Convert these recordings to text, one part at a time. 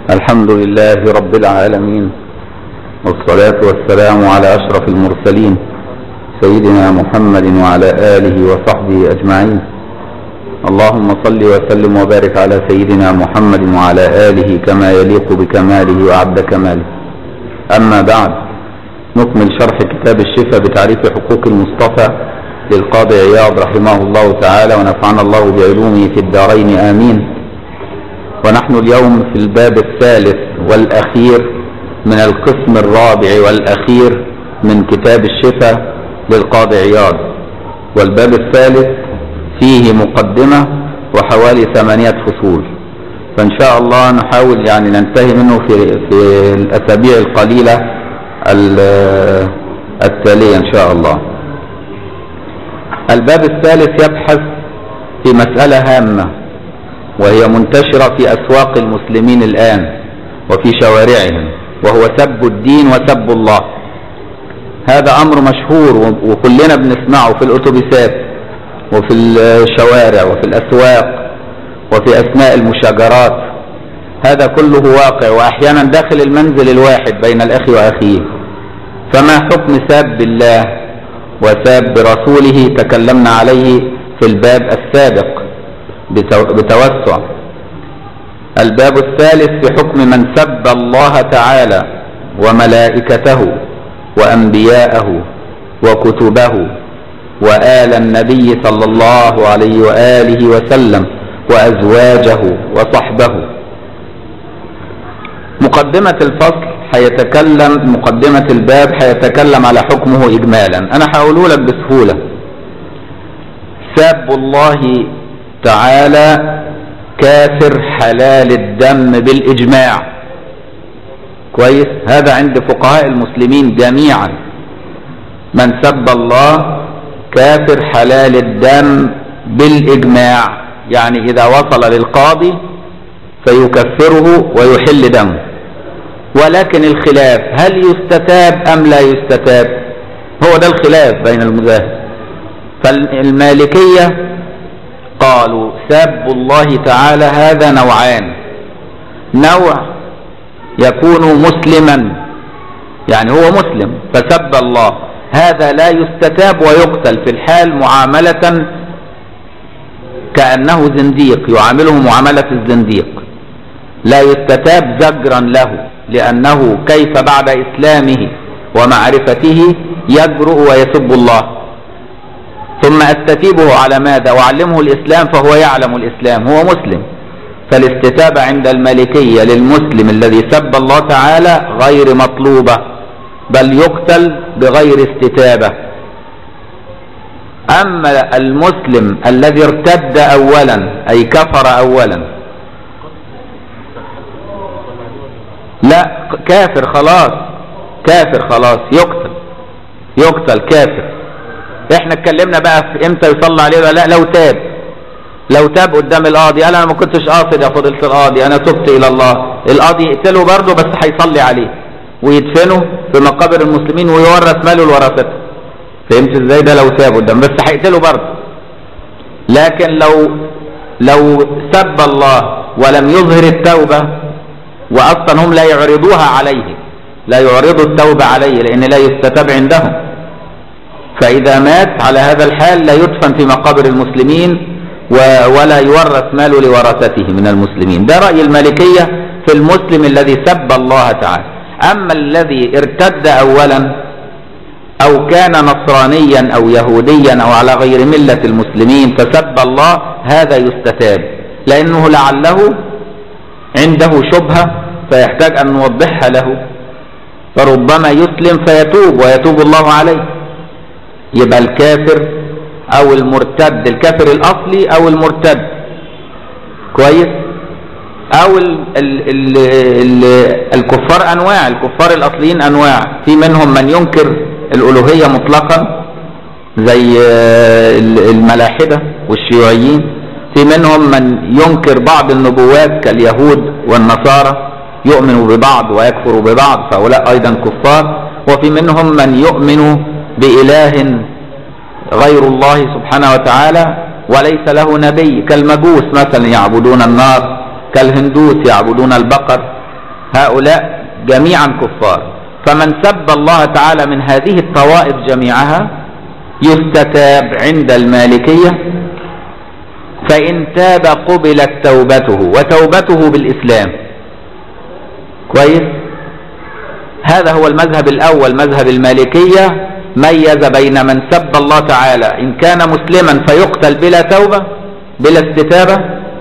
الحمد لله رب العالمين والصلاة والسلام على أشرف المرسلين سيدنا محمد وعلى آله وصحبه أجمعين اللهم صل وسلم وبارك على سيدنا محمد وعلى آله كما يليق بكماله وعبد كماله أما بعد نكمل شرح كتاب الشفاء بتعريف حقوق المصطفى للقاضي عياض رحمه الله تعالى ونفعنا الله بعلومه في الدارين آمين ونحن اليوم في الباب الثالث والأخير من القسم الرابع والأخير من كتاب الشفاء للقاضي عياض والباب الثالث فيه مقدمة وحوالي ثمانية فصول فإن شاء الله نحاول يعني ننتهي منه في, في الأسابيع القليلة التالية إن شاء الله الباب الثالث يبحث في مسألة هامة وهي منتشرة في أسواق المسلمين الآن وفي شوارعهم وهو سب الدين وسب الله هذا أمر مشهور وكلنا بنسمعه في الأتوبيسات وفي الشوارع وفي الأسواق وفي أثناء المشاجرات هذا كله واقع وأحيانا داخل المنزل الواحد بين الأخ وأخيه فما حكم ساب الله وساب رسوله تكلمنا عليه في الباب السابق بتوسع الباب الثالث في حكم من سب الله تعالى وملائكته وأنبياءه وكتبه وآل النبي صلى الله عليه وآله وسلم وأزواجه وصحبه مقدمة الفصل هيتكلم مقدمة الباب هيتكلم على حكمه إجمالا أنا هقوله لك بسهولة ساب الله تعالى كافر حلال الدم بالإجماع كويس هذا عند فقهاء المسلمين جميعا من سب الله كافر حلال الدم بالإجماع يعني إذا وصل للقاضي فيكفره ويحل دمه ولكن الخلاف هل يستتاب أم لا يستتاب هو ده الخلاف بين المذاهب فالمالكية قالوا سب الله تعالى هذا نوعان نوع يكون مسلما يعني هو مسلم فسب الله هذا لا يستتاب ويقتل في الحال معاملة كأنه زنديق يعامله معاملة الزنديق لا يستتاب زجرا له لأنه كيف بعد إسلامه ومعرفته يجرؤ ويسب الله ثم أستتيبه على ماذا وأعلمه الإسلام فهو يعلم الإسلام هو مسلم فالاستتابة عند المالكية للمسلم الذي سب الله تعالى غير مطلوبة بل يقتل بغير استتابة أما المسلم الذي ارتد أولا أي كفر أولا لا كافر خلاص كافر خلاص يقتل يقتل كافر احنا اتكلمنا بقى في امتى يصلى عليه ولا لا لو تاب لو تاب قدام القاضي قال انا ما كنتش قاصد يا فضيله القاضي انا تبت الى الله القاضي يقتله برضه بس هيصلي عليه ويدفنه في مقابر المسلمين ويورث ماله لورثته فهمت ازاي ده لو تاب قدام بس هيقتله برضه لكن لو لو سب الله ولم يظهر التوبه واصلا هم لا يعرضوها عليه لا يعرضوا التوبه عليه لان لا يستتاب عندهم فإذا مات على هذا الحال لا يدفن في مقابر المسلمين ولا يورث ماله لورثته من المسلمين ده رأي المالكية في المسلم الذي سب الله تعالى أما الذي ارتد أولا أو كان نصرانيا أو يهوديا أو على غير ملة المسلمين فسب الله هذا يستتاب لأنه لعله عنده شبهة فيحتاج أن نوضحها له فربما يسلم فيتوب ويتوب الله عليه يبقى الكافر او المرتد الكافر الاصلي او المرتد كويس او ال ال ال ال الكفار انواع الكفار الاصليين انواع في منهم من ينكر الالوهية مطلقا زي الملاحدة والشيوعيين في منهم من ينكر بعض النبوات كاليهود والنصارى يؤمن ببعض ويكفر ببعض فهؤلاء ايضا كفار وفي منهم من يؤمن بإله غير الله سبحانه وتعالى وليس له نبي كالمجوس مثلا يعبدون النار كالهندوس يعبدون البقر هؤلاء جميعا كفار فمن سب الله تعالى من هذه الطوائف جميعها يستتاب عند المالكية فإن تاب قبلت توبته وتوبته بالإسلام كويس هذا هو المذهب الأول مذهب المالكية ميز بين من سب الله تعالى إن كان مسلما فيقتل بلا توبة بلا استتابة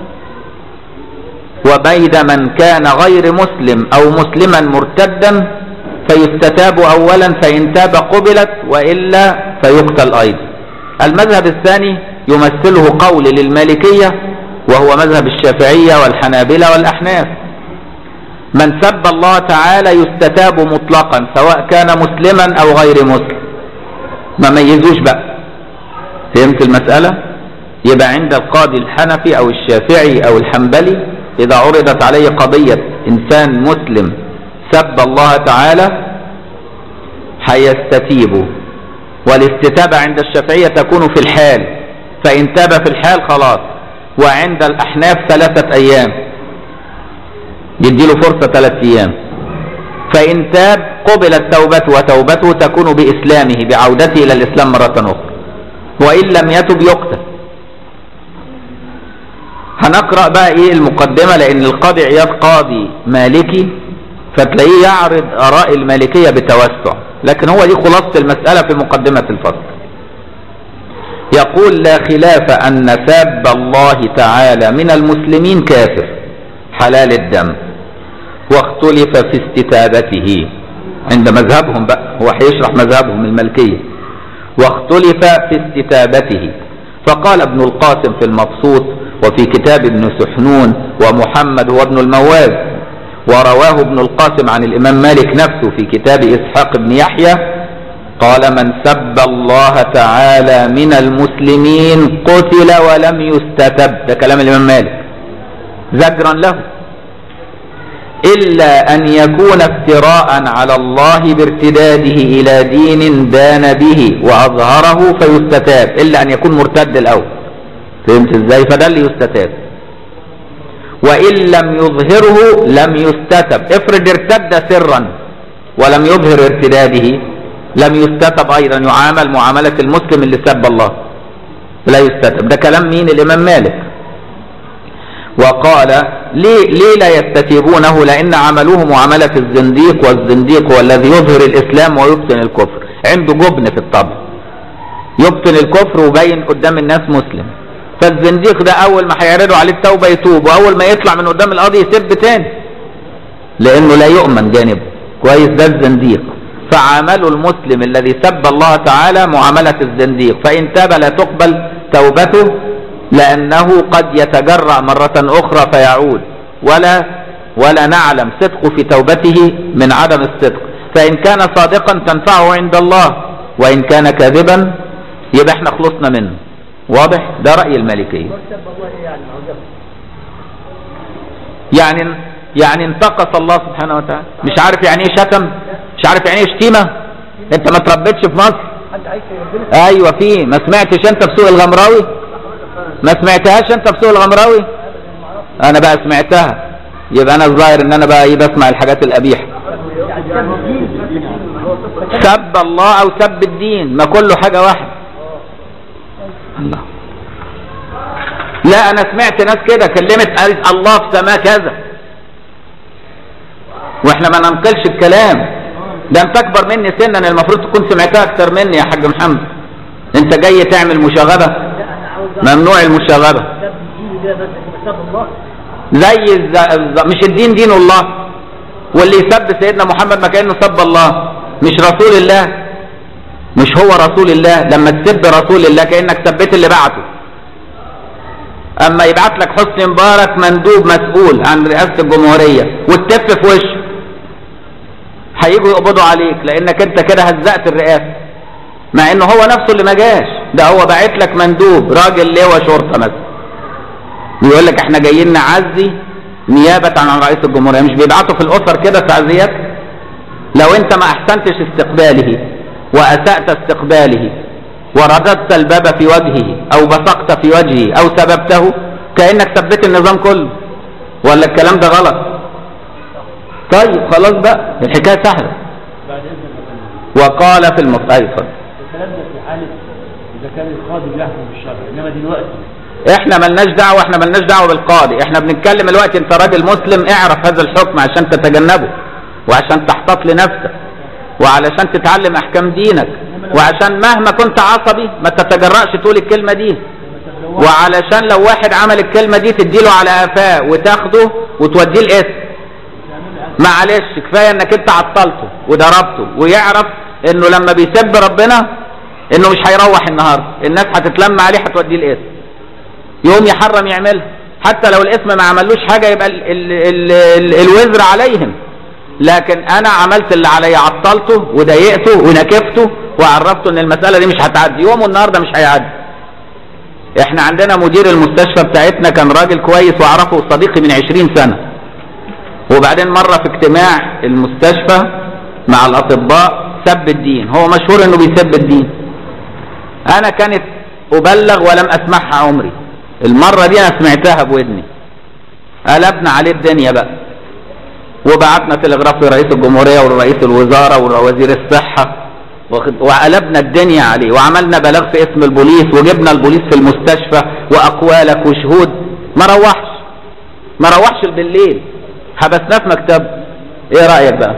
وبين من كان غير مسلم أو مسلما مرتدا فيستتاب أولا فإن تاب قبلت وإلا فيقتل أيضا المذهب الثاني يمثله قول للمالكية وهو مذهب الشافعية والحنابلة والأحناف من سب الله تعالى يستتاب مطلقا سواء كان مسلما أو غير مسلم ما ميزوش بقى فهمت المسألة يبقى عند القاضي الحنفي أو الشافعي أو الحنبلي إذا عرضت عليه قضية إنسان مسلم سب الله تعالى هيستتيب والاستتابة عند الشافعية تكون في الحال فإن تاب في الحال خلاص وعند الأحناف ثلاثة أيام يديله فرصة ثلاثة أيام فإن تاب قبلت توبته وتوبته تكون بإسلامه بعودته إلى الإسلام مرة أخرى وإن لم يتب يقتل هنقرأ بقى إيه المقدمة لأن القاضي عياض قاضي مالكي فتلاقيه يعرض آراء المالكية بتوسع لكن هو دي خلاصة المسألة في مقدمة الفصل يقول لا خلاف أن ساب الله تعالى من المسلمين كافر حلال الدم واختلف في استتابته عند مذهبهم بقى هو هيشرح مذهبهم الملكية واختلف في استتابته فقال ابن القاسم في المبسوط وفي كتاب ابن سحنون ومحمد هو ابن المواز ورواه ابن القاسم عن الإمام مالك نفسه في كتاب إسحاق بن يحيى قال من سب الله تعالى من المسلمين قتل ولم يستتب ده كلام الإمام مالك زجرا له إلا أن يكون افتراء على الله بارتداده إلى دين بان به وأظهره فيستتاب إلا أن يكون مرتد الأول فهمت إزاي فده اللي يستتاب وإن لم يظهره لم يستتب افرض ارتد سرا ولم يظهر ارتداده لم يستتب أيضا يعامل معاملة المسلم اللي سب الله لا يستتب ده كلام مين الإمام مالك وقال ليه, ليه لا يستتيبونه لأن عملوه معاملة الزنديق والزنديق هو الذي يظهر الإسلام ويبطن الكفر عنده جبن في الطبع يبطن الكفر وبين قدام الناس مسلم فالزنديق ده أول ما هيعرضوا عليه التوبة يتوب وأول ما يطلع من قدام القاضي يسب تاني لأنه لا يؤمن جانبه كويس ده الزنديق فعاملوا المسلم الذي سب الله تعالى معاملة الزنديق فإن تاب لا تقبل توبته لأنه قد يتجرع مرة أخرى فيعود ولا ولا نعلم صدقه في توبته من عدم الصدق فإن كان صادقا تنفعه عند الله وإن كان كاذبا يبقى احنا خلصنا منه واضح ده رأي المالكية يعني يعني انتقص الله سبحانه وتعالى مش عارف يعني ايه شتم مش عارف يعني ايه شتيمة انت ما تربيتش في مصر ايوه في ما سمعتش انت في سوق الغمراوي ما سمعتهاش انت في سوق الغمراوي انا بقى سمعتها يبقى انا الظاهر ان انا بقى ايه بسمع الحاجات القبيحه سب الله او سب الدين ما كله حاجه واحده الله لا انا سمعت ناس كده كلمت قالت الله في سماه كذا واحنا ما ننقلش الكلام ده انت اكبر مني سنا المفروض تكون سمعتها اكتر مني يا حاج محمد انت جاي تعمل مشاغبه ممنوع المشاغبه زي الز... مش الدين دين الله واللي يسب سيدنا محمد ما كانه سب الله مش رسول الله مش هو رسول الله لما تسب رسول الله كانك سبيت اللي بعته اما يبعت لك حسني مبارك مندوب مسؤول عن رئاسه الجمهوريه وتتف في وشه هيجوا يقبضوا عليك لانك انت كده هزقت الرئاسه مع انه هو نفسه اللي ما جاش ده هو باعت لك مندوب راجل لواء شرطه مثلا بيقول لك احنا جايين نعزي نيابه عن رئيس الجمهوريه مش بيبعتوا في الاسر كده تعزيات لو انت ما احسنتش استقباله واسات استقباله ورددت الباب في وجهه او بصقت في وجهه او سببته كانك ثبت النظام كله ولا الكلام ده غلط طيب خلاص بقى الحكايه سهله بعد اذنك يا فندم وقال في المص أي اتفضل. الكلام ده في حاله اذا كان القاضي بيحكم بالشرع انما دلوقتي احنا ملناش دعوه احنا ملناش دعوه بالقاضي احنا بنتكلم الوقت انت راجل مسلم اعرف هذا الحكم عشان تتجنبه وعشان تحتاط لنفسك وعلشان تتعلم احكام دينك وعشان مهما كنت عصبي ما تتجرأش تقول الكلمه دي وعلشان لو واحد عمل الكلمه دي تديله على قفاه وتاخده وتوديه الاسم معلش كفايه انك انت عطلته وضربته ويعرف انه لما بيسب ربنا انه مش هيروح النهارده الناس هتتلم عليه هتوديه الاسم يوم يحرم يعملها حتى لو الاسم ما عملوش حاجه يبقى ال ال ال ال الوزر عليهم لكن انا عملت اللي عليا عطلته وضايقته ونكفته وعرفته ان المساله دي مش هتعدي يوم والنهارده مش هيعدي احنا عندنا مدير المستشفى بتاعتنا كان راجل كويس واعرفه صديقي من عشرين سنه وبعدين مرة في اجتماع المستشفى مع الأطباء سب الدين هو مشهور انه بيسب الدين انا كانت ابلغ ولم اسمعها عمري المرة دي انا سمعتها بودني قلبنا عليه الدنيا بقى وبعتنا تلغراف لرئيس الجمهورية ورئيس الوزارة ووزير الصحة واخد- وقلبنا الدنيا عليه وعملنا بلاغ في اسم البوليس وجبنا البوليس في المستشفى واقوالك وشهود ما روحش ما روحش بالليل حبسناه في مكتب ايه رأيك بقى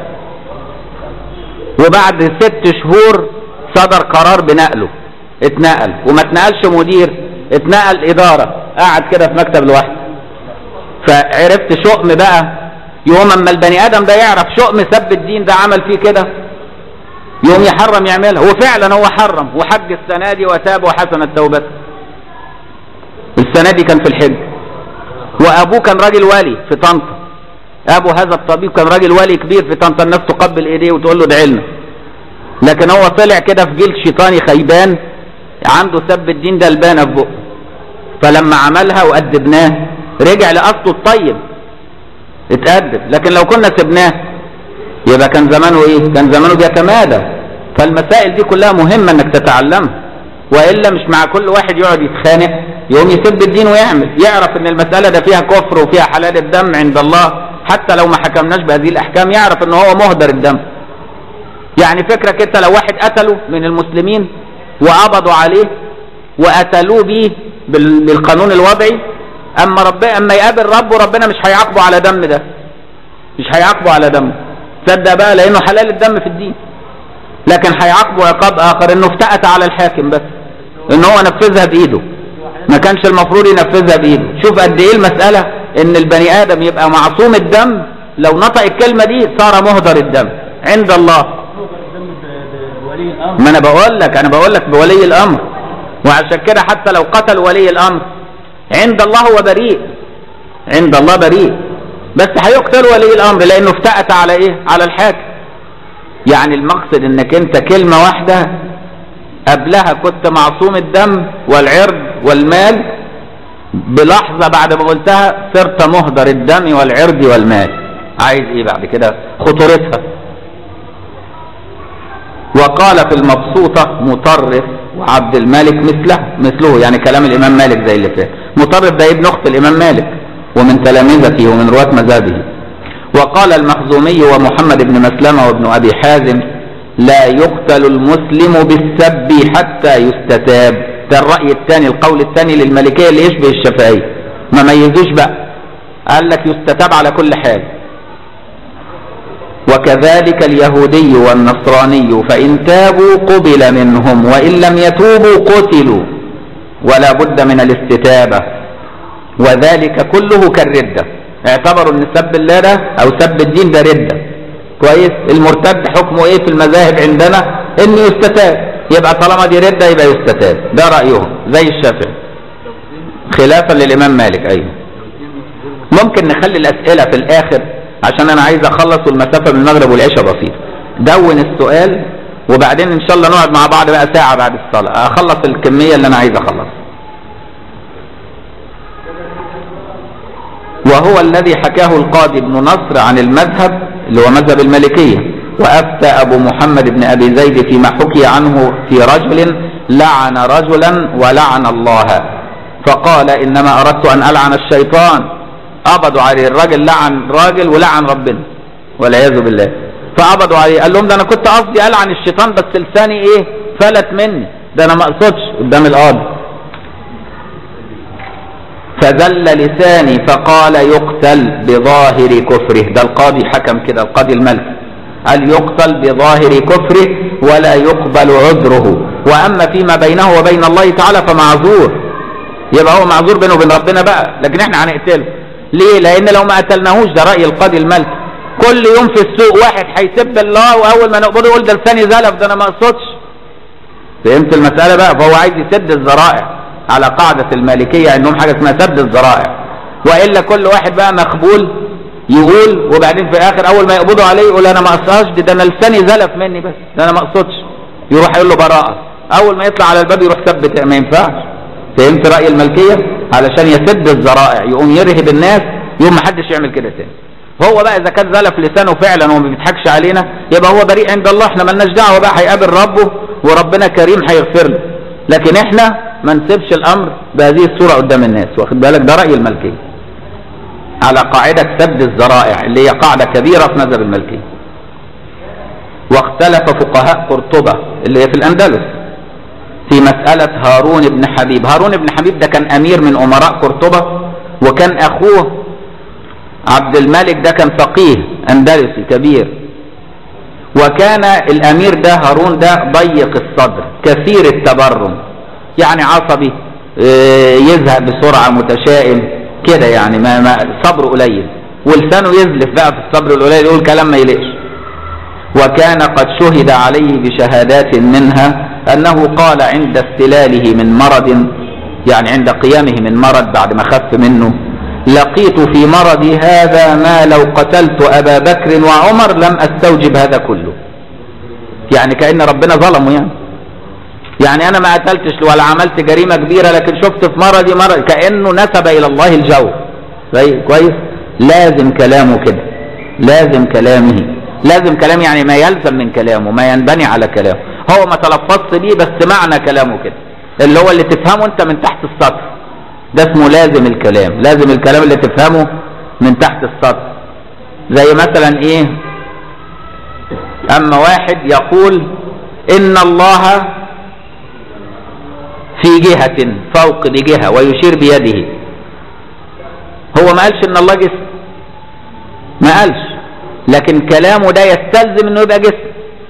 وبعد ست شهور صدر قرار بنقله اتنقل وما اتنقلش مدير اتنقل إدارة قعد كده في مكتب لوحده فعرفت شؤم بقى يوم اما البني ادم ده يعرف شؤم سب الدين ده عمل فيه كده يوم يحرم يعملها وفعلا هو حرم وحج السنة دي وتاب وحسنت توبته السنة دي كان في الحج وابوه كان راجل ولي في طنطا ابو هذا الطبيب كان راجل ولي كبير في طنطا الناس تقبل ايديه وتقول له ادعي لنا لكن هو طلع كده في جيل شيطاني خيبان عنده سب الدين ده البانه في بقه فلما عملها وأدبناه رجع لأصله الطيب اتأدب لكن لو كنا سبناه يبقى كان زمانه ايه كان زمانه بيتمادى فالمسائل دي كلها مهمة انك تتعلمها وإلا مش مع كل واحد يقعد يتخانق يقوم يسب الدين ويعمل يعرف ان المسألة ده فيها كفر وفيها حلال الدم عند الله حتى لو ما حكمناش بهذه الأحكام يعرف ان هو مهدر الدم يعني فكرك انت لو واحد قتله من المسلمين وقبضوا عليه وقتلوه بيه بال- بالقانون الوضعي اما رب اما يقابل ربه ربنا مش هيعاقبه على دم ده مش هيعاقبه على دم تصدق بقى لانه حلال الدم في الدين لكن هيعاقبه عقاب اخر انه افتأت على الحاكم بس ان هو نفذها بايده ما كانش المفروض ينفذها بايده شوف قد ايه المسألة ان البني ادم يبقى معصوم الدم لو نطق الكلمة دي صار مهدر الدم عند الله الدم ب- بولي الامر ما انا بقول لك انا بقول لك بولي الامر وعشان كده حتى لو قتل ولي الامر عند الله هو بريء عند الله بريء بس هيقتل ولي الامر لانه افتأت على ايه على الحاكم يعني المقصد انك انت كلمة واحدة قبلها كنت معصوم الدم والعرض والمال بلحظة بعد ما قلتها صرت مهدر الدم والعرض والمال عايز ايه بعد كده خطورتها وقال في المبسوطة مطرف وعبد الملك مثله مثله يعني كلام الإمام مالك زي اللي فات مطرف ده ابن أخت الإمام مالك ومن تلامذته ومن رواة مذهبه وقال المخزومي ومحمد بن مسلمة وابن أبي حازم لا يقتل المسلم بالسب حتى يستتاب ده الرأي الثاني القول الثاني للملكية اللي يشبه الشافعية ما ميزوش بقى قال لك يستتاب على كل حال وكذلك اليهودي والنصراني فإن تابوا قبل منهم وإن لم يتوبوا قتلوا ولا بد من الاستتابة وذلك كله كالردة اعتبروا ان سب الله ده او سب الدين ده ردة كويس المرتد حكمه ايه في المذاهب عندنا انه يستتاب يبقى طالما دي ردة يبقى يستتاب ده رأيهم زي الشافعي خلافا للامام مالك ايوه ممكن نخلي الاسئلة في الاخر عشان انا عايز اخلص والمسافة من المغرب والعشاء بسيطة دون السؤال وبعدين ان شاء الله نقعد مع بعض بقى ساعة بعد الصلاة اخلص الكمية اللي انا عايز اخلصها وهو الذي حكاه القاضي بن نصر عن المذهب اللي هو مذهب المالكية وأفتى أبو محمد بن أبي زيد فيما حكي عنه في رجل لعن رجلا ولعن الله فقال إنما أردت أن ألعن الشيطان قبضوا عليه الراجل لعن راجل ولعن ربنا والعياذ بالله فقبضوا عليه قال لهم ده انا كنت قصدي العن الشيطان بس لساني ايه فلت مني ده انا ما اقصدش قدام القاضي فذل لساني فقال يقتل بظاهر كفره ده القاضي حكم كده القاضي الملك قال يقتل بظاهر كفره ولا يقبل عذره واما فيما بينه وبين الله تعالى فمعذور يبقى هو معذور بينه وبين ربنا بقى لكن احنا هنقتله ليه لان لو ما قتلناهوش ده راي القاضي الملك كل يوم في السوق واحد هيسب الله واول ما نقبضه يقول ده لساني زلف ده انا ما اقصدش فهمت المساله بقى فهو عايز يسد الذرائع على قاعده المالكيه عندهم حاجه اسمها سد الذرائع والا كل واحد بقى مخبول يقول وبعدين في الاخر اول ما يقبضوا عليه يقول انا ما اقصدش ده انا لساني زلف مني بس ده انا ما اقصدش يروح يقول له براءه اول ما يطلع على الباب يروح ثبت ما ينفعش فهمت راي الملكيه علشان يسد الذرائع يقوم يرهب الناس يقوم ما حدش يعمل كده تاني هو بقى اذا كان زلف لسانه فعلا وما بيضحكش علينا يبقى هو بريء عند الله احنا مالناش دعوه بقى هيقابل ربه وربنا كريم هيغفر له لكن احنا ما نسيبش الامر بهذه الصوره قدام الناس واخد بالك ده راي الملكيه على قاعده سد الذرائع اللي هي قاعده كبيره في مذهب الملكيه واختلف فقهاء قرطبه اللي هي في الاندلس في مسألة هارون بن حبيب هارون بن حبيب ده كان أمير من أمراء قرطبة وكان أخوه عبد الملك ده كان فقيه أندلسي كبير وكان الأمير ده هارون ده ضيق الصدر كثير التبرم يعني عصبي يزهق بسرعة متشائم كده يعني ما, ما صبره قليل ولسانه يزلف بقى في الصبر القليل يقول كلام ما يليقش وكان قد شهد عليه بشهادات منها أنه قال عند استلاله من مرض يعني عند قيامه من مرض بعد ما خف منه لقيت في مرضي هذا ما لو قتلت أبا بكر وعمر لم أستوجب هذا كله يعني كأن ربنا ظلمه يعني يعني أنا ما قتلتش ولا عملت جريمة كبيرة لكن شفت في مرضي مرض كأنه نسب إلى الله الجو كويس لازم كلامه كده لازم كلامه لازم كلام يعني ما يلزم من كلامه ما ينبني على كلامه هو ما تلفظت بيه بس معنى كلامه كده اللي هو اللي تفهمه انت من تحت السطر ده اسمه لازم الكلام لازم الكلام اللي تفهمه من تحت السطر زي مثلا ايه اما واحد يقول ان الله في جهة فوق بجهة ويشير بيده هو ما قالش ان الله جسم ما قالش لكن كلامه ده يستلزم انه يبقى جسم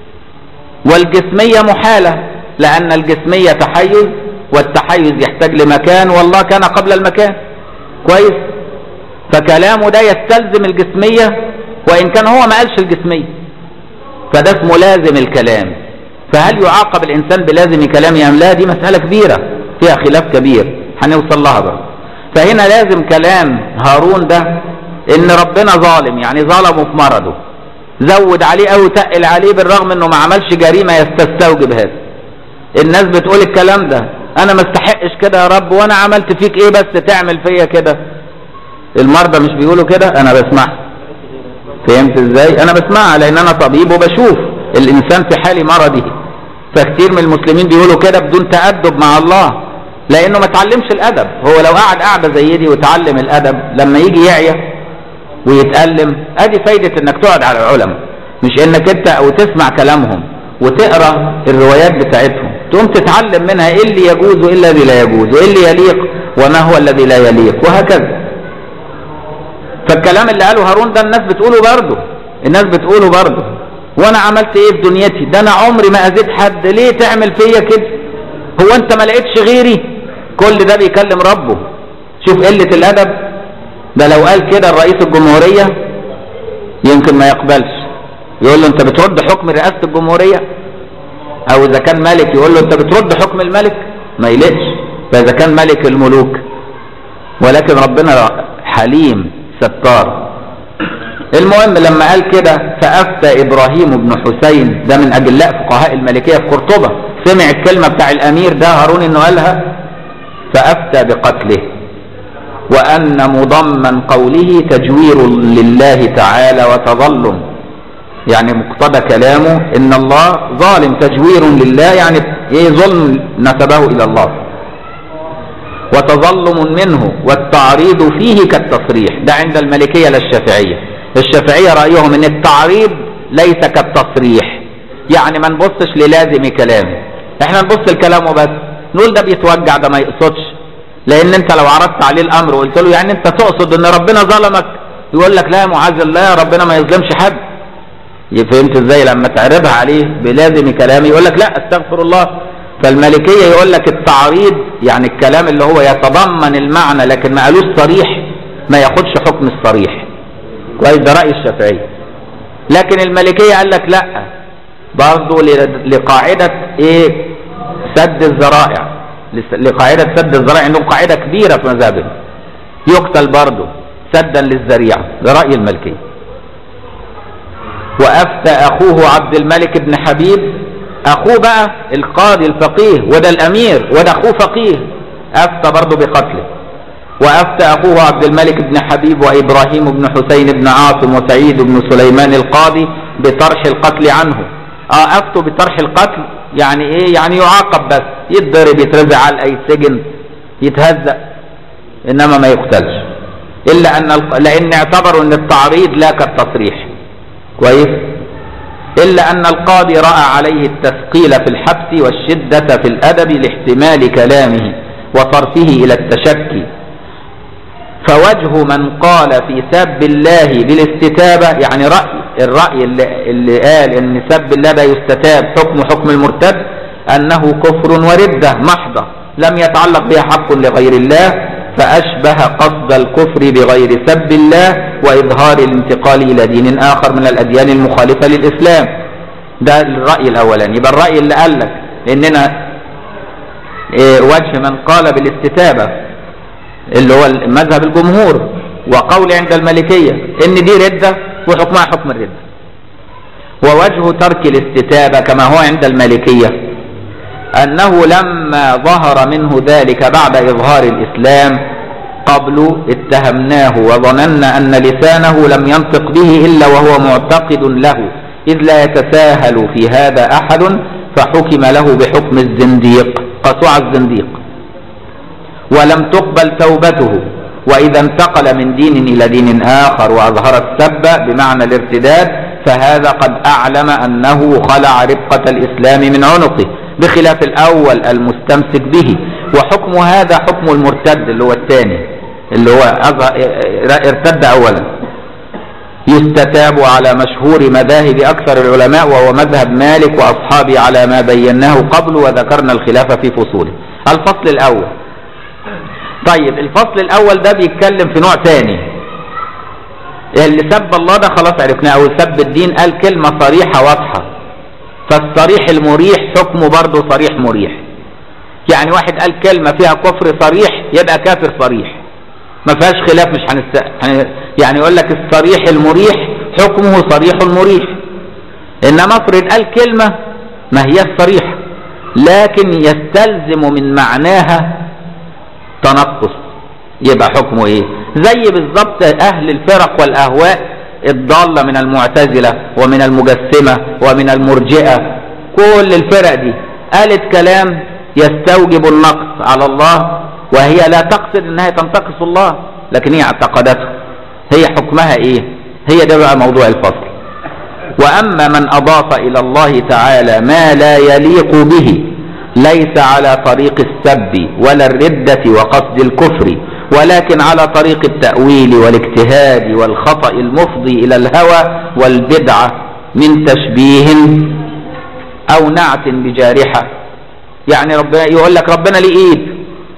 والجسمية محالة لأن الجسمية تحيز والتحيز يحتاج لمكان والله كان قبل المكان كويس فكلامه ده يستلزم الجسمية وإن كان هو ما قالش الجسمية فده اسمه لازم الكلام فهل يعاقب الإنسان بلازم كلامه أم لا دي مسألة كبيرة فيها خلاف كبير هنوصل لها بقى فهنا لازم كلام هارون ده إن ربنا ظالم يعني ظلمه في مرضه زود عليه او تقل عليه بالرغم انه ما عملش جريمه يستستوجب هذا الناس بتقول الكلام ده انا ما استحقش كده يا رب وانا عملت فيك ايه بس تعمل فيا كده المرضى مش بيقولوا كده انا بسمعها فهمت ازاي انا بسمعها لان انا طبيب وبشوف الانسان في حال مرضه فكتير من المسلمين بيقولوا كده بدون تأدب مع الله لانه ما اتعلمش الادب هو لو قعد قاعده زي دي وتعلم الادب لما يجي يعيا ويتألم ادي فايدة انك تقعد على العلماء مش انك انت او تسمع كلامهم وتقرا الروايات بتاعتهم تقوم تتعلم منها ايه اللي يجوز وايه الذي لا يجوز وايه اللي يليق وما هو الذي لا يليق وهكذا فالكلام اللي قاله هارون ده الناس بتقوله برضه الناس بتقوله برضه وانا عملت ايه في دنيتي ده انا عمري ما اذيت حد ليه تعمل فيا كده هو انت ما لقيتش غيري كل ده بيكلم ربه شوف قلة الادب ده لو قال كده الرئيس الجمهورية يمكن ما يقبلش يقول له انت بترد حكم رئاسة الجمهورية او اذا كان ملك يقول له انت بترد حكم الملك ما يلقش فاذا كان ملك الملوك ولكن ربنا حليم ستار المهم لما قال كده فافتى ابراهيم بن حسين ده من اجلاء فقهاء الملكية في قرطبة سمع الكلمة بتاع الامير ده هارون انه قالها فافتى بقتله وأن مضمن قوله تجوير لله تعالى وتظلم يعني مقتضى كلامه إن الله ظالم تجوير لله يعني إيه ظلم نسبه إلى الله وتظلم منه والتعريض فيه كالتصريح ده عند الملكية لا الشافعية الشافعية رأيهم ان التعريض ليس كالتصريح يعني ما نبصش للازم كلامه احنا نبص لكلامه بس نقول ده بيتوجع ده ما يقصدش لان انت لو عرضت عليه الامر وقلت له يعني انت تقصد ان ربنا ظلمك يقول لك لا يا معاذ الله ربنا ما يظلمش حد فهمت ازاي لما تعرضها عليه بلازم كلامه يقول لك لا استغفر الله فالمالكية يقول لك التعريض يعني الكلام اللي هو يتضمن المعنى لكن ما قالوش صريح ما ياخدش حكم الصريح كويس ده رأي الشافعية لكن المالكية قال لك لا برضه لقاعدة ايه سد الذرائع لقاعدة سد الذرائع عندهم قاعدة كبيرة في مذهبهم يقتل برضه سدا للذريعة ده رأي المالكية وأفتى أخوه عبد الملك بن حبيب أخوه بقى القاضي الفقيه وده الأمير وده أخوه فقيه أفتى برضه بقتله وأفتى أخوه عبد الملك بن حبيب وإبراهيم بن حسين بن عاصم وسعيد بن سليمان القاضي بطرح القتل عنه اه افتوا بطرح القتل يعني ايه يعني يعاقب بس يتضرب يترزع على اي سجن يتهزأ انما ما يقتلش الا ان الق... لان اعتبروا ان التعريض لا كالتصريح كويس الا ان القاضي راى عليه التثقيل في الحبس والشده في الادب لاحتمال كلامه وصرفه الى التشكي فوجه من قال في سب الله بالاستتابة يعني رأي الرأي اللي, اللي قال ان سب الله ده يستتاب حكم حكم المرتد انه كفر وردة محضة لم يتعلق بها حق لغير الله فأشبه قصد الكفر بغير سب الله وإظهار الانتقال إلى دين آخر من الأديان المخالفة للإسلام ده الرأي الأولاني يبقى الرأي اللي قال لك إننا إيه وجه من قال بالاستتابة اللي هو مذهب الجمهور وقول عند المالكية ان دي ردة وحكمها حكم الردة ووجه ترك الاستتابة كما هو عند المالكية انه لما ظهر منه ذلك بعد اظهار الاسلام قبل اتهمناه وظننا ان لسانه لم ينطق به الا وهو معتقد له اذ لا يتساهل في هذا احد فحكم له بحكم الزنديق قطوع الزنديق ولم تقبل توبته وإذا انتقل من دين إلى دين آخر وأظهر السب بمعنى الارتداد فهذا قد أعلم أنه خلع ربقة الإسلام من عنقه بخلاف الأول المستمسك به وحكم هذا حكم المرتد اللي هو الثاني اللي هو ارتد أولا يستتاب على مشهور مذاهب أكثر العلماء وهو مذهب مالك وأصحابه على ما بيناه قبل وذكرنا الخلاف في فصوله الفصل الأول طيب الفصل الاول ده بيتكلم في نوع تاني اللي سب الله ده خلاص عرفناه او سب الدين قال كلمة صريحة واضحة فالصريح المريح حكمه برضه صريح مريح يعني واحد قال كلمة فيها كفر صريح يبقى كافر صريح ما فيهاش خلاف مش هنست يعني يقول لك الصريح المريح حكمه صريح مريح انما افرض قال كلمة ما هي الصريحة لكن يستلزم من معناها تنقص يبقى حكمه ايه زي بالظبط اهل الفرق والاهواء الضالة من المعتزلة ومن المجسمة ومن المرجئة كل الفرق دي قالت كلام يستوجب النقص على الله وهي لا تقصد انها تنتقص الله لكن هي اعتقدته هي حكمها ايه هي ده بقى موضوع الفصل واما من اضاف الى الله تعالى ما لا يليق به ليس على طريق السب ولا الردة وقصد الكفر ولكن على طريق التأويل والاجتهاد والخطأ المفضي إلى الهوى والبدعة من تشبيه أو نعت بجارحة يعني ربنا يقول لك ربنا ليه إيد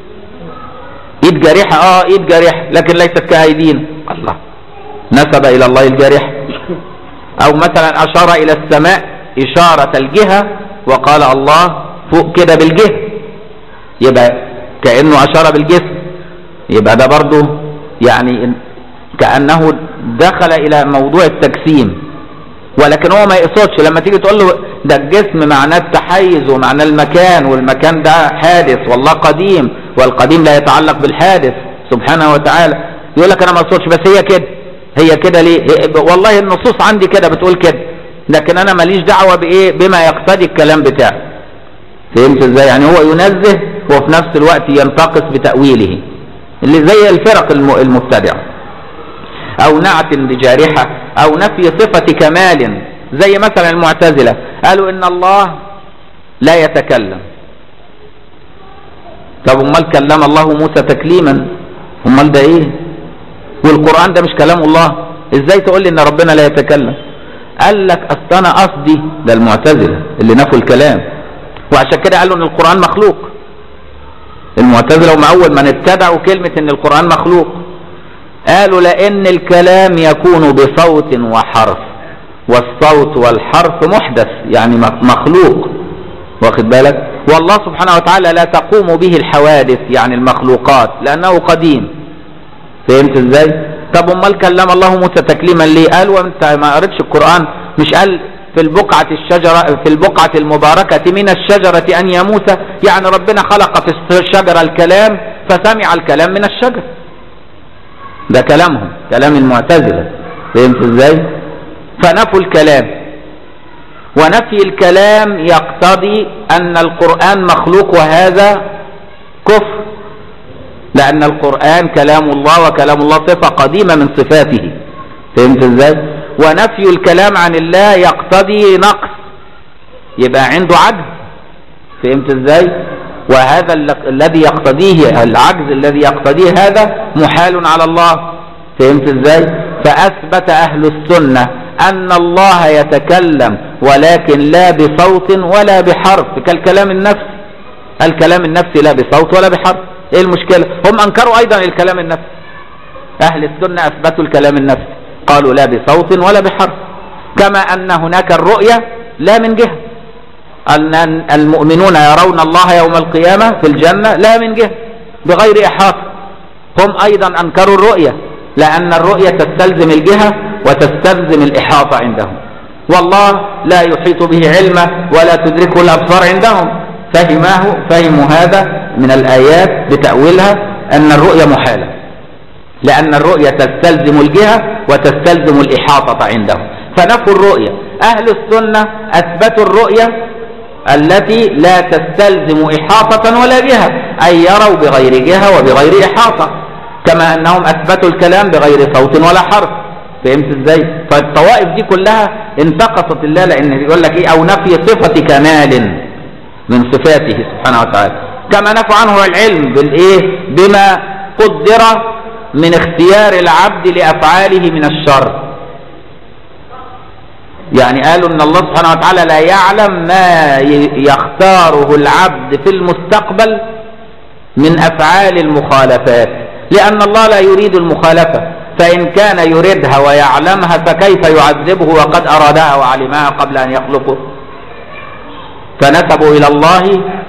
إيد جارحة آه إيد جارحة لكن ليست كأيدينا الله نسب إلى الله الجارحة أو مثلا أشار إلى السماء إشارة الجهة وقال الله فوق كده بالجسم يبقى كأنه أشار بالجسم يبقى ده برضه يعني كأنه دخل إلى موضوع التجسيم ولكن هو ما يقصدش لما تيجي تقول له ده الجسم معناه التحيز ومعناه المكان والمكان ده حادث والله قديم والقديم لا يتعلق بالحادث سبحانه وتعالى يقول لك انا ما اقصدش بس هي كده هي كده ليه والله النصوص عندي كده بتقول كده لكن انا ماليش دعوه بايه بما يقتضي الكلام بتاعي فهمت ازاي يعني هو ينزه وفي نفس الوقت ينتقص بتأويله اللي زي الفرق المبتدعة او نعت بجارحة او نفي صفة كمال زي مثلا المعتزلة قالوا ان الله لا يتكلم طب امال كلم الله موسى تكليما امال ده ايه والقرآن ده مش كلام الله ازاي تقول لي ان ربنا لا يتكلم قال لك اصل انا قصدي ده المعتزلة اللي نفوا الكلام وعشان كده قالوا ان القرآن مخلوق المعتزلة هم اول من ابتدعوا كلمة ان القرآن مخلوق قالوا لان الكلام يكون بصوت وحرف والصوت والحرف محدث يعني مخلوق واخد بالك والله سبحانه وتعالى لا تقوم به الحوادث يعني المخلوقات لانه قديم فهمت ازاي طب امال كلم الله موسى تكليما ليه قال وانت ما قريتش القران مش قال في البقعة الشجرة في البقعة المباركة من الشجرة أن يا موسى يعني ربنا خلق في الشجرة الكلام فسمع الكلام من الشجرة ده كلامهم كلام المعتزلة فهمت ازاي فنفوا الكلام ونفي الكلام يقتضي أن القرآن مخلوق وهذا كفر لأن القرآن كلام الله وكلام الله صفة قديمة من صفاته فهمت ازاي ونفي الكلام عن الله يقتضي نقص يبقى عنده عجز فهمت ازاي وهذا الذي يقتضيه العجز الذي يقتضيه هذا محال على الله فهمت ازاي فأثبت أهل السنة أن الله يتكلم ولكن لا بصوت ولا بحرف كالكلام النفسي الكلام النفسي لا بصوت ولا بحرف ايه المشكلة هم انكروا ايضا الكلام النفسي اهل السنة اثبتوا الكلام النفسي قالوا لا بصوت ولا بحرف كما ان هناك الرؤية لا من جهة ان المؤمنون يرون الله يوم القيامة في الجنة لا من جهة بغير احاطة هم ايضا انكروا الرؤية لان الرؤية تستلزم الجهة وتستلزم الاحاطة عندهم والله لا يحيط به علما ولا تدركه الابصار عندهم فهماه فهموا هذا من الآيات بتأويلها أن الرؤية محالة لأن الرؤية تستلزم الجهة وتستلزم الإحاطة عندهم فنفوا الرؤية أهل السنة أثبتوا الرؤية التي لا تستلزم إحاطة ولا جهة أي يروا بغير جهة وبغير إحاطة كما أنهم أثبتوا الكلام بغير صوت ولا حرف فهمت ازاي فالطوائف دي كلها انتقصت الله لان يقول لك ايه او نفي صفة كمال من صفاته سبحانه وتعالى كما نفوا عنه العلم بالايه بما قدر من اختيار العبد لافعاله من الشر يعني قالوا ان الله سبحانه وتعالى لا يعلم ما يختاره العبد في المستقبل من افعال المخالفات لان الله لا يريد المخالفه فان كان يريدها ويعلمها فكيف يعذبه وقد ارادها وعلمها قبل ان يخلقه فنسبوا إلى الله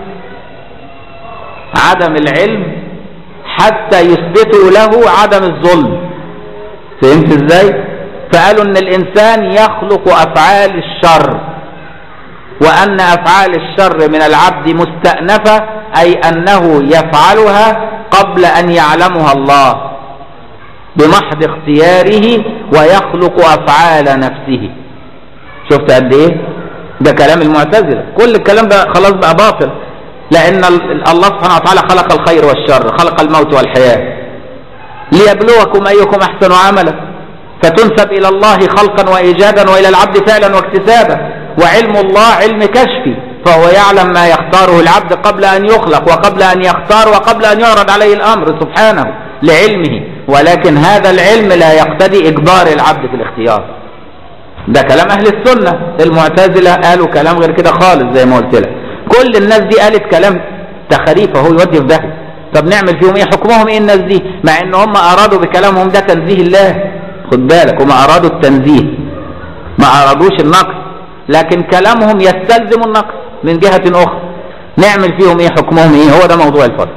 عدم العلم حتى يثبتوا له عدم الظلم فهمت ازاي فقالوا ان الانسان يخلق افعال الشر وان افعال الشر من العبد مستأنفة اي انه يفعلها قبل ان يعلمها الله بمحض اختياره ويخلق افعال نفسه شفت قد ايه ده كلام المعتزلة كل الكلام ده خلاص بقى باطل لأن الله سبحانه وتعالى خلق الخير والشر خلق الموت والحياة ليبلوكم أيكم أحسن عملا فتنسب إلى الله خلقا وإيجادا وإلى العبد فعلا واكتسابا وعلم الله علم كشفي فهو يعلم ما يختاره العبد قبل أن يخلق وقبل أن يختار وقبل أن يعرض عليه الأمر سبحانه لعلمه ولكن هذا العلم لا يقتضي إجبار العبد في الاختيار ده كلام اهل السنة المعتزلة قالوا كلام غير كده خالص زي ما قلت لك كل الناس دي قالت كلام تخريف اهو يودي في داهية طب نعمل فيهم ايه حكمهم ايه الناس دي مع ان هم ارادوا بكلامهم ده تنزيه الله خد بالك هم ارادوا التنزيه ما ارادوش النقص لكن كلامهم يستلزم النقص من جهة اخرى نعمل فيهم ايه حكمهم ايه هو ده موضوع الفصل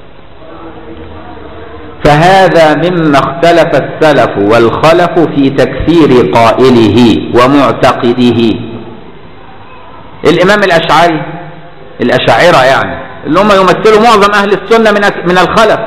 فهذا مما اختلف السلف والخلف في تكفير قائله ومعتقده الإمام الأشعري الأشاعرة يعني اللي هم يمثلوا معظم أهل السنة من من الخلف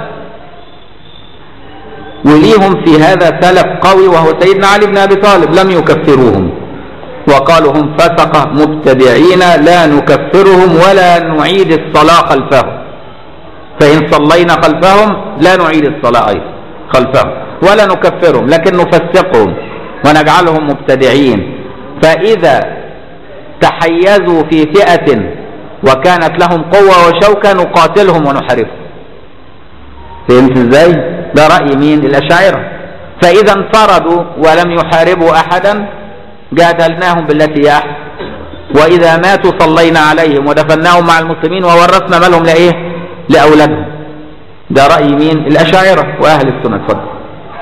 وليهم في هذا سلف قوي وهو سيدنا علي بن أبي طالب لم يكفروهم وقالوا هم فسقة مبتدعين لا نكفرهم ولا نعيد الصلاة خلفهم فإن صلينا خلفهم لا نعيد الصلاة أيضا خلفهم ولا نكفرهم لكن نفسقهم ونجعلهم مبتدعين فإذا تحيزوا في فئة وكانت لهم قوة وشوكة نقاتلهم ونحاربهم فهمت ازاي ده رأي مين الأشاعرة فإذا انفردوا ولم يحاربوا أحدا جادلناهم بالتي هي أحسن وإذا ماتوا صلينا عليهم ودفناهم مع المسلمين وورثنا مالهم لإيه لأولادهم ده رأي مين الأشاعرة وأهل السنة اتفضل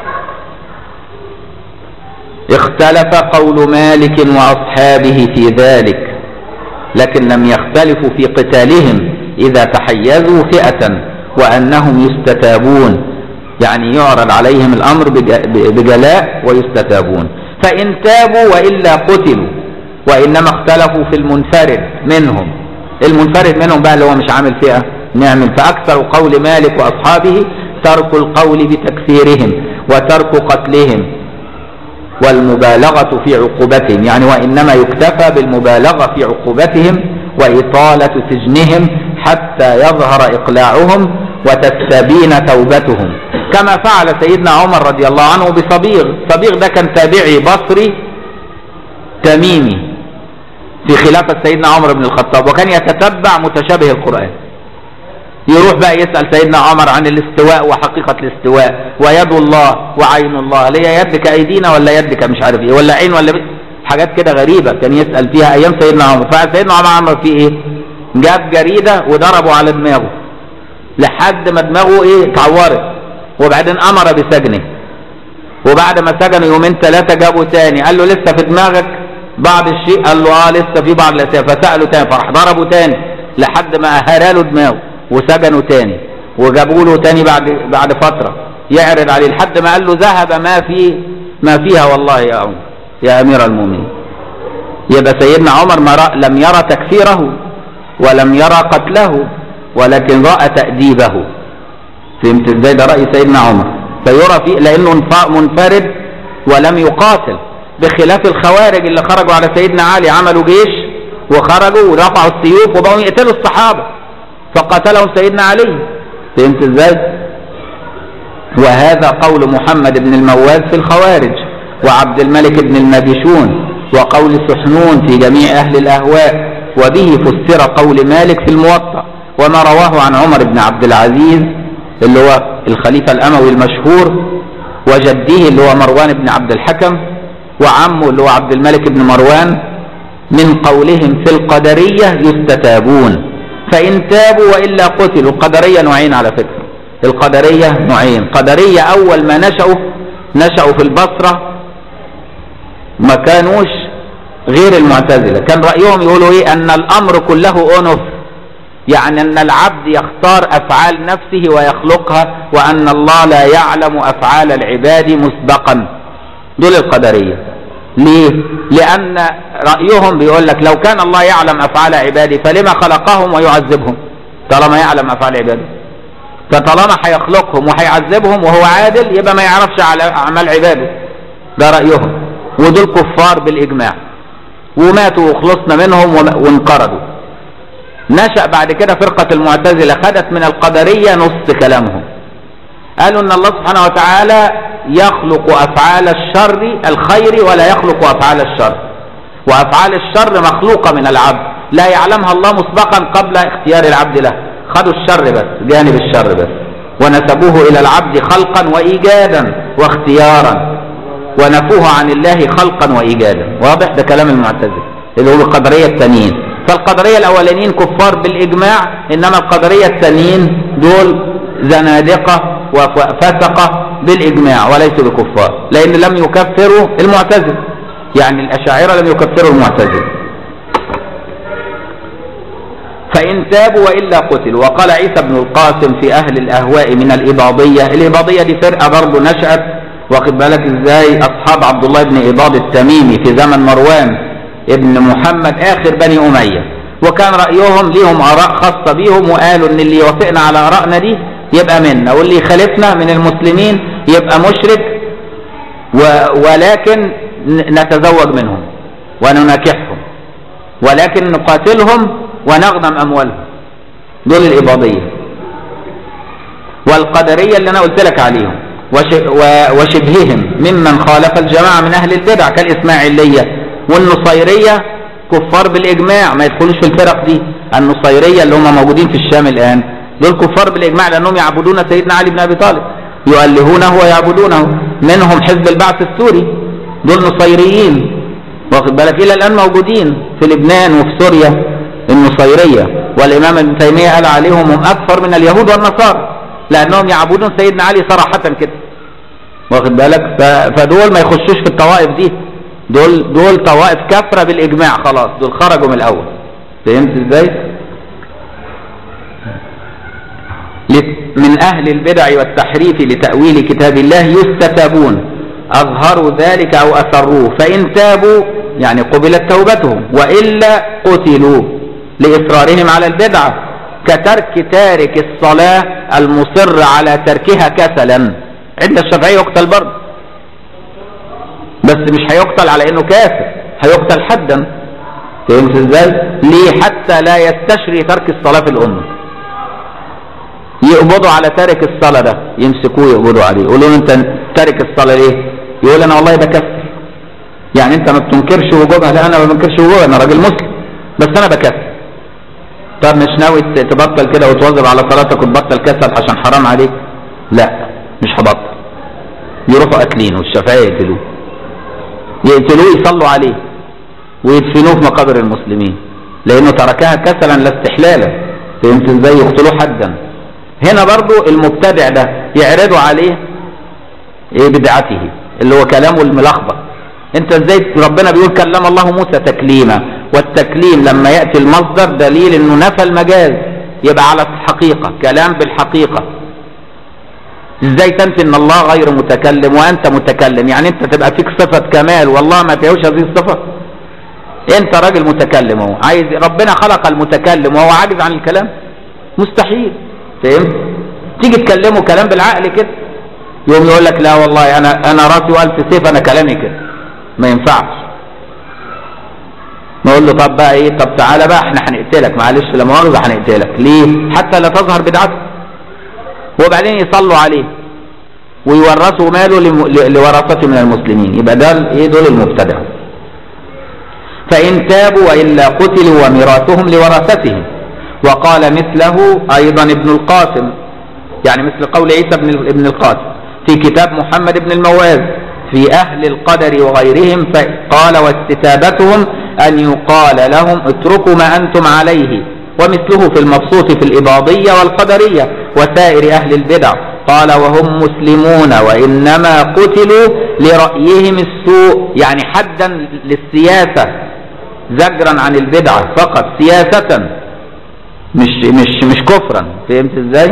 اختلف قول مالك وأصحابه في ذلك لكن لم يختلفوا في قتالهم إذا تحيزوا فئة وأنهم يستتابون يعني يعرض عليهم الأمر بجلاء ويستتابون فإن تابوا وإلا قتلوا وإنما اختلفوا في المنفرد منهم المنفرد منهم بقى اللي هو مش عامل فئة نعمل فأكثر قول مالك وأصحابه ترك القول بتكفيرهم وترك قتلهم والمبالغة في عقوبتهم يعني وإنما يكتفى بالمبالغة في عقوبتهم وإطالة سجنهم حتى يظهر إقلاعهم وتستبين توبتهم كما فعل سيدنا عمر رضي الله عنه بصبيغ صبيغ ده كان تابعي بصري تميمي في خلافة سيدنا عمر بن الخطاب وكان يتتبع متشابه القرآن يروح بقى يسأل سيدنا عمر عن الاستواء وحقيقة الاستواء ويد الله وعين الله اللي هي يد كأيدينا ولا يد كمش عارف ايه ولا عين ولا بي. حاجات كده غريبة كان يسأل فيها أيام سيدنا عمر فسيدنا عمر عمل فيه ايه جاب جريدة وضربه على دماغه لحد ما دماغه ايه اتعورت وبعدين أمر بسجنه وبعد ما سجنه يومين ثلاثة جابه تاني قال له لسه في دماغك بعض الشيء قال له اه لسه في بعض الأشياء فسأله تاني فراح ضربه تاني لحد ما أهراله دماغه وسجنوا تاني وجابوا له تاني بعد بعد فترة يعرض عليه لحد ما قال له ذهب ما في ما فيها والله يا عمر يا أمير المؤمنين يبقى سيدنا عمر ما رأى لم يرى تكفيره ولم يرى قتله ولكن رأى تأديبه فهمت ازاي ده رأي سيدنا عمر فيرى فيه لأنه منفرد ولم يقاتل بخلاف الخوارج اللي خرجوا على سيدنا علي عملوا جيش وخرجوا ورفعوا السيوف وبقوا يقتلوا الصحابة فقتلهم سيدنا علي فهمت ازاي وهذا قول محمد بن المواز في الخوارج وعبد الملك بن المبيشون وقول سحنون في جميع أهل الأهواء وبه فسر قول مالك في الموطأ وما رواه عن عمر بن عبد العزيز اللي هو الخليفة الأموي المشهور وجده اللي هو مروان بن عبد الحكم وعمه اللي هو عبد الملك بن مروان من قولهم في القدرية يستتابون فإن تابوا وإلا قتلوا القدرية نوعين على فكرة القدرية نوعين قدرية أول ما نشأوا نشأوا في البصرة ما كانوش غير المعتزلة كان رأيهم يقولوا إيه أن الأمر كله أنف يعني أن العبد يختار أفعال نفسه ويخلقها وأن الله لا يعلم أفعال العباد مسبقا دول القدرية ليه؟ لأن رأيهم بيقول لك لو كان الله يعلم أفعال عباده فلما خلقهم ويعذبهم طالما يعلم أفعال عباده فطالما هيخلقهم وهيعذبهم وهو عادل يبقى ما يعرفش على أعمال عباده ده رأيهم ودول كفار بالإجماع وماتوا وخلصنا منهم وانقرضوا نشأ بعد كده فرقة المعتزلة خدت من القدرية نص كلامهم قالوا ان الله سبحانه وتعالى يخلق افعال الشر الخير ولا يخلق افعال الشر وافعال الشر مخلوقة من العبد لا يعلمها الله مسبقا قبل اختيار العبد له خدوا الشر بس جانب الشر بس ونسبوه الى العبد خلقا وايجادا واختيارا ونفوه عن الله خلقا وايجادا واضح ده كلام المعتزله اللي هو القدريه التانيين فالقدريه الاولانيين كفار بالاجماع انما القدريه التانيين دول زنادقه وفسقه بالاجماع وليسوا بكفار لان لم يكفروا المعتزله يعني الاشاعره لم يكفروا المعتزله فإن تابوا وإلا قتلوا وقال عيسى بن القاسم في أهل الأهواء من الإباضية الإباضية دي فرقة برضه نشأت واخد بالك إزاي أصحاب عبد الله بن إباض التميمي في زمن مروان ابن محمد آخر بني أمية وكان رأيهم ليهم آراء خاصة بيهم وقالوا إن اللي يوافقنا على آرائنا دي يبقى منا واللي يخالفنا من المسلمين يبقى مشرك و... ولكن نتزوج منهم ونناكحهم ولكن نقاتلهم ونغنم أموالهم دول الإباضية والقدرية اللي أنا قلت لك عليهم وش- و- وشبههم ممن خالف الجماعة من أهل البدع كالإسماعيلية والنصيرية كفار بالإجماع ما يدخلوش في الفرق دي النصيرية اللي هم موجودين في الشام الآن دول كفار بالإجماع لأنهم يعبدون سيدنا علي بن أبي طالب يؤلهونه ويعبدونه منهم حزب البعث السوري دول نصيريين واخد بالك إلى الآن موجودين في لبنان وفي سوريا النصيرية والإمام ابن تيمية قال عليهم هم أكثر من اليهود والنصارى لأنهم يعبدون سيدنا علي صراحة كده واخد بالك ف- فدول ما يخشوش في الطوائف دي دول دول طوائف كفرة بالإجماع خلاص دول خرجوا من الأول فهمت ازاي؟ لت- من أهل البدع والتحريف لتأويل كتاب الله يستتابون أظهروا ذلك أو أسروه فإن تابوا يعني قبلت توبتهم وإلا قتلوا لإصرارهم على البدعة كترك تارك الصلاة المصر على تركها كسلا عند الشافعية يقتل برضه بس مش هيقتل على انه كافر هيقتل حدا فهمت ازاي ليه حتى لا يستشري ترك الصلاة في الأمة يقبضوا على تارك الصلاة ده يمسكوه يقبضوا عليه يقولوا له انت تارك الصلاة ليه يقول انا والله بكفر يعني انت ما بتنكرش وجوبها لا انا ما بنكرش وجوبها انا راجل مسلم بس انا بكفر طب مش ناوي ت- تبطل كده وتواظب على صلاتك وتبطل كسل عشان حرام عليك لا مش هبطل يروحوا قاتلينه الشافعية يقتلوه يقتلوه يصلوا عليه ويدفنوه في مقابر المسلمين لانه تركها كسلا لا استحلالا فهمت ازاي يقتلوه حدا هنا برضو المبتدع ده يعرضوا عليه ايه بدعته اللي هو كلامه الملخبط انت ازاي ربنا بيقول كلم الله موسى تكليما والتكليم لما ياتي المصدر دليل انه نفى المجاز يبقى على الحقيقه كلام بالحقيقه ازاي تنفي ان الله غير متكلم وانت متكلم يعني انت تبقى فيك صفه كمال والله ما فيهوش هذه الصفه انت راجل متكلم اهو عايز ربنا خلق المتكلم وهو عاجز عن الكلام مستحيل فهمت تيجي تكلمه كلام بالعقل كده يقوم يقول لك لا والله انا انا راسي والف سيف انا كلامي كده ما ينفعش نقول له طب بقى ايه طب تعالى بقى احنا هنقتلك معلش لا مؤاخذه هنقتلك ليه حتى لا تظهر بدعته وبعدين يصلوا عليه ويورثوا ماله لم- ل- لورثته من المسلمين يبقى ده ال- ايه دول المبتدع فإن تابوا وإلا قتلوا وميراثهم لورثتهم وقال مثله أيضا ابن القاسم يعني مثل قول عيسى بن ال- ابن القاسم في كتاب محمد بن المواز في أهل القدر وغيرهم فقال واستتابتهم أن يقال لهم اتركوا ما أنتم عليه ومثله في المبسوط في الإباضية والقدرية وسائر أهل البدع قال وهم مسلمون وإنما قتلوا لرأيهم السوء يعني حدا للسياسة زجرا عن البدعة فقط سياسة مش مش مش كفرا فهمت ازاي؟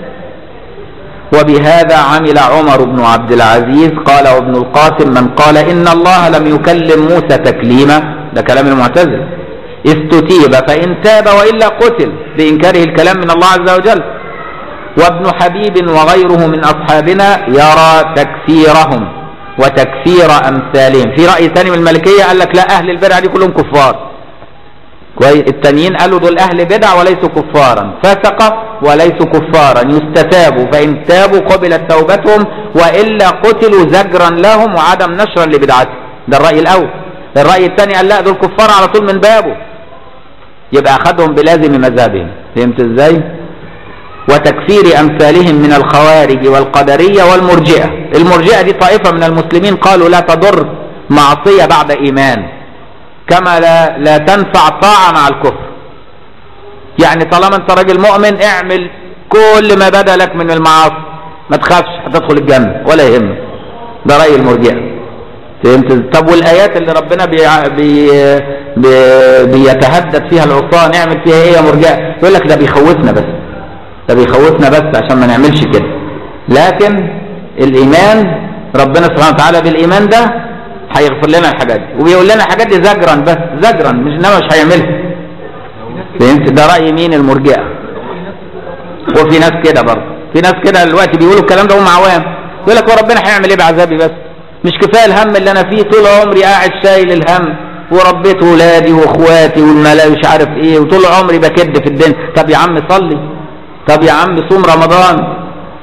وبهذا عمل عمر بن عبد العزيز قال وابن القاسم من قال إن الله لم يكلم موسى تكليما ده كلام المعتزلة استتيب فإن تاب وإلا قتل بإنكاره الكلام من الله عز وجل وابن حبيب وغيره من أصحابنا يرى تكفيرهم وتكفير أمثالهم في رأي ثاني من الملكية قال لك لا أهل البدع دي كلهم كفار كويس التانيين قالوا دول أهل بدع وليسوا كفارا فسقة وليسوا كفارا يستتابوا فإن تابوا قبلت توبتهم وإلا قتلوا زجرا لهم وعدم نشرا لبدعتهم ده الرأي الأول الرأي الثاني قال لا دول كفار على طول من بابه يبقى أخذهم بلازم مذهبهم فهمت ازاي؟ وتكفير أمثالهم من الخوارج والقدرية والمرجئة المرجئة دي طائفة من المسلمين قالوا لا تضر معصية بعد إيمان كما لا, لا تنفع طاعة مع الكفر يعني طالما انت راجل مؤمن اعمل كل ما بدا لك من المعاصي ما تخافش هتدخل الجنة ولا يهمك ده رأي المرجئة فهمت طب والآيات اللي ربنا بي بي بي بيتهدد فيها العصاة نعمل فيها ايه يا مرجئة يقول لك ده بيخوفنا بس ده بيخوفنا بس عشان ما نعملش كده لكن الإيمان ربنا سبحانه وتعالى بالإيمان ده هيغفر لنا الحاجات دي وبيقول لنا الحاجات دي زجرا بس زجرا مش انما مش هيعملها فهمت ده رأي مين المرجئة وفي ناس كده برضه في ناس كده دلوقتي بيقولوا الكلام ده هم عوام يقول لك هو ربنا هيعمل ايه بعذابي بس مش كفايه الهم اللي انا فيه طول عمري قاعد شايل الهم وربيت ولادي واخواتي والملا مش عارف ايه وطول عمري بكد في الدنيا طب يا عم صلي طب يا عم صوم رمضان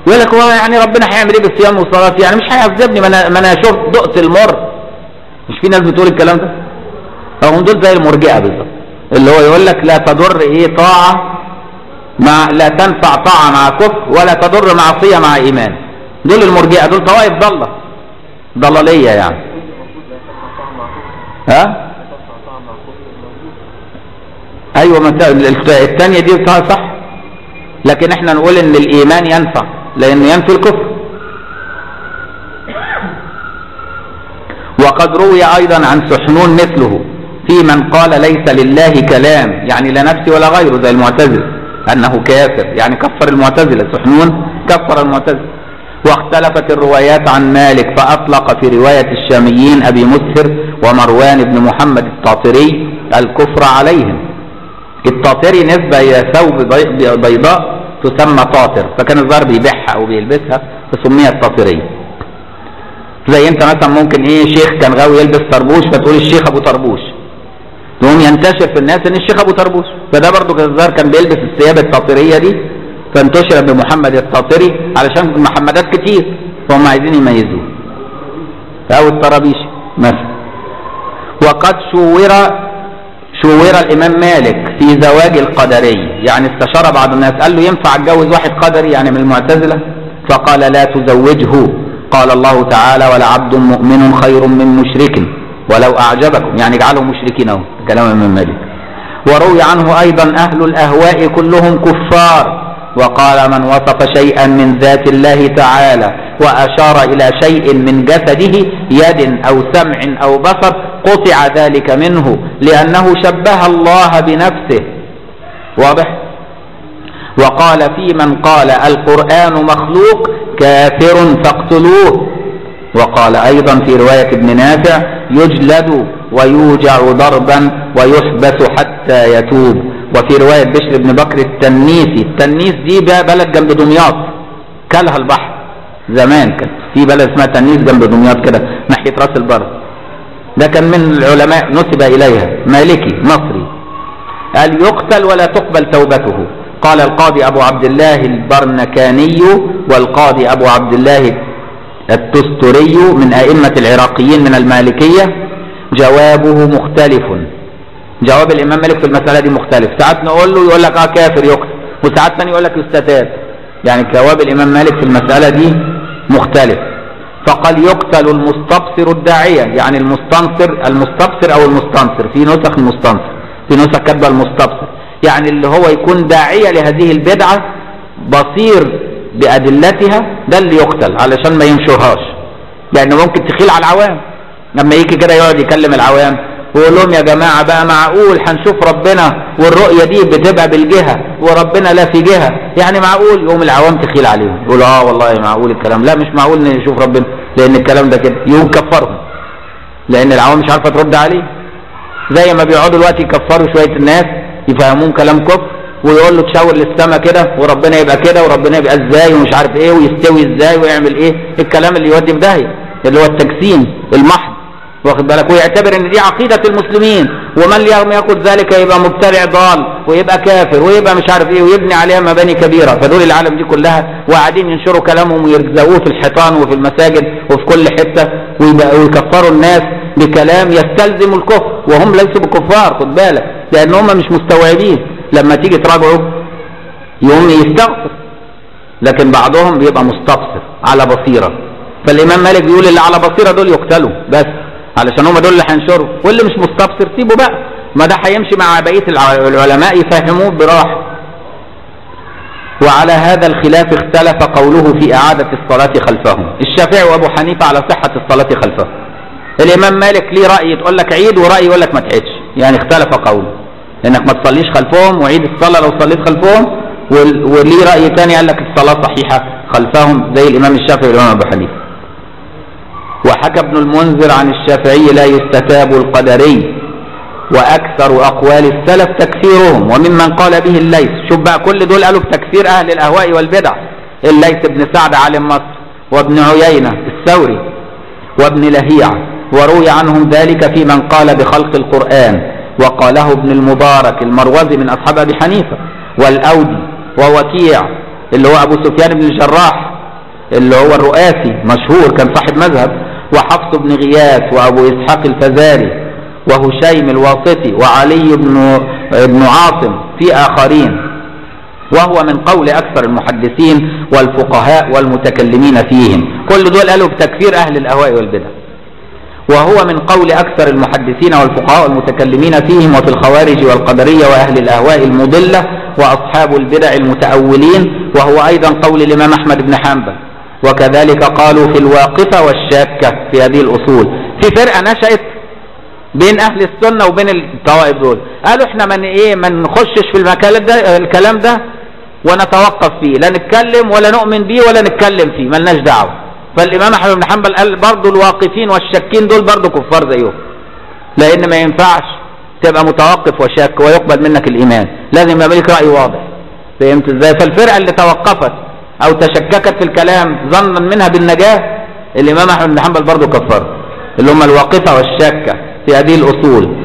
يقول لك هو يعني ربنا هيعمل ايه بالصيام والصلاه يعني مش هيعذبني ما انا ما انا شفت دقت المر مش في ناس بتقول الكلام ده هم دول زي المرجئه بالظبط اللي هو يقول لك لا تضر ايه طاعه مع لا تنفع طاعه مع كفر ولا تضر معصيه مع ايمان دول المرجئه دول طوائف ضاله ضلاليه يعني ها ايوه ما الثانيه دي صح لكن احنا نقول ان الايمان ينفع لانه ينفي الكفر وقد روي ايضا عن سحنون مثله في من قال ليس لله كلام يعني لا نفسي ولا غيره زي المعتزله انه كافر يعني كفر المعتزله سحنون كفر المعتزله واختلفت الروايات عن مالك فاطلق في روايه الشاميين ابي مسهر ومروان بن محمد الطاطري الكفر عليهم الطاطري نسبه الى ثوب بيضاء تسمى طاطر فكان الظاهر بيبيعها او بيلبسها فسميت طاطريه زي انت مثلا ممكن ايه شيخ كان غاوي يلبس طربوش فتقول الشيخ ابو طربوش يقوم ينتشر في الناس ان الشيخ ابو طربوش فده برضو كان الظاهر كان بيلبس الثياب الطاطريه دي فانتشر بمحمد الطاطري علشان محمدات كتير فهم عايزين يميزوه او الطرابيش مثلا وقد شور شور الامام مالك في زواج القدري يعني استشار بعض الناس قال له ينفع اتجوز واحد قدري يعني من المعتزله فقال لا تزوجه قال الله تعالى ولعبد مؤمن خير من مشرك ولو اعجبكم يعني اجعلهم مشركين اهو كلام الامام مالك وروي عنه ايضا اهل الاهواء كلهم كفار وقال من وصف شيئا من ذات الله تعالى واشار الى شيء من جسده يد او سمع او بصر قطع ذلك منه لانه شبه الله بنفسه واضح وقال في من قال القران مخلوق كافر فاقتلوه وقال ايضا في روايه ابن نافع يجلد ويوجع ضربا ويحبس حتى يتوب وفي روايه بشر بن بكر التنيسي التنيس دي بقى بلد جنب دمياط كلها البحر زمان كانت في بلد اسمها تنيس جنب دمياط كده ناحيه راس البر ده كان من العلماء نسب اليها مالكي مصري قال يقتل ولا تقبل توبته قال القاضي ابو عبد الله البرنكاني والقاضي ابو عبد الله التستري من ائمه العراقيين من المالكيه جوابه مختلف جواب الامام مالك في المساله دي مختلف ساعات نقول له يقول لك اه كافر يقتل وساعات ثاني يقول لك يستتاب يعني جواب الامام مالك في المساله دي مختلف فقال يقتل المستبصر الداعيه يعني المستنصر المستبصر او المستنصر في نسخ المستنصر في نسخ كاتبه المستبصر يعني اللي هو يكون داعيه لهذه البدعه بصير بادلتها ده اللي يقتل علشان ما ينشرهاش لانه ممكن تخيل على العوام لما يجي كده يقعد يكلم العوام ويقول لهم يا جماعة بقى معقول هنشوف ربنا والرؤية دي بتبقى بالجهة وربنا لا في جهة يعني معقول يقوم العوام تخيل عليهم يقول اه والله معقول الكلام لا مش معقول نشوف ربنا لان الكلام ده كده يقوم كفرهم لان العوام مش عارفة ترد عليه زي ما بيقعدوا دلوقتي يكفروا شوية الناس يفهمون كلام كفر ويقول له تشاور للسما كده وربنا يبقى كده وربنا يبقى ازاي ومش عارف ايه ويستوي ازاي ويعمل ايه الكلام اللي يودي في داهيه اللي هو التجسيم المحض واخد بالك ويعتبر ان دي عقيده المسلمين ومن لم يقل ذلك يبقى مبتدع ضال ويبقى كافر ويبقى مش عارف ايه ويبني عليها مباني كبيره فدول العالم دي كلها وقاعدين ينشروا كلامهم ويرزقوه في الحيطان وفي المساجد وفي كل حته ويكفروا الناس بكلام يستلزم الكفر وهم ليسوا بكفار خد بالك لان هم مش مستوعبين لما تيجي تراجعوا يقوم يستغفر لكن بعضهم بيبقى مستبصر على بصيره فالامام مالك بيقول اللي على بصيره دول يقتلوا بس علشان هم دول اللي هينشروا واللي مش مستبصر سيبه بقى ما ده هيمشي مع بقيه العلماء يفهموه براحه وعلى هذا الخلاف اختلف قوله في إعادة الصلاة خلفهم الشافعي وأبو حنيفة على صحة الصلاة خلفهم الإمام مالك ليه رأي تقول لك عيد ورأي يقول لك ما تعيدش يعني اختلف قوله انك ما تصليش خلفهم وعيد الصلاة لو صليت خلفهم وليه رأي تاني قال لك الصلاة صحيحة خلفهم زي الإمام الشافعي والإمام أبو حنيفة وحكى ابن المنذر عن الشافعي لا يستتاب القدري واكثر اقوال السلف تكفيرهم وممن قال به الليث شوف بقى كل دول قالوا بتكفير اهل الاهواء والبدع الليث بن سعد عالم مصر وابن عيينه الثوري وابن لهيع وروي عنهم ذلك في من قال بخلق القران وقاله ابن المبارك المروزي من اصحاب ابي حنيفه والاودي ووكيع اللي هو ابو سفيان بن الجراح اللي هو الرؤاسي مشهور كان صاحب مذهب وحفص بن غياث وابو اسحاق الفزاري وهشيم الواسطي وعلي بن بن عاصم في اخرين وهو من قول اكثر المحدثين والفقهاء والمتكلمين فيهم كل دول قالوا بتكفير اهل الاهواء والبدع وهو من قول أكثر المحدثين والفقهاء والمتكلمين فيهم وفي الخوارج والقدرية وأهل الأهواء المضلة وأصحاب البدع المتأولين وهو أيضا قول الإمام أحمد بن حنبل وكذلك قالوا في الواقفة والشاكة في هذه الأصول في فرقة نشأت بين أهل السنة وبين الطوائف دول قالوا احنا من ايه ما نخشش في المكان ده الكلام ده ونتوقف فيه لا نتكلم ولا نؤمن بيه ولا نتكلم فيه ملناش دعوه فالامام احمد بن حنبل قال برضه الواقفين والشاكين دول برضه كفار زيهم لان ما ينفعش تبقى متوقف وشاك ويقبل منك الايمان لازم يبقى لك راي واضح فهمت ازاي فالفرقه اللي توقفت او تشككت في الكلام ظنا منها بالنجاه الامام احمد بن حنبل برضه كفر اللي هم الواقفه والشاكه في هذه الاصول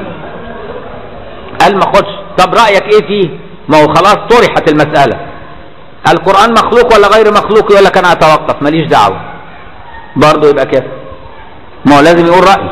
قال ما خدش طب رايك ايه فيه ما هو خلاص طرحت المساله القرآن مخلوق ولا غير مخلوق يقول لك أنا أتوقف ماليش دعوة برضه يبقى كده ما هو لازم يقول رأي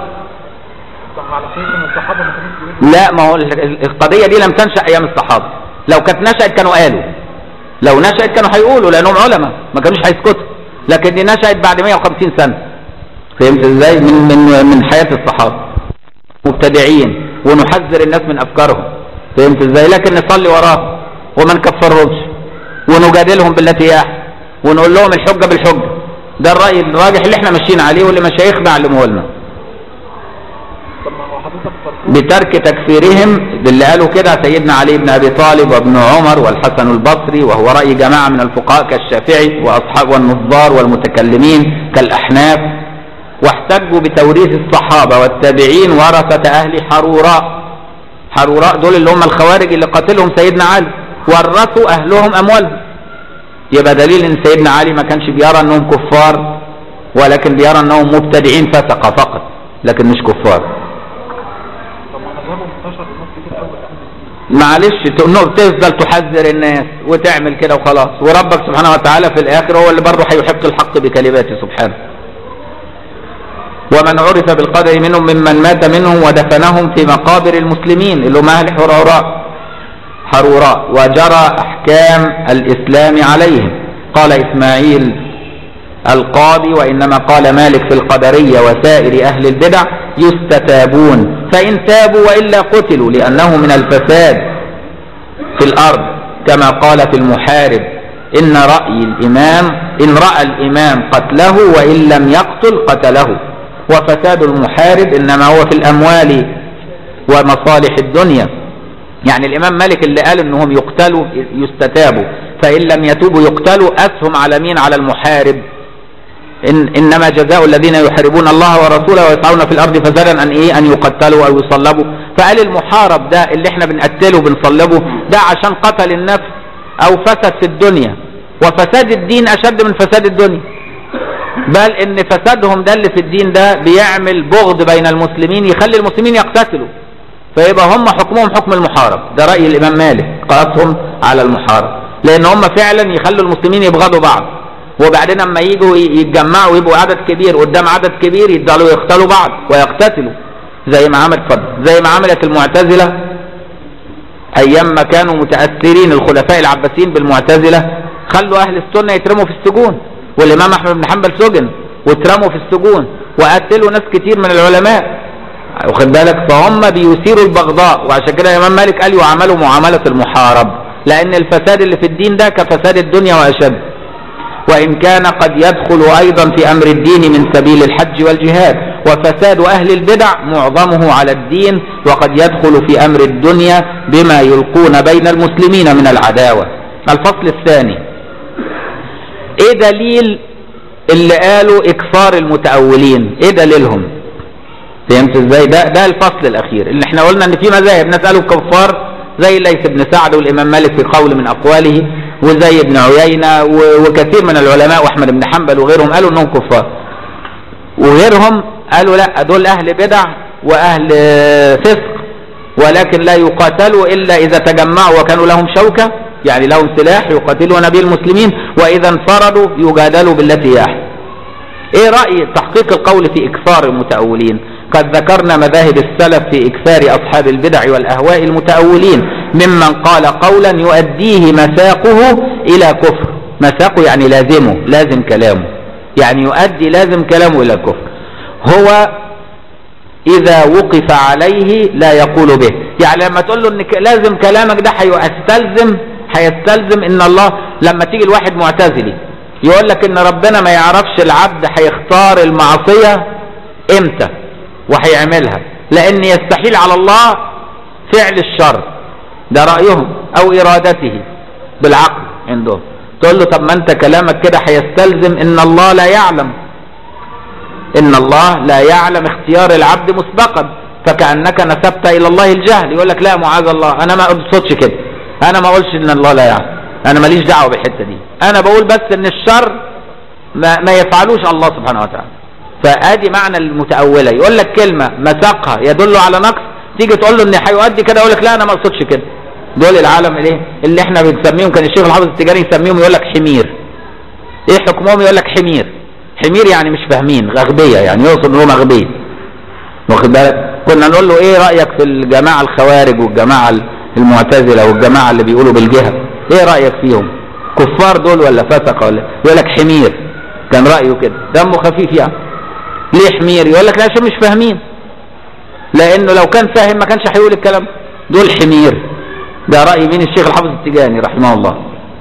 لا ما هو القضية دي لم تنشأ أيام الصحابة لو كانت نشأت كانوا قالوا لو نشأت كانوا هيقولوا لأنهم علماء ما كانوش هيسكتوا لكن دي نشأت بعد 150 سنة فهمت ازاي من من من حياة الصحابة مبتدعين ونحذر الناس من أفكارهم فهمت ازاي لكن نصلي وراهم وما نكفرهمش ونجادلهم بالتي هي احسن ونقول لهم الحجه بالحجه ده الراي الراجح اللي احنا ماشيين عليه واللي مشايخنا علموه لنا بترك تكفيرهم باللي قالوا كده سيدنا علي بن ابي طالب وابن عمر والحسن البصري وهو راي جماعه من الفقهاء كالشافعي واصحاب والنظار والمتكلمين كالاحناف واحتجوا بتوريث الصحابه والتابعين ورثه اهل حروراء حروراء دول اللي هم الخوارج اللي قاتلهم سيدنا علي ورثوا اهلهم اموالهم يبقى دليل ان سيدنا علي ما كانش بيرى انهم كفار ولكن بيرى انهم مبتدعين فسقة فقط لكن مش كفار معلش تفضل تحذر الناس وتعمل كده وخلاص وربك سبحانه وتعالى في الاخر هو اللي برضه هيحق الحق بكلماته سبحانه ومن عرف بالقدر منهم ممن مات منهم ودفنهم في مقابر المسلمين اللي هم اهل حراراء حروراء وجرى احكام الاسلام عليهم قال اسماعيل القاضي وانما قال مالك في القدريه وسائر اهل البدع يستتابون فان تابوا والا قتلوا لانه من الفساد في الارض كما قال في المحارب ان راي الامام ان راى الامام قتله وان لم يقتل قتله وفساد المحارب انما هو في الاموال ومصالح الدنيا يعني الامام مالك اللي قال انهم يقتلوا يستتابوا فان لم يتوبوا يقتلوا اسهم على مين على المحارب إن انما جزاء الذين يحاربون الله ورسوله ويسعون في الارض فسادا ان ايه ان يقتلوا او يصلبوا فقال المحارب ده اللي احنا بنقتله وبنصلبه ده عشان قتل النفس او فسد في الدنيا وفساد الدين اشد من فساد الدنيا بل ان فسادهم ده اللي في الدين ده بيعمل بغض بين المسلمين يخلي المسلمين يقتتلوا فيبقى هم حكمهم حكم المحارب ده رأي الإمام مالك قاسهم على المحارب لأن هم فعلا يخلوا المسلمين يبغضوا بعض وبعدين اما يجوا يتجمعوا ويبقوا عدد كبير قدام عدد كبير يفضلوا يقتلوا بعض ويقتتلوا زي ما عملت فضل زي ما عملت المعتزلة أيام ما كانوا متأثرين الخلفاء العباسيين بالمعتزلة خلوا أهل السنة يترموا في السجون والإمام أحمد بن حنبل سجن واترموا في السجون وقتلوا ناس كتير من العلماء واخد بالك فهم بيثيروا البغضاء وعشان كده الامام مالك قال يعاملوا معامله المحارب لان الفساد اللي في الدين ده كفساد الدنيا واشد وان كان قد يدخل ايضا في امر الدين من سبيل الحج والجهاد وفساد اهل البدع معظمه على الدين وقد يدخل في امر الدنيا بما يلقون بين المسلمين من العداوه الفصل الثاني ايه دليل اللي قالوا اكثار المتاولين ايه دليلهم فهمت ازاي ده ده الفصل الاخير اللي احنا قلنا ان في مذاهب ناس قالوا كفار زي ليث بن سعد والامام مالك في قول من اقواله وزي ابن عيينه وكثير من العلماء واحمد بن حنبل وغيرهم قالوا انهم كفار وغيرهم قالوا لا دول اهل بدع واهل فسق ولكن لا يقاتلوا الا اذا تجمعوا وكانوا لهم شوكه يعني لهم سلاح يقاتلون به المسلمين وإذا انفردوا يجادلوا بالتي هي أحسن ايه رأي تحقيق القول في اكثار المتأولين قد ذكرنا مذاهب السلف في اكثار اصحاب البدع والاهواء المتأولين ممن قال قولا يؤديه مساقه الى كفر مساقه يعني لازمه لازم كلامه يعني يؤدي لازم كلامه الى الكفر هو اذا وقف عليه لا يقول به يعني لما تقول له ان ك- لازم كلامك ده هيستلزم هيستلزم ان الله لما تيجي الواحد معتزلي يقول لك ان ربنا ما يعرفش العبد هيختار المعصية امتى وهيعملها لان يستحيل على الله فعل الشر ده رأيهم او ارادته بالعقل عندهم تقول له طب ما انت كلامك كده هيستلزم ان الله لا يعلم ان الله لا يعلم اختيار العبد مسبقا فكأنك نسبت الى الله الجهل يقول لك لا معاذ الله انا ما اقصدش كده انا ما اقولش ان الله لا يعلم انا ماليش دعوه بالحته دي انا بقول بس ان الشر ما, ما يفعلوش الله سبحانه وتعالى فادي معنى المتأولة يقول لك كلمة مساقها يدل على نقص تيجي تقول له ان هيؤدي كده يقول لك لا انا ما اقصدش كده دول العالم الايه اللي احنا بنسميهم كان الشيخ الحافظ التجاري يسميهم يقول لك حمير ايه حكمهم يقول لك حمير حمير يعني مش فاهمين اغبياء يعني يقصد انهم اغبياء واخد بالك كنا نقول له ايه رايك في الجماعه الخوارج والجماعه المعتزله والجماعه اللي بيقولوا بالجهه ايه رايك فيهم كفار دول ولا فسقه ولا يقول لك حمير كان رايه كده دمه خفيف يعني ليه حمير يقول لك لا عشان مش فاهمين لانه لو كان فاهم ما كانش هيقول الكلام دول حمير ده راي مين الشيخ الحافظ التجاني رحمه الله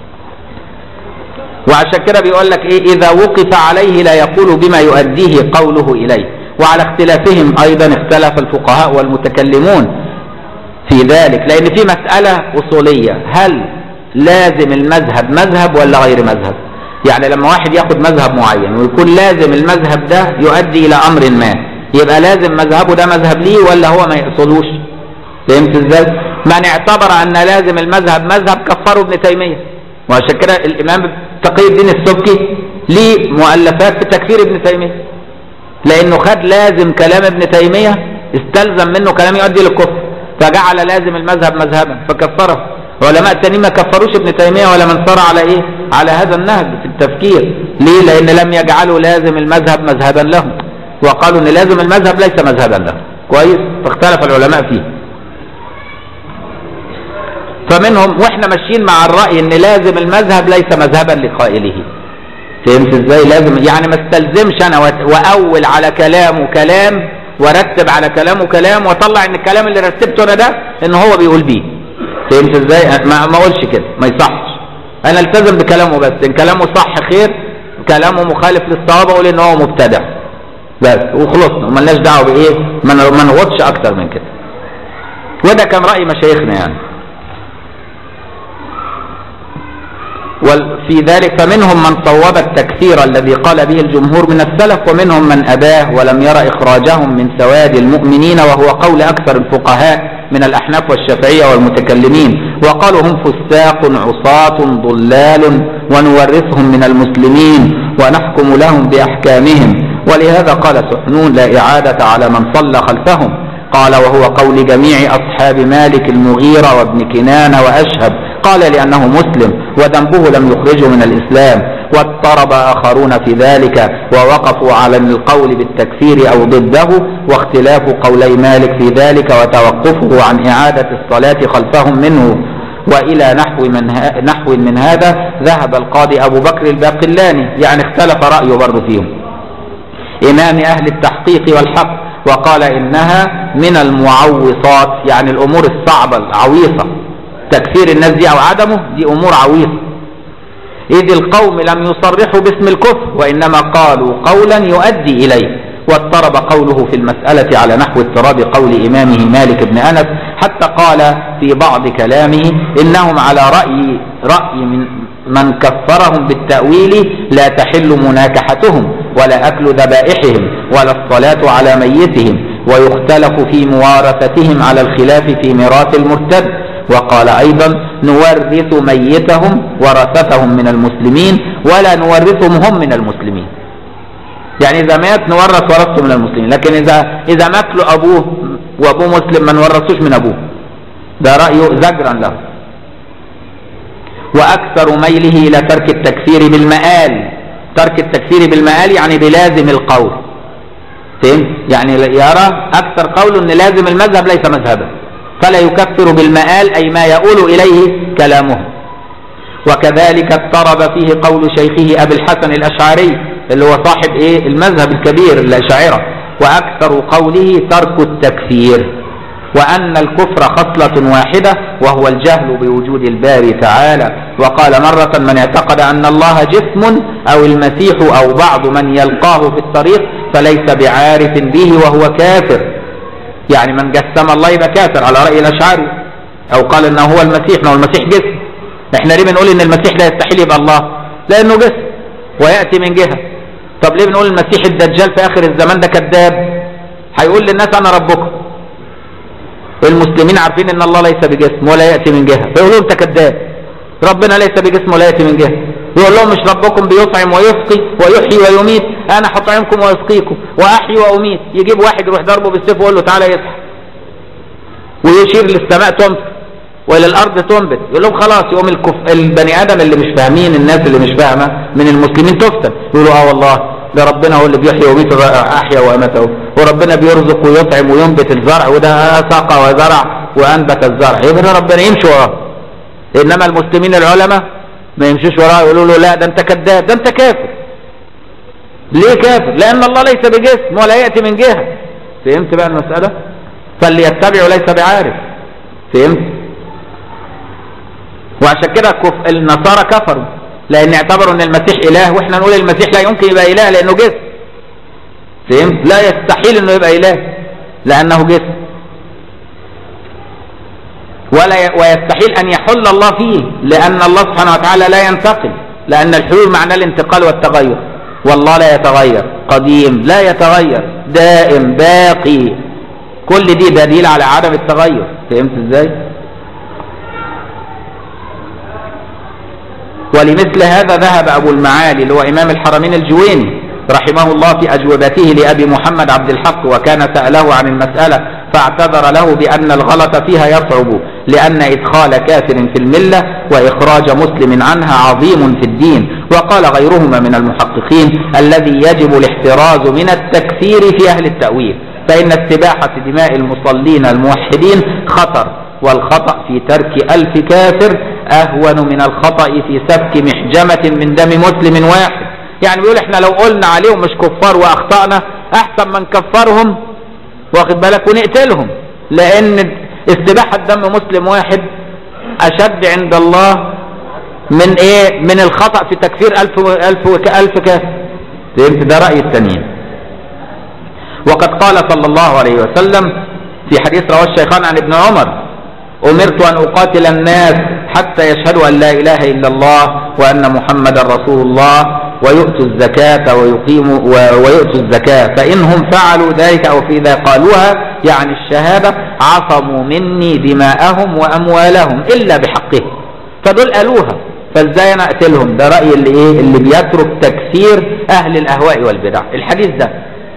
وعشان كده بيقول لك ايه اذا وقف عليه لا يقول بما يؤديه قوله اليه وعلى اختلافهم ايضا اختلف الفقهاء والمتكلمون في ذلك لان في مسألة اصولية هل لازم المذهب مذهب ولا غير مذهب يعني لما واحد ياخد مذهب معين ويكون لازم المذهب ده يؤدي الى امر ما يبقى لازم مذهبه ده مذهب ليه ولا هو ما يقصدوش فهمت ازاي من اعتبر ان لازم المذهب مذهب كفره ابن تيمية وعشان كده الامام تقي الدين السبكي ليه مؤلفات في تكفير ابن تيمية لانه خد لازم كلام ابن تيمية استلزم منه كلام يؤدي للكفر فجعل لازم المذهب مذهبا فكفره علماء التانيين ما كفروش ابن تيمية ولا من سار على ايه على هذا النهج في التفكير ليه لان لم يجعلوا لازم المذهب مذهبا لهم وقالوا ان لازم المذهب ليس مذهبا له كويس فاختلف العلماء فيه فمنهم واحنا ماشيين مع الرأي ان لازم المذهب ليس مذهبا لقائله فهمت ازاي لازم يعني ما استلزمش انا واول على كلامه كلام وارتب على كلامه كلام واطلع ان الكلام اللي رتبته انا ده ان هو بيقول بيه فهمت ازاي ما ما اقولش كده ما يصحش انا التزم بكلامه بس ان كلامه صح خير كلامه مخالف للصواب اقول ان هو مبتدع بس وخلصنا وملناش دعوه بايه ما نغوطش اكتر من كده وده كان راي مشايخنا يعني وفي ذلك فمنهم من صوب التكفير الذي قال به الجمهور من السلف ومنهم من أباه ولم يرى إخراجهم من سواد المؤمنين وهو قول أكثر الفقهاء من الأحناف والشافعية والمتكلمين وقالوا هم فساق عصاة ضلال ونورثهم من المسلمين ونحكم لهم بأحكامهم ولهذا قال سحنون لا إعادة على من صلى خلفهم قال وهو قول جميع أصحاب مالك المغيرة وابن كنانة وأشهب قال لأنه مسلم وذنبه لم يخرجه من الإسلام واضطرب آخرون في ذلك ووقفوا على القول بالتكفير أو ضده واختلاف قولي مالك في ذلك وتوقفه عن إعادة الصلاة خلفهم منه وإلى نحو من, نحو من هذا ذهب القاضي أبو بكر الباقلاني يعني اختلف رأيه برضه فيهم إمام أهل التحقيق والحق وقال إنها من المعوصات يعني الأمور الصعبة العويصة تكفير الناس دي أو عدمه دي أمور عويصة إذ القوم لم يصرحوا باسم الكفر وإنما قالوا قولا يؤدي إليه واضطرب قوله في المسألة على نحو اضطراب قول إمامه مالك بن أنس حتى قال في بعض كلامه إنهم على رأي رأي من من كفرهم بالتأويل لا تحل مناكحتهم ولا أكل ذبائحهم ولا الصلاة على ميتهم ويختلف في موارثتهم على الخلاف في ميراث المرتد وقال أيضا نورث ميتهم ورثتهم من المسلمين ولا نورثهم هم من المسلمين يعني إذا مات نورث ورثته من المسلمين لكن إذا إذا مات له أبوه وأبوه مسلم ما نورثوش من أبوه ده رأيه زجرا له وأكثر ميله إلى ترك التكفير بالمآل ترك التكفير بالمآل يعني بلازم القول فهمت؟ يعني يرى أكثر قول أن لازم المذهب ليس مذهبا فلا يكفر بالمآل أي ما يؤول إليه كلامه وكذلك اضطرب فيه قول شيخه أبي الحسن الأشعري اللي هو صاحب إيه المذهب الكبير الأشاعرة وأكثر قوله ترك التكفير وأن الكفر خصلة واحدة وهو الجهل بوجود الباري تعالى وقال مرة من اعتقد أن الله جسم أو المسيح أو بعض من يلقاه في الطريق فليس بعارف به وهو كافر يعني من جسم الله يبقى كافر على رأي الأشعري أو قال أنه هو المسيح ما هو المسيح جسم احنا ليه بنقول ان المسيح لا يستحيل يبقى الله لانه جسم وياتي من جهه طب ليه بنقول المسيح الدجال في اخر الزمان ده كذاب هيقول للناس انا ربكم المسلمين عارفين ان الله ليس بجسم ولا ياتي من جهه فيقولوا انت كذاب ربنا ليس بجسم ولا ياتي من جهه يقول لهم مش ربكم بيطعم ويسقي ويحيي ويميت انا هطعمكم ويسقيكم واحيي واميت يجيب واحد يروح ضربه بالسيف ويقول له تعالى يصحى ويشير للسماء تمطر والى الارض تنبت يقول لهم خلاص يقوم الكف... البني ادم اللي مش فاهمين الناس اللي مش فاهمه من المسلمين تفتن يقولوا اه والله ده ربنا هو اللي بيحيي ويميت احيا وامات اهو وربنا بيرزق ويطعم وينبت الزرع وده سقى وزرع وانبت الزرع يبقى ربنا يمشي وراه انما المسلمين العلماء ما يمشوش وراه يقولوا له لا ده انت كذاب ده انت كافر ليه كافر لان الله ليس بجسم ولا ياتي من جهه فهمت بقى المساله فاللي يتبع ليس بعارف فهمت وعشان كده كف... النصارى كفروا لان اعتبروا ان المسيح اله واحنا نقول المسيح لا يمكن يبقى اله لانه جسم فهمت لا يستحيل انه يبقى اله لانه جسم ولا ي... ويستحيل ان يحل الله فيه لان الله سبحانه وتعالى لا ينتقل لان الحلول معناه الانتقال والتغير والله لا يتغير قديم لا يتغير دائم باقي كل دي دليل على عدم التغير فهمت ازاي ولمثل هذا ذهب أبو المعالي اللي هو إمام الحرمين الجويني رحمه الله في أجوبته لأبي محمد عبد الحق وكان سأله عن المسألة فاعتذر له بأن الغلط فيها يصعب لأن إدخال كافر في الملة وإخراج مسلم عنها عظيم في الدين وقال غيرهما من المحققين الذي يجب الاحتراز من التكفير في أهل التأويل فإن استباحة دماء المصلين الموحدين خطر والخطأ في ترك ألف كافر أهون من الخطأ في سفك محجمة من دم مسلم واحد يعني بيقول احنا لو قلنا عليهم مش كفار وأخطأنا أحسن من كفرهم واخد بالك ونقتلهم لأن استباحة دم مسلم واحد أشد عند الله من ايه من الخطأ في تكفير ألف ألف ألف كافر فهمت ده رأي التانيين وقد قال صلى الله عليه وسلم في حديث رواه الشيخان عن ابن عمر أمرت أن أقاتل الناس حتى يشهدوا أن لا إله إلا الله وأن محمدا رسول الله ويؤتوا الزكاة ويقيموا ويؤتوا الزكاة فإنهم فعلوا ذلك أو في ذا قالوها يعني الشهادة عصموا مني دماءهم وأموالهم إلا بحقهم فدول قالوها فازاي انا اقتلهم ده رأي اللي ايه اللي بيترك تكفير اهل الاهواء والبدع الحديث ده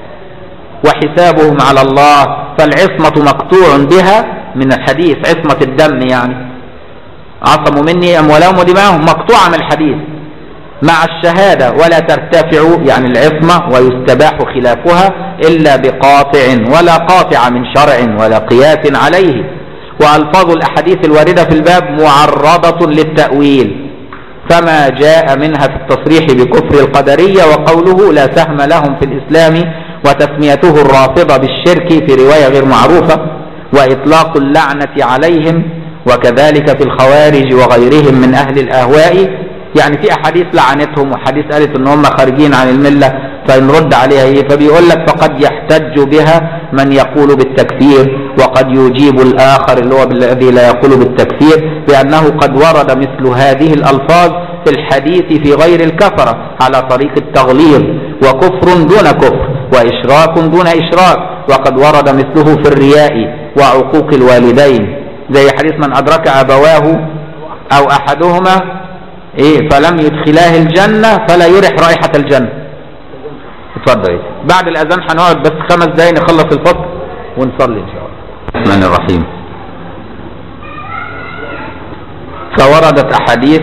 وحسابهم على الله فالعصمة مقطوع بها من الحديث عصمة الدم يعني عصموا مني أموالهم ودماءهم مقطوعة من الحديث مع الشهادة ولا ترتفع يعني العصمة ويستباح خلافها إلا بقاطع ولا قاطع من شرع ولا قياس عليه وألفاظ الأحاديث الواردة في الباب معرضة للتأويل فما جاء منها في التصريح بكفر القدرية وقوله لا سهم لهم في الإسلام وتسميته الرافضة بالشرك في رواية غير معروفة وإطلاق اللعنة عليهم وكذلك في الخوارج وغيرهم من أهل الأهواء يعني في أحاديث لعنتهم وحديث قالت إن هم خارجين عن الملة فنرد عليها إيه فبيقول لك فقد يحتج بها من يقول بالتكفير وقد يجيب الآخر اللي هو الذي لا يقول بالتكفير بأنه قد ورد مثل هذه الألفاظ في الحديث في غير الكفرة على طريق التغليظ وكفر دون كفر وإشراك دون إشراك وقد ورد مثله في الرياء وعقوق الوالدين زي حديث من أدرك أبواه أو أحدهما إيه فلم يدخلاه الجنة فلا يرح رائحة الجنة اتفضل إيه. بعد الأذان هنقعد بس خمس دقايق نخلص الفصل ونصلي إن شاء الله الرحمن الرحيم فوردت أحاديث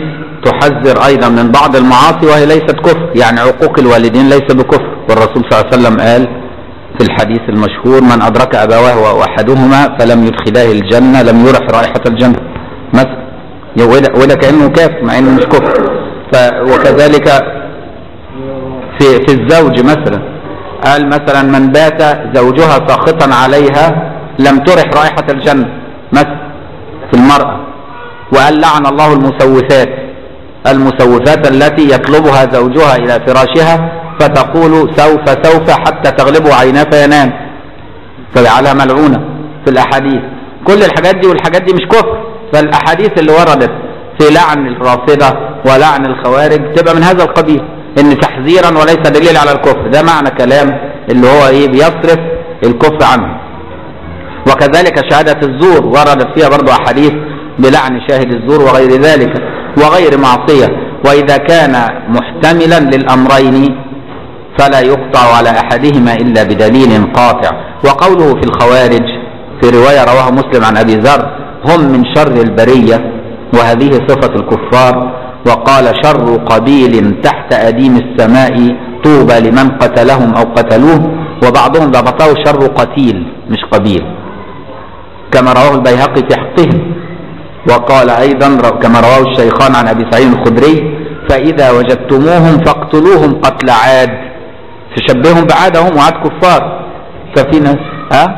تحذر ايضا من بعض المعاصي وهي ليست كفر يعني عقوق الوالدين ليس بكفر والرسول صلى الله عليه وسلم قال في الحديث المشهور من ادرك ابواه واحدهما فلم يدخلاه الجنه لم يرح رائحه الجنه مثلا وده, وده كانه كافر مع انه مش كفر ف وكذلك في في الزوج مثلا قال مثلا من بات زوجها ساخطا عليها لم ترح رائحه الجنه مثلا في المراه وقال لعن الله المسوفات المسوفات التي يطلبها زوجها الى فراشها فتقول سوف سوف حتى تغلبه عيناه فينام فجعلها ملعونه في الاحاديث كل الحاجات دي والحاجات دي مش كفر فالاحاديث اللي وردت في لعن الرافضه ولعن الخوارج تبقى من هذا القبيل ان تحذيرا وليس دليل على الكفر ده معنى كلام اللي هو ايه بيصرف الكفر عنه وكذلك شهاده الزور وردت فيها برضو احاديث بلعن شاهد الزور وغير ذلك وغير معصية وإذا كان محتملا للأمرين فلا يقطع على أحدهما إلا بدليل قاطع وقوله في الخوارج في رواية رواه مسلم عن أبي ذر هم من شر البرية وهذه صفة الكفار وقال شر قبيل تحت أديم السماء طوبى لمن قتلهم أو قتلوه وبعضهم ضبطه شر قتيل مش قبيل كما رواه البيهقي في حقهم وقال أيضا كما رواه الشيخان عن أبي سعيد الخدري فإذا وجدتموهم فاقتلوهم قتل عاد تشبههم بعاد هم وعاد كفار ففي ناس ها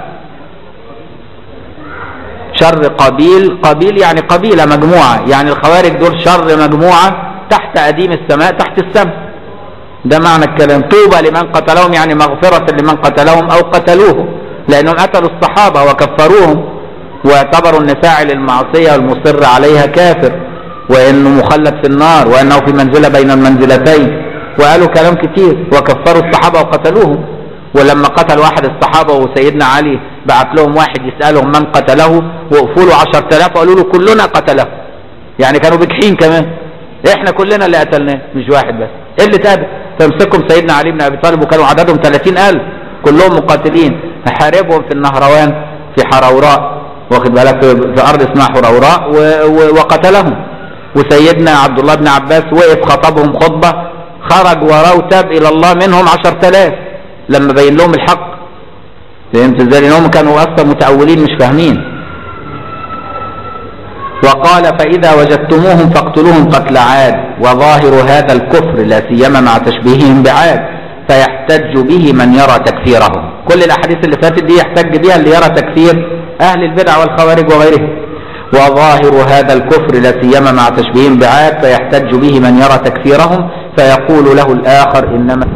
شر قبيل قبيل يعني قبيلة مجموعة يعني الخوارج دول شر مجموعة تحت أديم السماء تحت السماء ده معنى الكلام طوبى لمن قتلهم يعني مغفرة لمن قتلهم أو قتلوه لأنهم قتلوا الصحابة وكفروهم واعتبروا ان فاعل المعصيه المصر عليها كافر وانه مخلد في النار وانه في منزله بين المنزلتين وقالوا كلام كتير وكفروا الصحابه وقتلوهم ولما قتل واحد الصحابه وسيدنا علي بعت لهم واحد يسالهم من قتله وقفوا له 10000 وقالوا له كلنا قتله يعني كانوا بجحين كمان احنا كلنا اللي قتلناه مش واحد بس ايه اللي تابع فامسكهم سيدنا علي بن ابي طالب وكانوا عددهم 30000 كلهم مقاتلين حاربهم في النهروان في حروراء واخد بالك في ارض اسمها حروراء وقتلهم وسيدنا عبد الله بن عباس وقف خطبهم خطبه خرج وراه وتاب الى الله منهم 10000 لما بين لهم الحق فهمت ازاي لانهم كانوا اصلا متاولين مش فاهمين وقال فاذا وجدتموهم فاقتلوهم قتل عاد وظاهر هذا الكفر لا سيما مع تشبيههم بعاد فيحتج به من يرى تكفيرهم كل الاحاديث اللي فاتت دي يحتج بها اللي يرى تكفير أهل البدع والخوارج وغيرهم وظاهر هذا الكفر لا سيما مع تشبيههم بعاد فيحتج به من يرى تكفيرهم فيقول له الآخر إنما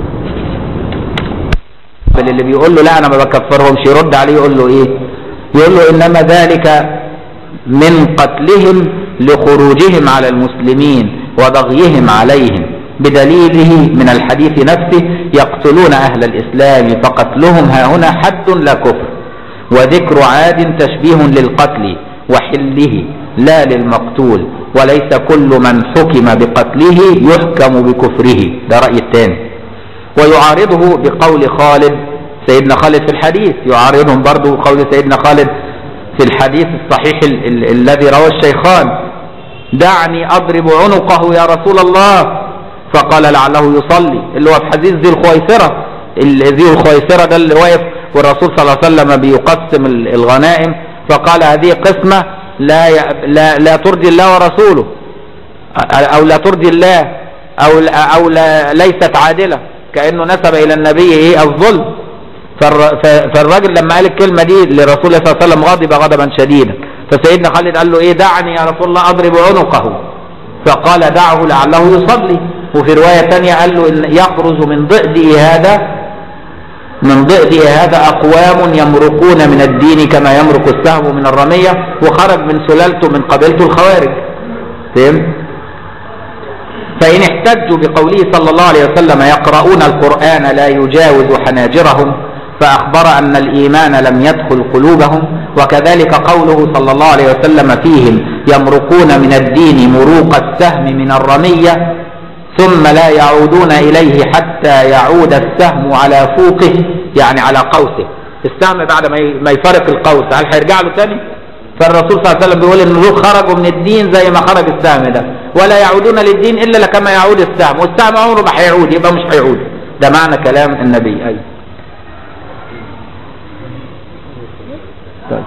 بل اللي بيقول له لا أنا ما بكفرهمش يرد عليه يقول له إيه يقول له إنما ذلك من قتلهم لخروجهم على المسلمين وبغيهم عليهم بدليله من الحديث نفسه يقتلون أهل الإسلام فقتلهم ها هنا حد لا كفر وذكر عاد تشبيه للقتل وحله لا للمقتول وليس كل من حكم بقتله يحكم بكفره ده رأي الثاني ويعارضه بقول خالد سيدنا خالد في الحديث يعارضهم برضه قول سيدنا خالد في الحديث الصحيح ال ال الذي رواه الشيخان دعني أضرب عنقه يا رسول الله فقال لعله يصلي اللي هو في حديث ذي الخويسرة ذي الخويسرة ده اللي واقف والرسول صلى الله عليه وسلم بيقسم الغنائم فقال هذه قسمة لا لا لا ترضي الله ورسوله او لا ترضي الله او او لا ليست عادلة كأنه نسب الى النبي ايه الظلم فالراجل لما قال الكلمة دي لرسول الله صلى الله عليه وسلم غضب غضبا شديدا فسيدنا خالد قال له ايه دعني يا رسول الله اضرب عنقه فقال دعه لعله يصلي وفي رواية ثانية قال له إن يخرج من ضئده هذا من ضئده هذا أقوام يمرقون من الدين كما يمرق السهم من الرمية وخرج من سلالته من قبيلته الخوارج فهمت؟ فإن احتجوا بقوله صلى الله عليه وسلم يقرؤون القرآن لا يجاوز حناجرهم فأخبر أن الإيمان لم يدخل قلوبهم وكذلك قوله صلى الله عليه وسلم فيهم يمرقون من الدين مروق السهم من الرمية ثم لا يعودون إليه حتى يعود السهم على فوقه يعني على قوسه السهم بعد ما يفارق القوس هل هيرجع له تاني فالرسول صلى الله عليه وسلم بيقول ان دول خرجوا من الدين زي ما خرج السهم ده ولا يعودون للدين الا كما يعود السهم والسهم عمره ما هيعود يبقى مش هيعود ده معنى كلام النبي ايوه طيب.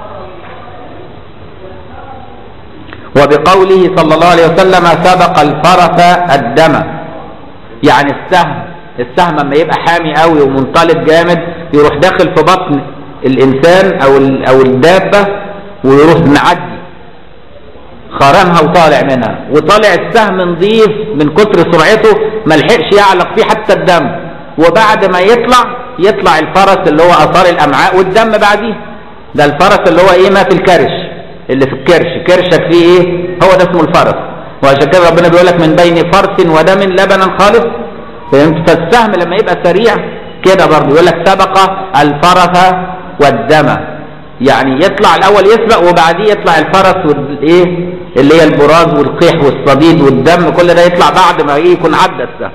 وبقوله صلى الله عليه وسلم سبق الفرس الدم يعني السهم السهم لما يبقى حامي قوي ومنطلق جامد يروح داخل في بطن الانسان او ال- او الدابه ويروح معدي خرمها وطالع منها وطالع السهم نظيف من كتر سرعته ما لحقش يعلق فيه حتى الدم وبعد ما يطلع يطلع الفرس اللي هو اثار الامعاء والدم بعديه ده الفرس اللي هو ايه ما في الكرش اللي في الكرش كرشك فيه ايه هو ده اسمه الفرس وعشان كده ربنا بيقول لك من بين فرس ودم لبنا خالص فهمت فالسهم لما يبقى سريع كده برضه يقول لك سبق الفرس والدم يعني يطلع الاول يسبق وبعديه يطلع الفرس والايه اللي هي البراز والقيح والصديد والدم كل ده يطلع بعد ما إيه يكون عدى السهم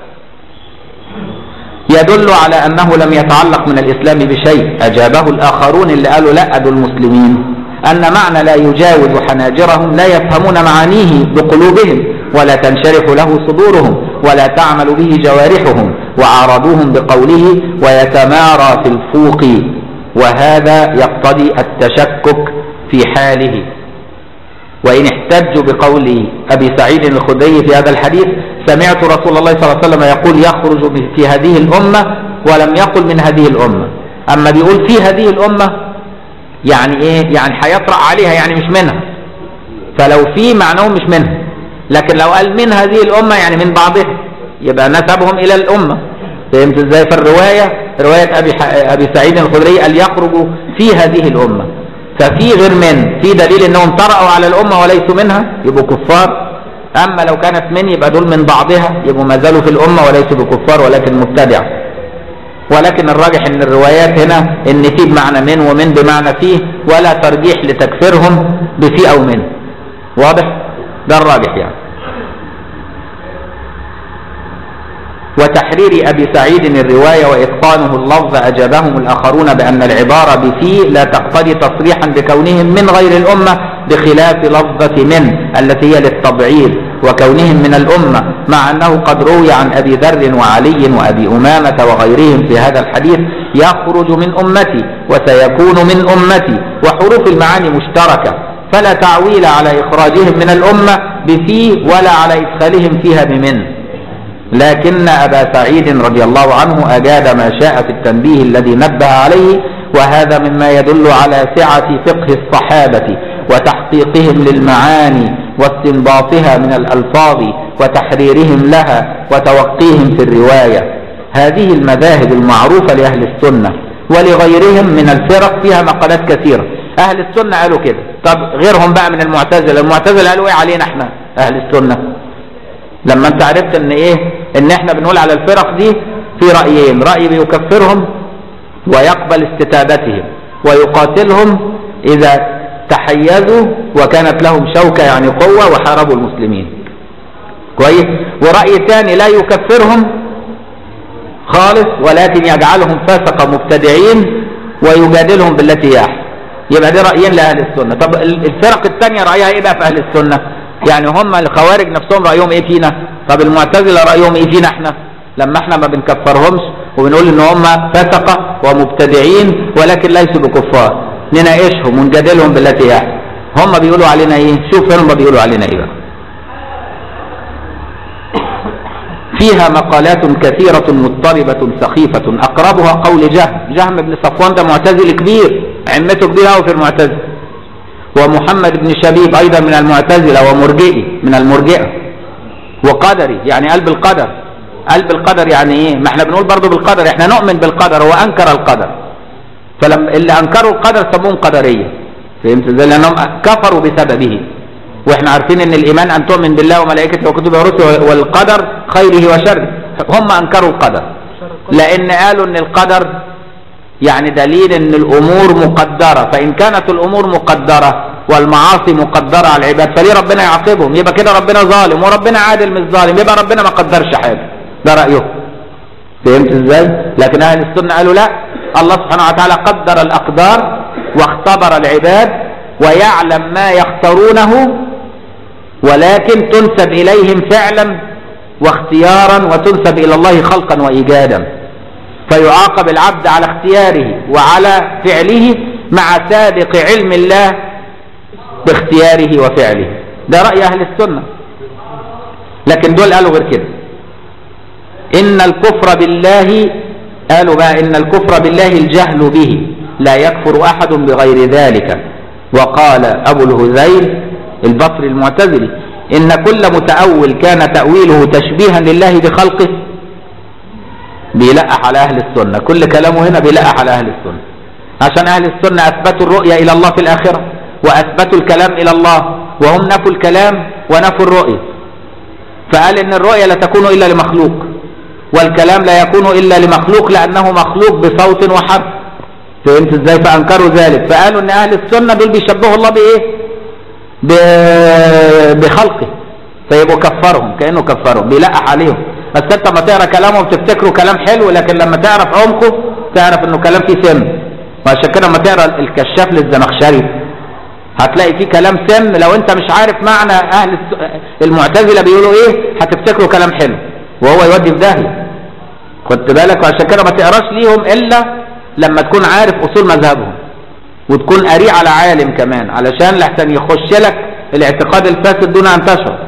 يدل على انه لم يتعلق من الاسلام بشيء اجابه الاخرون اللي قالوا لا دول مسلمين ان معنى لا يجاوز حناجرهم لا يفهمون معانيه بقلوبهم ولا تنشرح له صدورهم ولا تعمل به جوارحهم وعارضوهم بقوله ويتمارى في الفوق وهذا يقتضي التشكك في حاله وإن احتجوا بقول أبي سعيد الخدري في هذا الحديث سمعت رسول الله صلى الله عليه وسلم يقول يخرج في هذه الأمة ولم يقل من هذه الأمة أما بيقول في هذه الأمة يعني إيه يعني هيطرأ عليها يعني مش منها فلو في معناه مش منها لكن لو قال من هذه الأمة يعني من بعضها يبقى نسبهم إلى الأمة فهمت ازاي فالرواية رواية أبي, ح... أبي سعيد الخدري قال يخرج في هذه الأمة ففي غير من في دليل انهم طرأوا على الامه وليسوا منها يبقوا كفار اما لو كانت من يبقى دول من بعضها يبقوا ما زالوا في الامه وليسوا بكفار ولكن مبتدع ولكن الراجح ان الروايات هنا ان في بمعنى من ومن بمعنى فيه ولا ترجيح لتكفيرهم بفي او من واضح ده الراجح يعني وتحرير أبي سعيد الرواية وإتقانه اللفظ أجابهم الآخرون بأن العبارة بفي لا تقتضي تصريحا بكونهم من غير الأمة بخلاف لفظة من التي هي للتبعيض وكونهم من الأمة مع أنه قد روي عن أبي ذر وعلي وأبي أمامة وغيرهم في هذا الحديث يخرج من أمتي وسيكون من أمتي وحروف المعاني مشتركة فلا تعويل على إخراجهم من الأمة بفي ولا على إدخالهم فيها بمن لكن أبا سعيد رضي الله عنه أجاد ما شاء في التنبيه الذي نبه عليه وهذا مما يدل على سعة فقه الصحابة وتحقيقهم للمعاني واستنباطها من الألفاظ وتحريرهم لها وتوقيهم في الرواية هذه المذاهب المعروفة لأهل السنة ولغيرهم من الفرق فيها مقالات كثيرة أهل السنة قالوا كده طب غيرهم بقى من المعتزلة المعتزلة قالوا إيه علينا إحنا أهل السنة لما انت عرفت ان ايه ان احنا بنقول على الفرق دي في رأيين رأي بيكفرهم ويقبل استتابتهم ويقاتلهم اذا تحيزوا وكانت لهم شوكة يعني قوة وحاربوا المسلمين كويس ورأي ثاني لا يكفرهم خالص ولكن يجعلهم فسقة مبتدعين ويجادلهم بالتي هي احسن يبقى دي رأيين لأهل السنة طب الفرق الثانية رأيها ايه بقى في أهل السنة يعني هم الخوارج نفسهم رأيهم ايه فينا طب المعتزلة رأيهم ايه فينا احنا لما احنا ما بنكفرهمش وبنقول ان هم فسقة ومبتدعين ولكن ليسوا بكفار نناقشهم ونجادلهم بالتي هي احسن هم بيقولوا علينا ايه شوف هم بيقولوا علينا ايه بقى فيها مقالات كثيرة مضطربة سخيفة أقربها قول جهم جهم بن صفوان ده معتزل كبير عمته كبيرة أوي في المعتزل ومحمد بن شبيب أيضا من المعتزلة ومرجئي من المرجئة وقدري يعني قلب القدر قلب القدر يعني ايه ما احنا بنقول برضو بالقدر احنا نؤمن بالقدر هو انكر القدر فلما اللي انكروا القدر سموهم قدرية فهمت ازاي لانهم كفروا بسببه واحنا عارفين ان الايمان ان تؤمن بالله وملائكته وكتبه ورسله والقدر خيره وشره هم انكروا القدر لان قالوا ان القدر يعني دليل ان الامور مقدرة فان كانت الامور مقدرة والمعاصي مقدرة على العباد فليه ربنا يعاقبهم يبقى كده ربنا ظالم وربنا عادل مش ظالم يبقى ربنا ما قدرش حاجة ده رأيهم فهمت ازاي لكن اهل السنة قالوا لا الله سبحانه وتعالى قدر الاقدار واختبر العباد ويعلم ما يختارونه ولكن تنسب إليهم فعلا واختيارا وتنسب إلى الله خلقا وإيجادا فيعاقب العبد على اختياره وعلى فعله مع سابق علم الله باختياره وفعله ده رأي أهل السنة لكن دول قالوا غير كده إن الكفر بالله قالوا بقى إن الكفر بالله الجهل به لا يكفر أحد بغير ذلك وقال أبو الهذيل البصري المعتزلي إن كل متأول كان تأويله تشبيها لله بخلقه بيلقح على أهل السنة كل كلامه هنا بيلقح على أهل السنة عشان أهل السنة أثبتوا الرؤية إلى الله في الآخرة وأثبتوا الكلام إلى الله وهم نفوا الكلام ونفوا الرؤية فقال إن الرؤية لا تكون إلا لمخلوق والكلام لا يكون إلا لمخلوق لأنه مخلوق بصوت وحرف فهمت ازاي فأنكروا ذلك فقالوا إن أهل السنة دول بيشبهوا الله بإيه ب- بخلقه فيبقوا كفرهم كأنه كفرهم بيلقح عليهم بس انت لما تقرا كلامهم تفتكروا كلام حلو لكن لما تعرف عمقه تعرف انه كلام فيه سم وعشان كده لما تقرا الكشاف للزمخشري هتلاقي فيه كلام سم لو انت مش عارف معنى اهل الس- المعتزله بيقولوا ايه هتفتكروا كلام حلو وهو يودي في داهيه خدت بالك وعشان كده ما تقراش ليهم الا لما تكون عارف اصول مذهبهم وتكون قاري على عالم كمان علشان لحسن يخش لك الاعتقاد الفاسد دون ان تشعر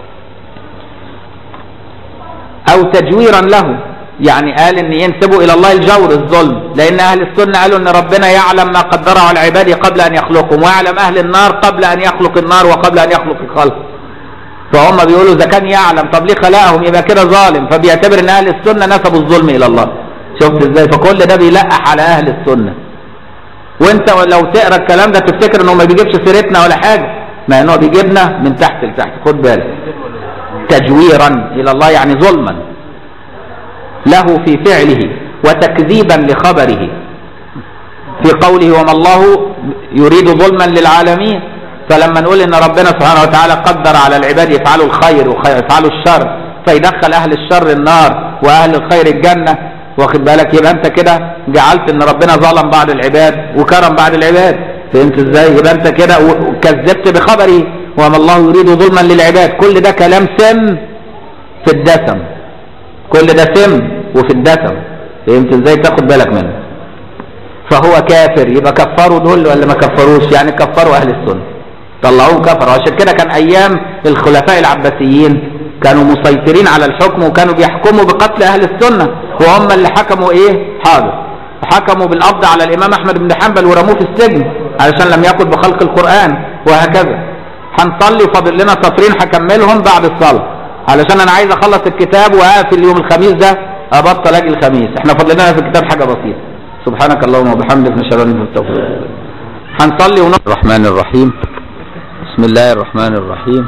او تجويرا له يعني قال ان ينسبوا الى الله الجور الظلم لان اهل السنه قالوا ان ربنا يعلم ما قدره على العباد قبل ان يخلقهم ويعلم اهل النار قبل ان يخلق النار وقبل ان يخلق الخلق فهم بيقولوا اذا كان يعلم طب ليه خلقهم يبقى كده ظالم فبيعتبر ان اهل السنه نسبوا الظلم الى الله شفت ازاي فكل ده بيلقح على اهل السنه وانت لو تقرا الكلام ده تفتكر انه ما بيجيبش سيرتنا ولا حاجه مع انه بيجيبنا من تحت لتحت خد بالك تجويرا الى الله يعني ظلما له في فعله وتكذيبا لخبره في قوله وما الله يريد ظلما للعالمين فلما نقول ان ربنا سبحانه وتعالى قدر على العباد يفعلوا الخير ويفعلوا الشر فيدخل اهل الشر النار واهل الخير الجنه واخد بالك يبقى انت كده جعلت ان ربنا ظلم بعض العباد وكرم بعض العباد فهمت ازاي يبقى انت كده وكذبت بخبره وما الله يريد ظلما للعباد كل ده كلام سم في الدسم كل ده سم وفي الدسم فهمت ازاي تاخد بالك منه فهو كافر يبقى كفروا دول ولا ما كفروش يعني كفروا اهل السنه طلعوهم كفر عشان كده كان ايام الخلفاء العباسيين كانوا مسيطرين على الحكم وكانوا بيحكموا بقتل اهل السنه وهم اللي حكموا ايه حاضر حكموا بالقبض على الامام احمد بن حنبل ورموه في السجن علشان لم يقل بخلق القران وهكذا هنصلي فاضل لنا سطرين هكملهم بعد الصلاه علشان انا عايز اخلص الكتاب واقفل يوم الخميس ده ابطل اجي الخميس احنا فاضل لنا في الكتاب حاجه بسيطه سبحانك اللهم وبحمدك نشهد ان لا اله الا انت هنصلي ونصلي الرحمن الرحيم بسم الله الرحمن الرحيم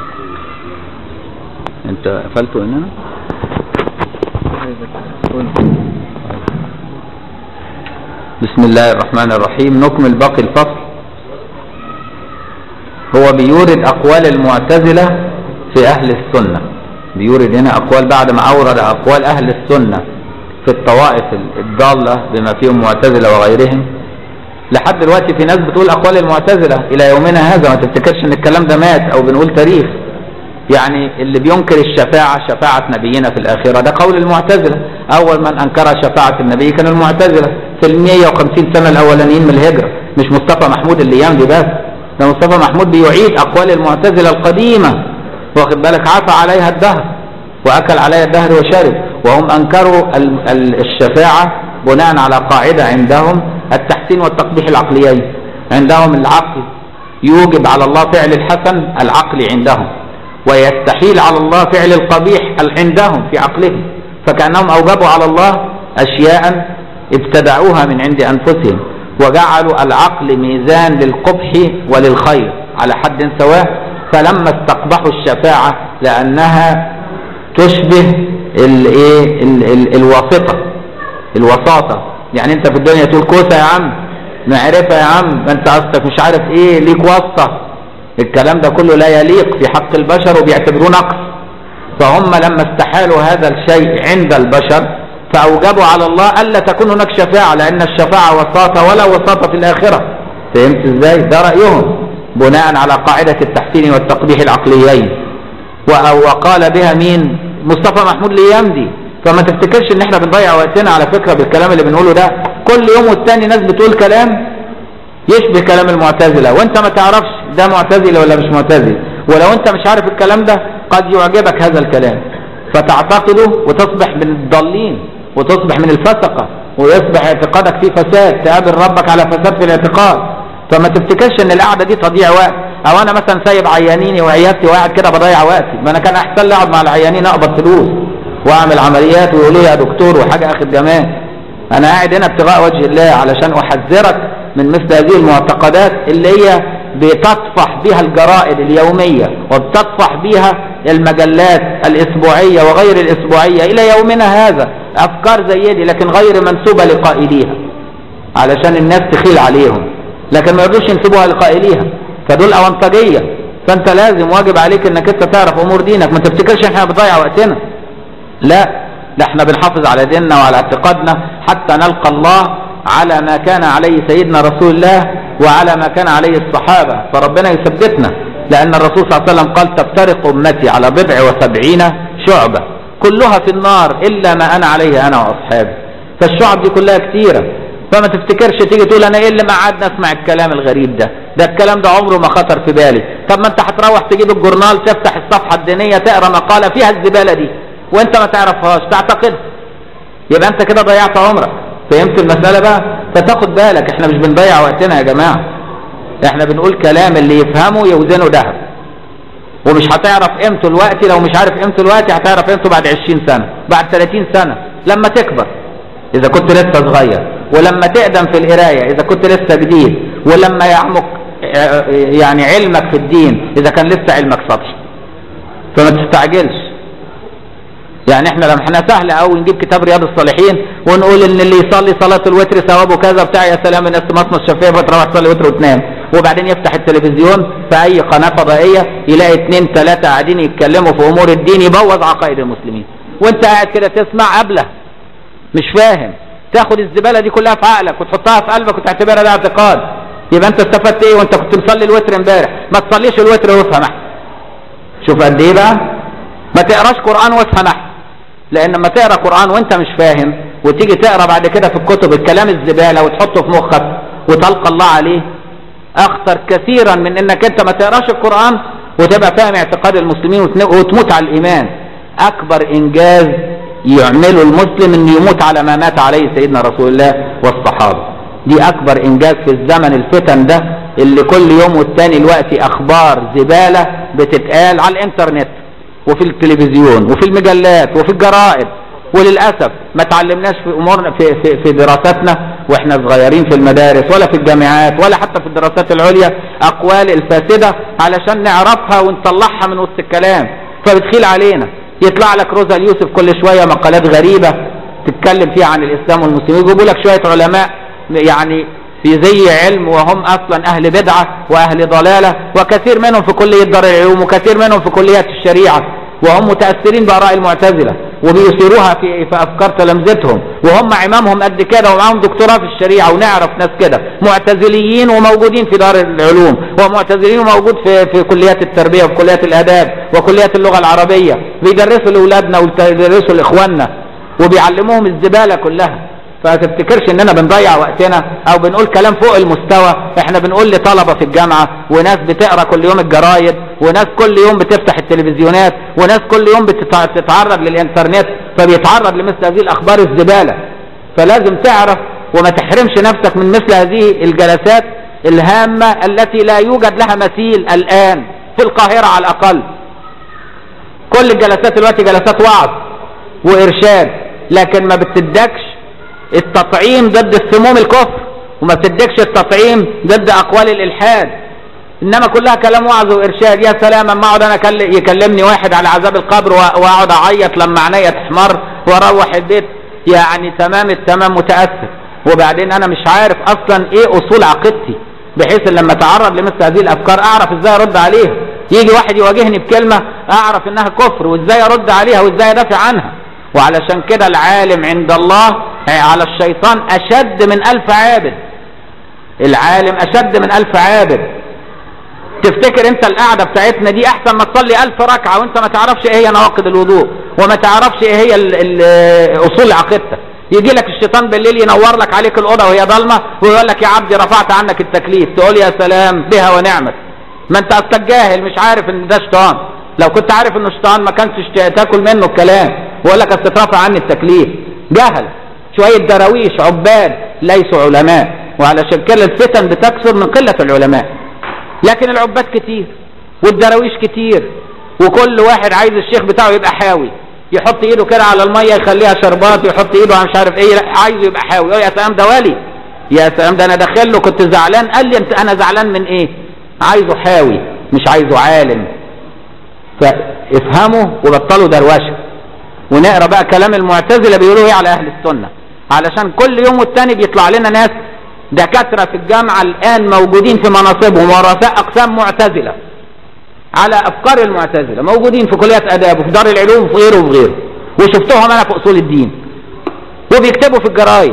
انت قفلته اننا بسم الله الرحمن الرحيم نكمل باقي الفصل هو بيورد اقوال المعتزله في اهل السنه بيورد هنا اقوال بعد ما اورد اقوال اهل السنه في الطوائف الضاله بما فيهم معتزله وغيرهم لحد دلوقتي في ناس بتقول اقوال المعتزله الى يومنا هذا ما تفتكرش ان الكلام ده مات او بنقول تاريخ يعني اللي بينكر الشفاعة شفاعة نبينا في الآخرة ده قول المعتزلة أول من أنكر شفاعة النبي كان المعتزلة في ال 150 سنة الأولانيين من الهجرة مش مصطفى محمود اللي يمضي بس ده مصطفى محمود بيعيد أقوال المعتزلة القديمة واخد بالك عفى عليها الدهر وأكل عليها الدهر وشرب وهم أنكروا ال- ال- الشفاعة بناء على قاعدة عندهم التحسين والتقبيح العقليين عندهم العقل يوجب على الله فعل الحسن العقلي عندهم ويستحيل على الله فعل القبيح عندهم في عقلهم فكأنهم أوجبوا على الله أشياء ابتدعوها من عند أنفسهم وجعلوا العقل ميزان للقبح وللخير على حد سواء فلما استقبحوا الشفاعة لأنها تشبه الايه ال- ال- الواسطة الوساطة يعني انت في الدنيا تقول كوسة يا عم معرفة يا عم ما انت اصلك مش عارف ايه ليك واسطة الكلام ده كله لا يليق في حق البشر وبيعتبروه نقص فهم لما استحالوا هذا الشيء عند البشر فأوجبوا على الله ألا تكون هناك شفاعة لأن الشفاعة وساطة ولا وساطة في الآخرة فهمت ازاي؟ ده رأيهم بناء على قاعدة التحسين والتقبيح العقليين و- وقال بها مين مصطفى محمود ليمدي فما تفتكرش ان احنا بنضيع وقتنا على فكرة بالكلام اللي بنقوله ده كل يوم والتاني ناس بتقول كلام يشبه كلام المعتزلة وانت ما تعرفش ده معتزلة ولا مش معتزل ولو انت مش عارف الكلام ده قد يعجبك هذا الكلام فتعتقده وتصبح من الضالين وتصبح من الفسقة ويصبح اعتقادك فيه فساد تقابل ربك على فساد في الاعتقاد فما تفتكرش ان القعدة دي تضييع وقت او انا مثلا سايب عيانيني وعيادتي وقاعد كده بضيع وقتي ما انا كان احسن لي اقعد مع العيانين اقبض فلوس واعمل عمليات ويقولوا لي يا دكتور وحاجة اخر جمال انا قاعد هنا ابتغاء وجه الله علشان احذرك من مثل هذه المعتقدات اللي هي بتطفح بها الجرائد اليومية وبتطفح بها المجلات الاسبوعية وغير الاسبوعية الى يومنا هذا افكار زي دي لكن غير منسوبة لقائليها علشان الناس تخيل عليهم لكن ما يرضوش ينسبوها لقائليها فدول اونطجية فانت لازم واجب عليك انك انت تعرف امور دينك ما تفتكرش احنا بنضيع وقتنا لا ده احنا بنحافظ على ديننا وعلى اعتقادنا حتى نلقى الله على ما كان عليه سيدنا رسول الله وعلى ما كان عليه الصحابة فربنا يثبتنا لأن الرسول صلى الله عليه وسلم قال تفترق أمتي على بضع وسبعين شعبة كلها في النار إلا ما أنا عليه أنا وأصحابي فالشعب دي كلها كتيرة فما تفتكرش تيجي تقول أنا إيه اللي ما قعدنا أسمع الكلام الغريب ده ده الكلام ده عمره ما خطر في بالي طب ما أنت هتروح تجيب الجورنال تفتح الصفحة الدينية تقرأ مقالة فيها الزبالة دي وأنت ما تعرفهاش تعتقدها يبقى انت كده ضيعت عمرك فهمت المسألة بقى فتاخد بالك احنا مش بنضيع وقتنا يا جماعة احنا بنقول كلام اللي يفهمه يوزنه ذهب ومش هتعرف قيمته دلوقتي لو مش عارف قيمته دلوقتي هتعرف قيمته بعد 20 سنة بعد 30 سنة لما تكبر اذا كنت لسه صغير ولما تقدم في القراية اذا كنت لسه جديد ولما يعمق اه، يعني علمك في الدين اذا كان لسه علمك سطحي فما تستعجلش يعني احنا لما احنا سهل قوي نجيب كتاب رياض الصالحين ونقول ان اللي يصلي صلاه الوتر ثوابه كذا بتاع يا سلام الناس مصمص الشافعيه بتروح تصلي وتر وتنام وبعدين يفتح التلفزيون في اي قناه فضائيه يلاقي اثنين ثلاثه قاعدين يتكلموا في امور الدين يبوظ عقائد المسلمين وانت قاعد كده تسمع قبله مش فاهم تاخد الزباله دي كلها في عقلك وتحطها في قلبك وتعتبرها ده اعتقاد يبقى انت استفدت ايه وانت كنت مصلي الوتر امبارح ما تصليش الوتر وافهم احسن شوف قد ايه بقى ما تقراش قران وافهم احسن لان لما تقرا قران وانت مش فاهم وتيجي تقرا بعد كده في الكتب الكلام الزباله وتحطه في مخك وتلقى الله عليه اخطر كثيرا من انك انت ما تقراش القران وتبقى فاهم اعتقاد المسلمين وتن- وتموت على الايمان اكبر انجاز يعمله المسلم انه يموت على ما مات عليه سيدنا رسول الله والصحابه دي اكبر انجاز في الزمن الفتن ده اللي كل يوم والتاني الوقت اخبار زباله بتتقال على الانترنت وفي التلفزيون وفي المجلات وفي الجرائد وللاسف ما تعلمناش في امورنا في في, في دراستنا واحنا صغيرين في المدارس ولا في الجامعات ولا حتى في الدراسات العليا اقوال الفاسده علشان نعرفها ونطلعها من وسط الكلام فبتخيل علينا يطلع لك روزا اليوسف كل شويه مقالات غريبه تتكلم فيها عن الاسلام والمسلمين يجيبوا لك شويه علماء يعني في زي علم وهم اصلا اهل بدعه واهل ضلاله وكثير منهم في كليه دار العلوم وكثير منهم في كليات الشريعه وهم متاثرين باراء المعتزله وبيثيروها في في افكار تلامذتهم وهم عمامهم قد كده ومعاهم دكتوراه في الشريعه ونعرف ناس كده معتزليين وموجودين في دار العلوم ومعتزلين وموجود في في كليات التربيه وفي كليات الاداب وكليات اللغه العربيه بيدرسوا لاولادنا وبيدرسوا لاخواننا وبيعلموهم الزباله كلها فتفتكرش اننا بنضيع وقتنا او بنقول كلام فوق المستوى احنا بنقول لطلبه في الجامعه وناس بتقرا كل يوم الجرايد وناس كل يوم بتفتح التلفزيونات وناس كل يوم بتتع- بتتعرض للانترنت فبيتعرض لمثل هذه الاخبار الزباله فلازم تعرف وما تحرمش نفسك من مثل هذه الجلسات الهامه التي لا يوجد لها مثيل الان في القاهره على الاقل كل الجلسات دلوقتي جلسات وعظ وارشاد لكن ما بتدكش التطعيم ضد السموم الكفر وما بتدكش التطعيم ضد اقوال الالحاد انما كلها كلام وعظ وارشاد يا سلام اما اقعد انا أكل- يكلمني واحد على عذاب القبر وأ- واقعد اعيط لما عينيا تحمر واروح البيت يعني تمام التمام متاسف وبعدين انا مش عارف اصلا ايه اصول عقيدتي بحيث ان لما اتعرض لمثل هذه الافكار اعرف ازاي ارد عليها يجي واحد يواجهني بكلمه اعرف انها كفر وازاي ارد عليها وازاي ادافع عنها وعلشان كده العالم عند الله على الشيطان اشد من الف عابد العالم اشد من الف عابد تفتكر انت القعده بتاعتنا دي احسن ما تصلي ألف ركعه وانت ما تعرفش ايه هي نواقض الوضوء وما تعرفش ايه هي ال ال اصول عقيدتك يجي لك الشيطان بالليل ينور لك عليك الاوضه وهي ضلمه ويقول لك يا عبدي رفعت عنك التكليف تقول يا سلام بها ونعمت ما انت اصلك جاهل مش عارف ان ده شيطان لو كنت عارف انه شيطان ما كنتش تاكل منه الكلام ويقول لك اصل اترفع عني التكليف جهل شويه دراويش عباد ليسوا علماء وعلشان كده الفتن بتكثر من قله العلماء لكن العباد كتير والدراويش كتير وكل واحد عايز الشيخ بتاعه يبقى حاوي يحط ايده كده على الميه يخليها شربات يحط ايده على مش عارف ايه لا عايزه يبقى حاوي يا سلام ده ولي يا سلام ده انا داخل له كنت زعلان قال لي انت انا زعلان من ايه عايزه حاوي مش عايزه عالم فافهموا وبطلوا دروشه ونقرا بقى كلام المعتزله بيقولوا ايه على اهل السنه علشان كل يوم والتاني بيطلع لنا ناس دكاتره في الجامعه الان موجودين في مناصبهم ورثاء اقسام معتزله على افكار المعتزله موجودين في كليات اداب وفي دار العلوم وفي غيره وفي غيره وشفتهم انا في اصول الدين وبيكتبوا في الجرايد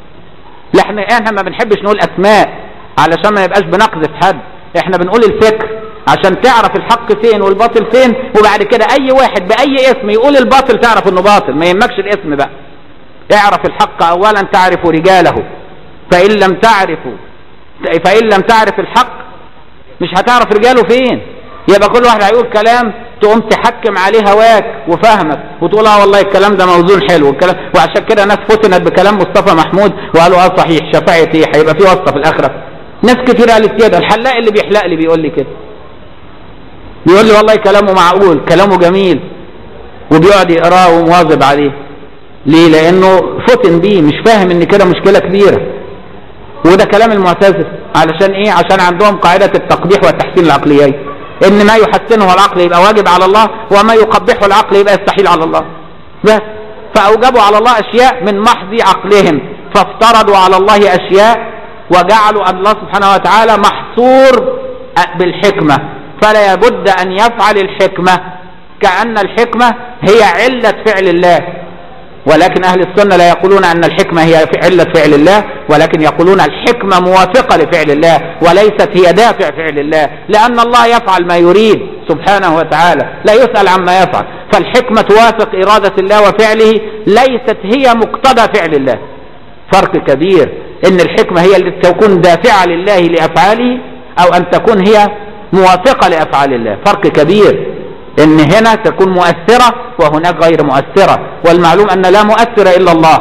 لا احنا احنا ما بنحبش نقول اسماء علشان ما نبقاش بنقذف حد احنا بنقول الفكر عشان تعرف الحق فين والباطل فين وبعد كده اي واحد باي اسم يقول الباطل تعرف انه باطل ما يهمكش الاسم بقى اعرف الحق اولا تعرف رجاله فان لم تعرفوا فان لم تعرف الحق مش هتعرف رجاله فين يبقى كل واحد هيقول كلام تقوم تحكم عليه هواك وفهمك وتقول اه والله الكلام ده موزون حلو الكلام وعشان كده ناس فتنت بكلام مصطفى محمود وقالوا اه صحيح شفاعة ايه هيبقى في واسطه في الاخره ناس كتير قالت كده الحلاق اللي بيحلق لي بيقول لي كده بيقول لي والله كلامه معقول كلامه جميل وبيقعد يقراه ومواظب عليه ليه لانه فتن بيه مش فاهم ان كده مشكله كبيره وده كلام المعتزله علشان ايه عشان عندهم قاعده التقبيح والتحسين العقليين ان ما يحسنه العقل يبقى واجب على الله وما يقبحه العقل يبقى يستحيل على الله بس فاوجبوا على الله اشياء من محض عقلهم فافترضوا على الله اشياء وجعلوا الله سبحانه وتعالى محصور بالحكمه فلا بد ان يفعل الحكمه كان الحكمه هي عله فعل الله ولكن أهل السنة لا يقولون أن الحكمة هي علة فعل الله ولكن يقولون الحكمة موافقة لفعل الله وليست هي دافع فعل الله لأن الله يفعل ما يريد سبحانه وتعالى لا يسأل عما يفعل فالحكمة توافق إرادة الله وفعله ليست هي مقتضى فعل الله فرق كبير إن الحكمة هي اللي تكون دافعة لله لأفعاله أو أن تكون هي موافقة لأفعال الله فرق كبير ان هنا تكون مؤثرة وهناك غير مؤثرة والمعلوم ان لا مؤثر الا الله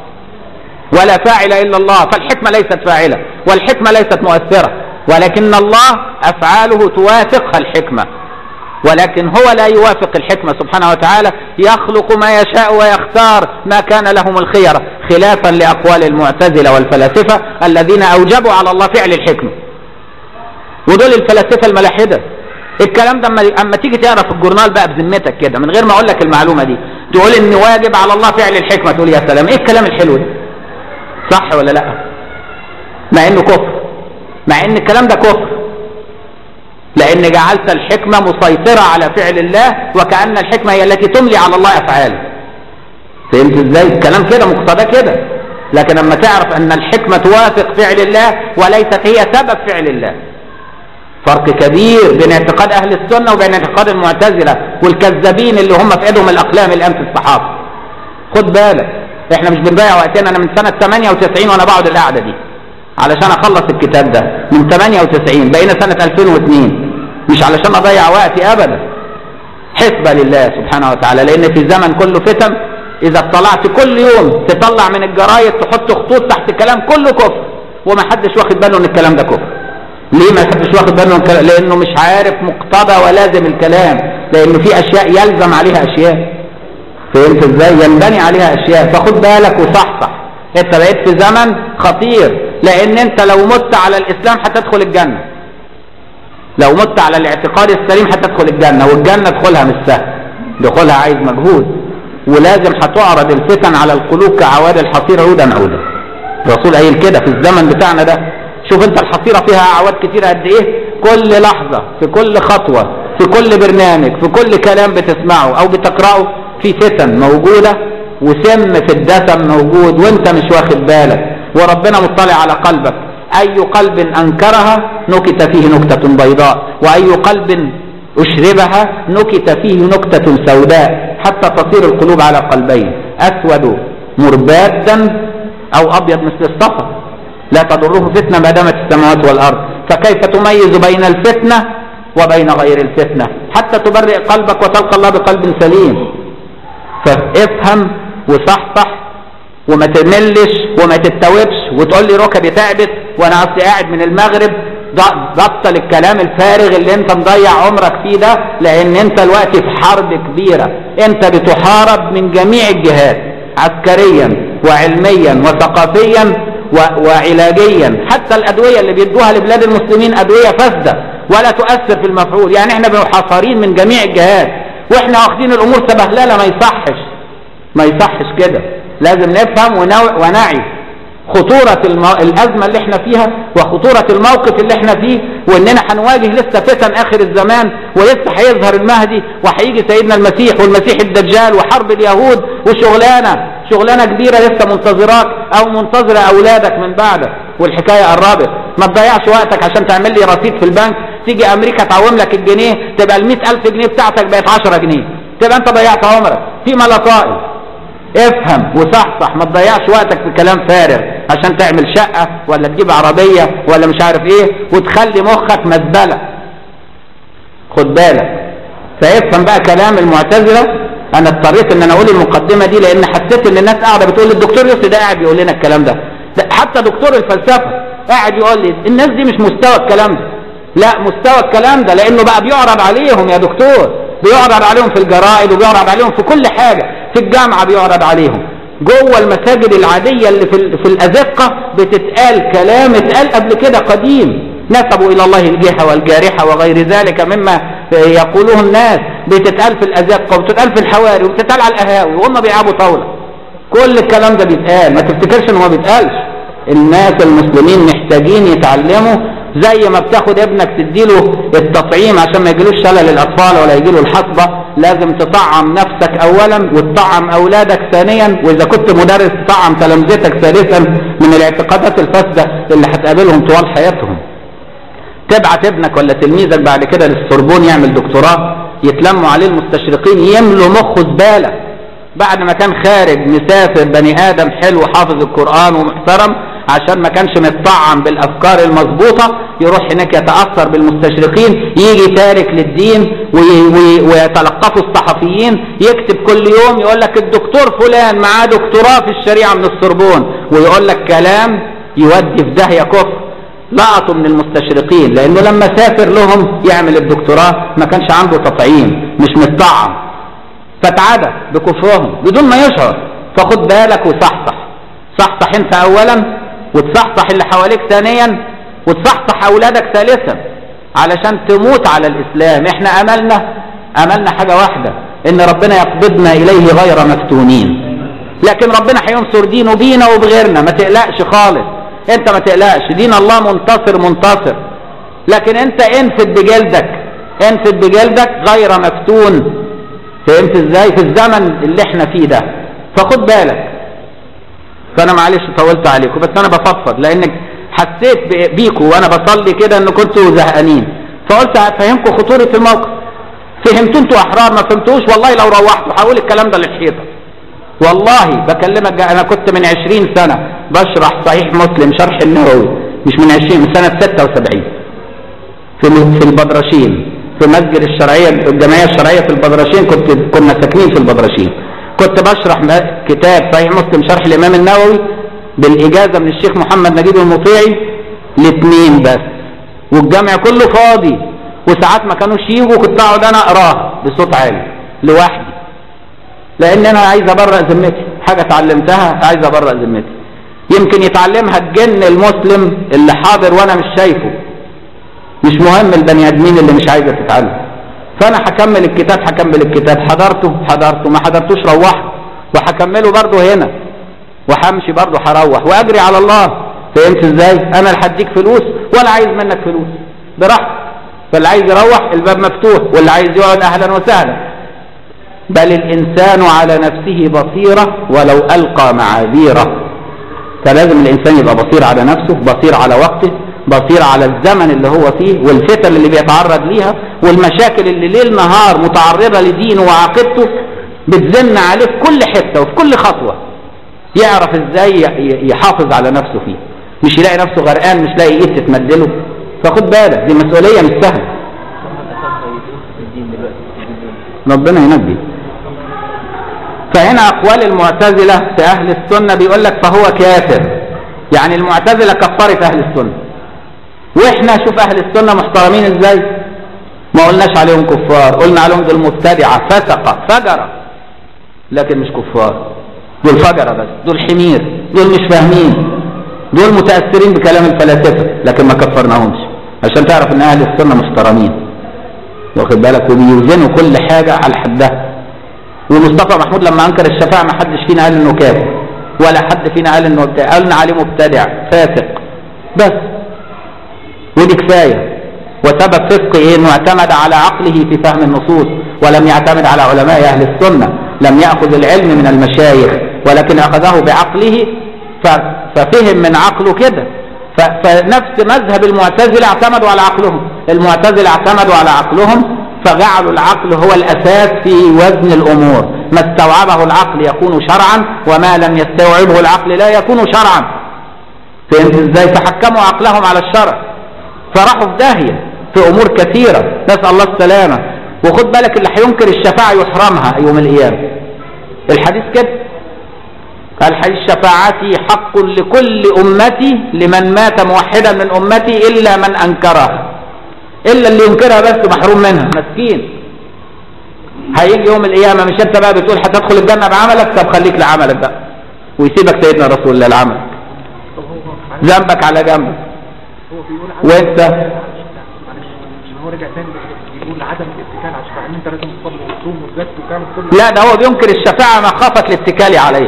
ولا فاعل الا الله فالحكمة ليست فاعلة والحكمة ليست مؤثرة ولكن الله افعاله توافقها الحكمة ولكن هو لا يوافق الحكمة سبحانه وتعالى يخلق ما يشاء ويختار ما كان لهم الخيرة خلافا لأقوال المعتزلة والفلاسفة الذين أوجبوا على الله فعل الحكمة ودول الفلاسفة الملاحدة الكلام ده اما تيجي تقرا في الجورنال بقى بذمتك كده من غير ما اقول لك المعلومه دي تقول ان واجب على الله فعل الحكمه تقول يا سلام ايه الكلام الحلو ده صح ولا لا مع انه كفر مع ان الكلام ده كفر لان جعلت الحكمه مسيطره على فعل الله وكان الحكمه هي التي تملي على الله افعاله فهمت ازاي الكلام كده مقتضى كده لكن اما تعرف ان الحكمه توافق فعل الله وليست هي سبب فعل الله فرق كبير بين اعتقاد اهل السنه وبين اعتقاد المعتزله والكذابين اللي هم في ايدهم الاقلام الان في الصحافه خد بالك احنا مش بنضيع وقتنا انا من سنه 98 وانا بقعد القعده دي علشان اخلص الكتاب ده من 98 بقينا سنه 2002 مش علشان اضيع وقتي ابدا حسبه لله سبحانه وتعالى لان في زمن كله فتن اذا اطلعت كل يوم تطلع من الجرايد تحط خطوط تحت كلام كله كفر وما حدش واخد باله ان الكلام ده كفر ليه ما حدش واخد باله من الكلام لانه مش عارف مقتضى ولازم الكلام لانه في اشياء يلزم عليها اشياء فهمت ازاي ينبني عليها اشياء فخد بالك وصحصح انت بقيت في زمن خطير لان انت لو مت على الاسلام هتدخل الجنه لو مت على الاعتقاد السليم هتدخل الجنه والجنه ادخلها مش سهل دخولها عايز مجهود ولازم هتعرض الفتن على القلوب كعواد الحصير عودا عودا الرسول قايل كده في الزمن بتاعنا ده شوف انت الحصيرة فيها اعواد كتير قد ايه كل لحظة في كل خطوة في كل برنامج في كل كلام بتسمعه او بتقرأه في فتن موجودة وسم في الدسم موجود وانت مش واخد بالك وربنا مطلع على قلبك أي قلب أنكرها نكت فيه نكتة بيضاء وأي قلب أشربها نكت فيه نكتة سوداء حتى تصير القلوب على قلبين أسود مربادا أو أبيض مثل الصفا لا تضره فتنة ما دامت السماوات والأرض فكيف تميز بين الفتنة وبين غير الفتنة حتى تبرئ قلبك وتلقى الله بقلب سليم فافهم وصحصح وما تملش وما تتوبش وتقول لي ركبي تعبت وانا اصلي قاعد من المغرب بطل الكلام الفارغ اللي انت مضيع عمرك فيه ده لان انت دلوقتي في حرب كبيرة انت بتحارب من جميع الجهات عسكريا وعلميا وثقافيا وعلاجيا حتى الادوية اللي بيدوها لبلاد المسلمين ادوية فاسدة ولا تؤثر في المفعول يعني احنا محاصرين من جميع الجهات واحنا واخدين الامور سبهلله ما يصحش ما يصحش كده لازم نفهم ونعي خطورة المو... الأزمة اللي احنا فيها وخطورة الموقف اللي احنا فيه واننا هنواجه لسه فتن اخر الزمان ولسه هيظهر المهدي وهيجي سيدنا المسيح والمسيح الدجال وحرب اليهود وشغلانة شغلانة كبيرة لسه منتظراك او منتظرة اولادك من بعدك والحكاية قربت ما تضيعش وقتك عشان تعمل لي رصيد في البنك تيجي امريكا تعوم لك الجنيه تبقى ال ألف جنيه بتاعتك بقت 10 جنيه تبقى انت ضيعت عمرك في ملطائف افهم وصحصح ما تضيعش وقتك في كلام فارغ عشان تعمل شقة ولا تجيب عربية ولا مش عارف ايه وتخلي مخك مزبلة خد بالك فافهم بقى كلام المعتزلة انا اضطريت ان انا اقول المقدمة دي لان حسيت ان الناس قاعدة بتقول الدكتور يوسف ده قاعد يقول لنا الكلام ده, ده حتى دكتور الفلسفة قاعد يقول لي الناس دي مش مستوى الكلام ده لا مستوى الكلام ده لانه بقى بيعرض عليهم يا دكتور بيعرض عليهم في الجرائد وبيعرض عليهم في كل حاجة في الجامعة بيعرض عليهم جوه المساجد العادية اللي في, في الأزقة بتتقال كلام اتقال قبل كده قديم نسبوا إلى الله الجهة والجارحة وغير ذلك مما يقوله الناس بتتقال في الأزقة وبتتقال في الحواري وبتتقال على القهاوي وهم بيلعبوا طاولة كل الكلام ده بيتقال ما تفتكرش انه ما بيتقالش الناس المسلمين محتاجين يتعلموا زي ما بتاخد ابنك تديله التطعيم عشان ما يجيلوش شلل الاطفال ولا يجيله الحصبة لازم تطعم نفسك اولا وتطعم اولادك ثانيا واذا كنت مدرس تطعم تلامذتك ثالثا من الاعتقادات الفاسدة اللي هتقابلهم طوال حياتهم تبعت ابنك ولا تلميذك بعد كده للسوربون يعمل دكتوراه يتلموا عليه المستشرقين يملوا مخه زبالة بعد ما كان خارج مسافر بني ادم حلو حافظ القرآن ومحترم عشان ما كانش متطعم بالافكار المظبوطة يروح هناك يتأثر بالمستشرقين يجي تارك للدين ويتلقفوا الصحفيين يكتب كل يوم يقول لك الدكتور فلان معاه دكتوراه في الشريعة من السربون ويقول لك كلام يودي في داهية كفر لقطوا من المستشرقين لانه لما سافر لهم يعمل الدكتوراه ما كانش عنده تطعيم مش متطعم فتعدى بكفرهم بدون ما يشعر فخد بالك وصحصح صحصح انت اولا وتصحصح اللي حواليك ثانيا وتصحصح اولادك ثالثا علشان تموت على الاسلام احنا املنا املنا حاجة واحدة ان ربنا يقبضنا اليه غير مفتونين لكن ربنا هينصر دينه بينا وبغيرنا ما تقلقش خالص انت ما تقلقش دين الله منتصر منتصر لكن انت انفد بجلدك انفد بجلدك غير مفتون فهمت ازاي في الزمن اللي احنا فيه ده فخد بالك فانا معلش طولت عليكم بس انا بفضفض لانك حسيت بيكم وانا بصلي كده ان كنتوا زهقانين فقلت هفهمكم خطورة الموقف فهمتوا انتوا احرار ما فهمتوش والله لو روحتوا هقول الكلام ده للحيطة والله بكلمك انا كنت من عشرين سنة بشرح صحيح مسلم شرح النووي مش من عشرين من سنة ستة وسبعين في في البدرشين في مسجد الشرعية الجمعية الشرعية في البدرشين كنت كنا ساكنين في البدرشين كنت بشرح كتاب صحيح مسلم شرح الإمام النووي بالإجازة من الشيخ محمد نجيب المطيعي لاثنين بس والجامع كله فاضي وساعات ما كانوش يجوا كنت اقعد انا اقراها بصوت عالي لوحدي لان انا عايز ابرأ ذمتي حاجة اتعلمتها عايز ابرأ ذمتي يمكن يتعلمها الجن المسلم اللي حاضر وانا مش شايفه مش مهم البني ادمين اللي مش عايزه تتعلم فانا هكمل الكتاب هكمل الكتاب حضرته حضرته ما حضرتوش روحت وهكمله برضه هنا وهمشي برضه هروح واجري على الله فهمت ازاي انا اللي هديك فلوس ولا عايز منك فلوس براحتك فاللي عايز يروح الباب مفتوح واللي عايز يقعد اهلا وسهلا بل الانسان على نفسه بصيرة ولو القى معاذيره فلازم الانسان يبقى بصير على نفسه بصير على وقته بصير على الزمن اللي هو فيه والفتن اللي بيتعرض ليها والمشاكل اللي ليل نهار متعرضة لدينه وعقيدته بتزن عليه في كل حتة وفي كل خطوة يعرف ازاي ي- يحافظ على نفسه فيه مش يلاقي نفسه غرقان مش لاقي ايد تتمدله فخد بالك دي مسؤولية مش سهلة ربنا ينجي فهنا اقوال المعتزلة في اهل السنة بيقول لك فهو كافر يعني المعتزلة كفرت اهل السنة واحنا شوف اهل السنة محترمين ازاي ما قلناش عليهم كفار قلنا عليهم دول مبتدعة فسقة فجرة لكن مش كفار دول فجرة بس دول حمير دول مش فاهمين دول متأثرين بكلام الفلاسفة لكن ما كفرناهمش عشان تعرف ان اهل السنة محترمين واخد بالك وبيوزنوا كل حاجة على حدها ومصطفى محمود لما انكر الشفاعة ما حدش فينا قال انه كافر ولا حد فينا قال انه مبتدع قالنا عليه مبتدع فاسق بس ودي كفاية وسبب فسق ايه انه اعتمد على عقله في فهم النصوص ولم يعتمد على علماء اهل السنة لم يأخذ العلم من المشايخ ولكن اخذه بعقله ف- ففهم من عقله كده ف- فنفس مذهب المعتزلة اعتمدوا على عقلهم المعتزلة اعتمدوا على عقلهم فجعلوا العقل هو الاساس في وزن الامور ما استوعبه العقل يكون شرعا وما لم يستوعبه العقل لا يكون شرعا فهمت ازاي فحكموا عقلهم على الشرع فراحوا في داهية في امور كثيرة نسأل الله السلامة وخد بالك اللي هينكر الشفاعة يحرمها يوم القيامة الحديث كده الحديث شفاعتي حق لكل أمتي لمن مات موحدا من أمتي إلا من أنكرها إلا اللي ينكرها بس محروم منها مسكين هيجي يوم القيامة مش أنت بقى بتقول هتدخل الجنة بعملك طب خليك لعملك بقى ويسيبك سيدنا رسول الله لعملك طب هو ذنبك على جنبك هو بيقول عدم وانت معلش عشان هو رجع تاني بيقول عدم الاتكال على الشفاعة ان انت لازم تصلي وتصوم وتزكي وتعمل كل لا ده هو بينكر الشفاعة مخافة الاتكال عليه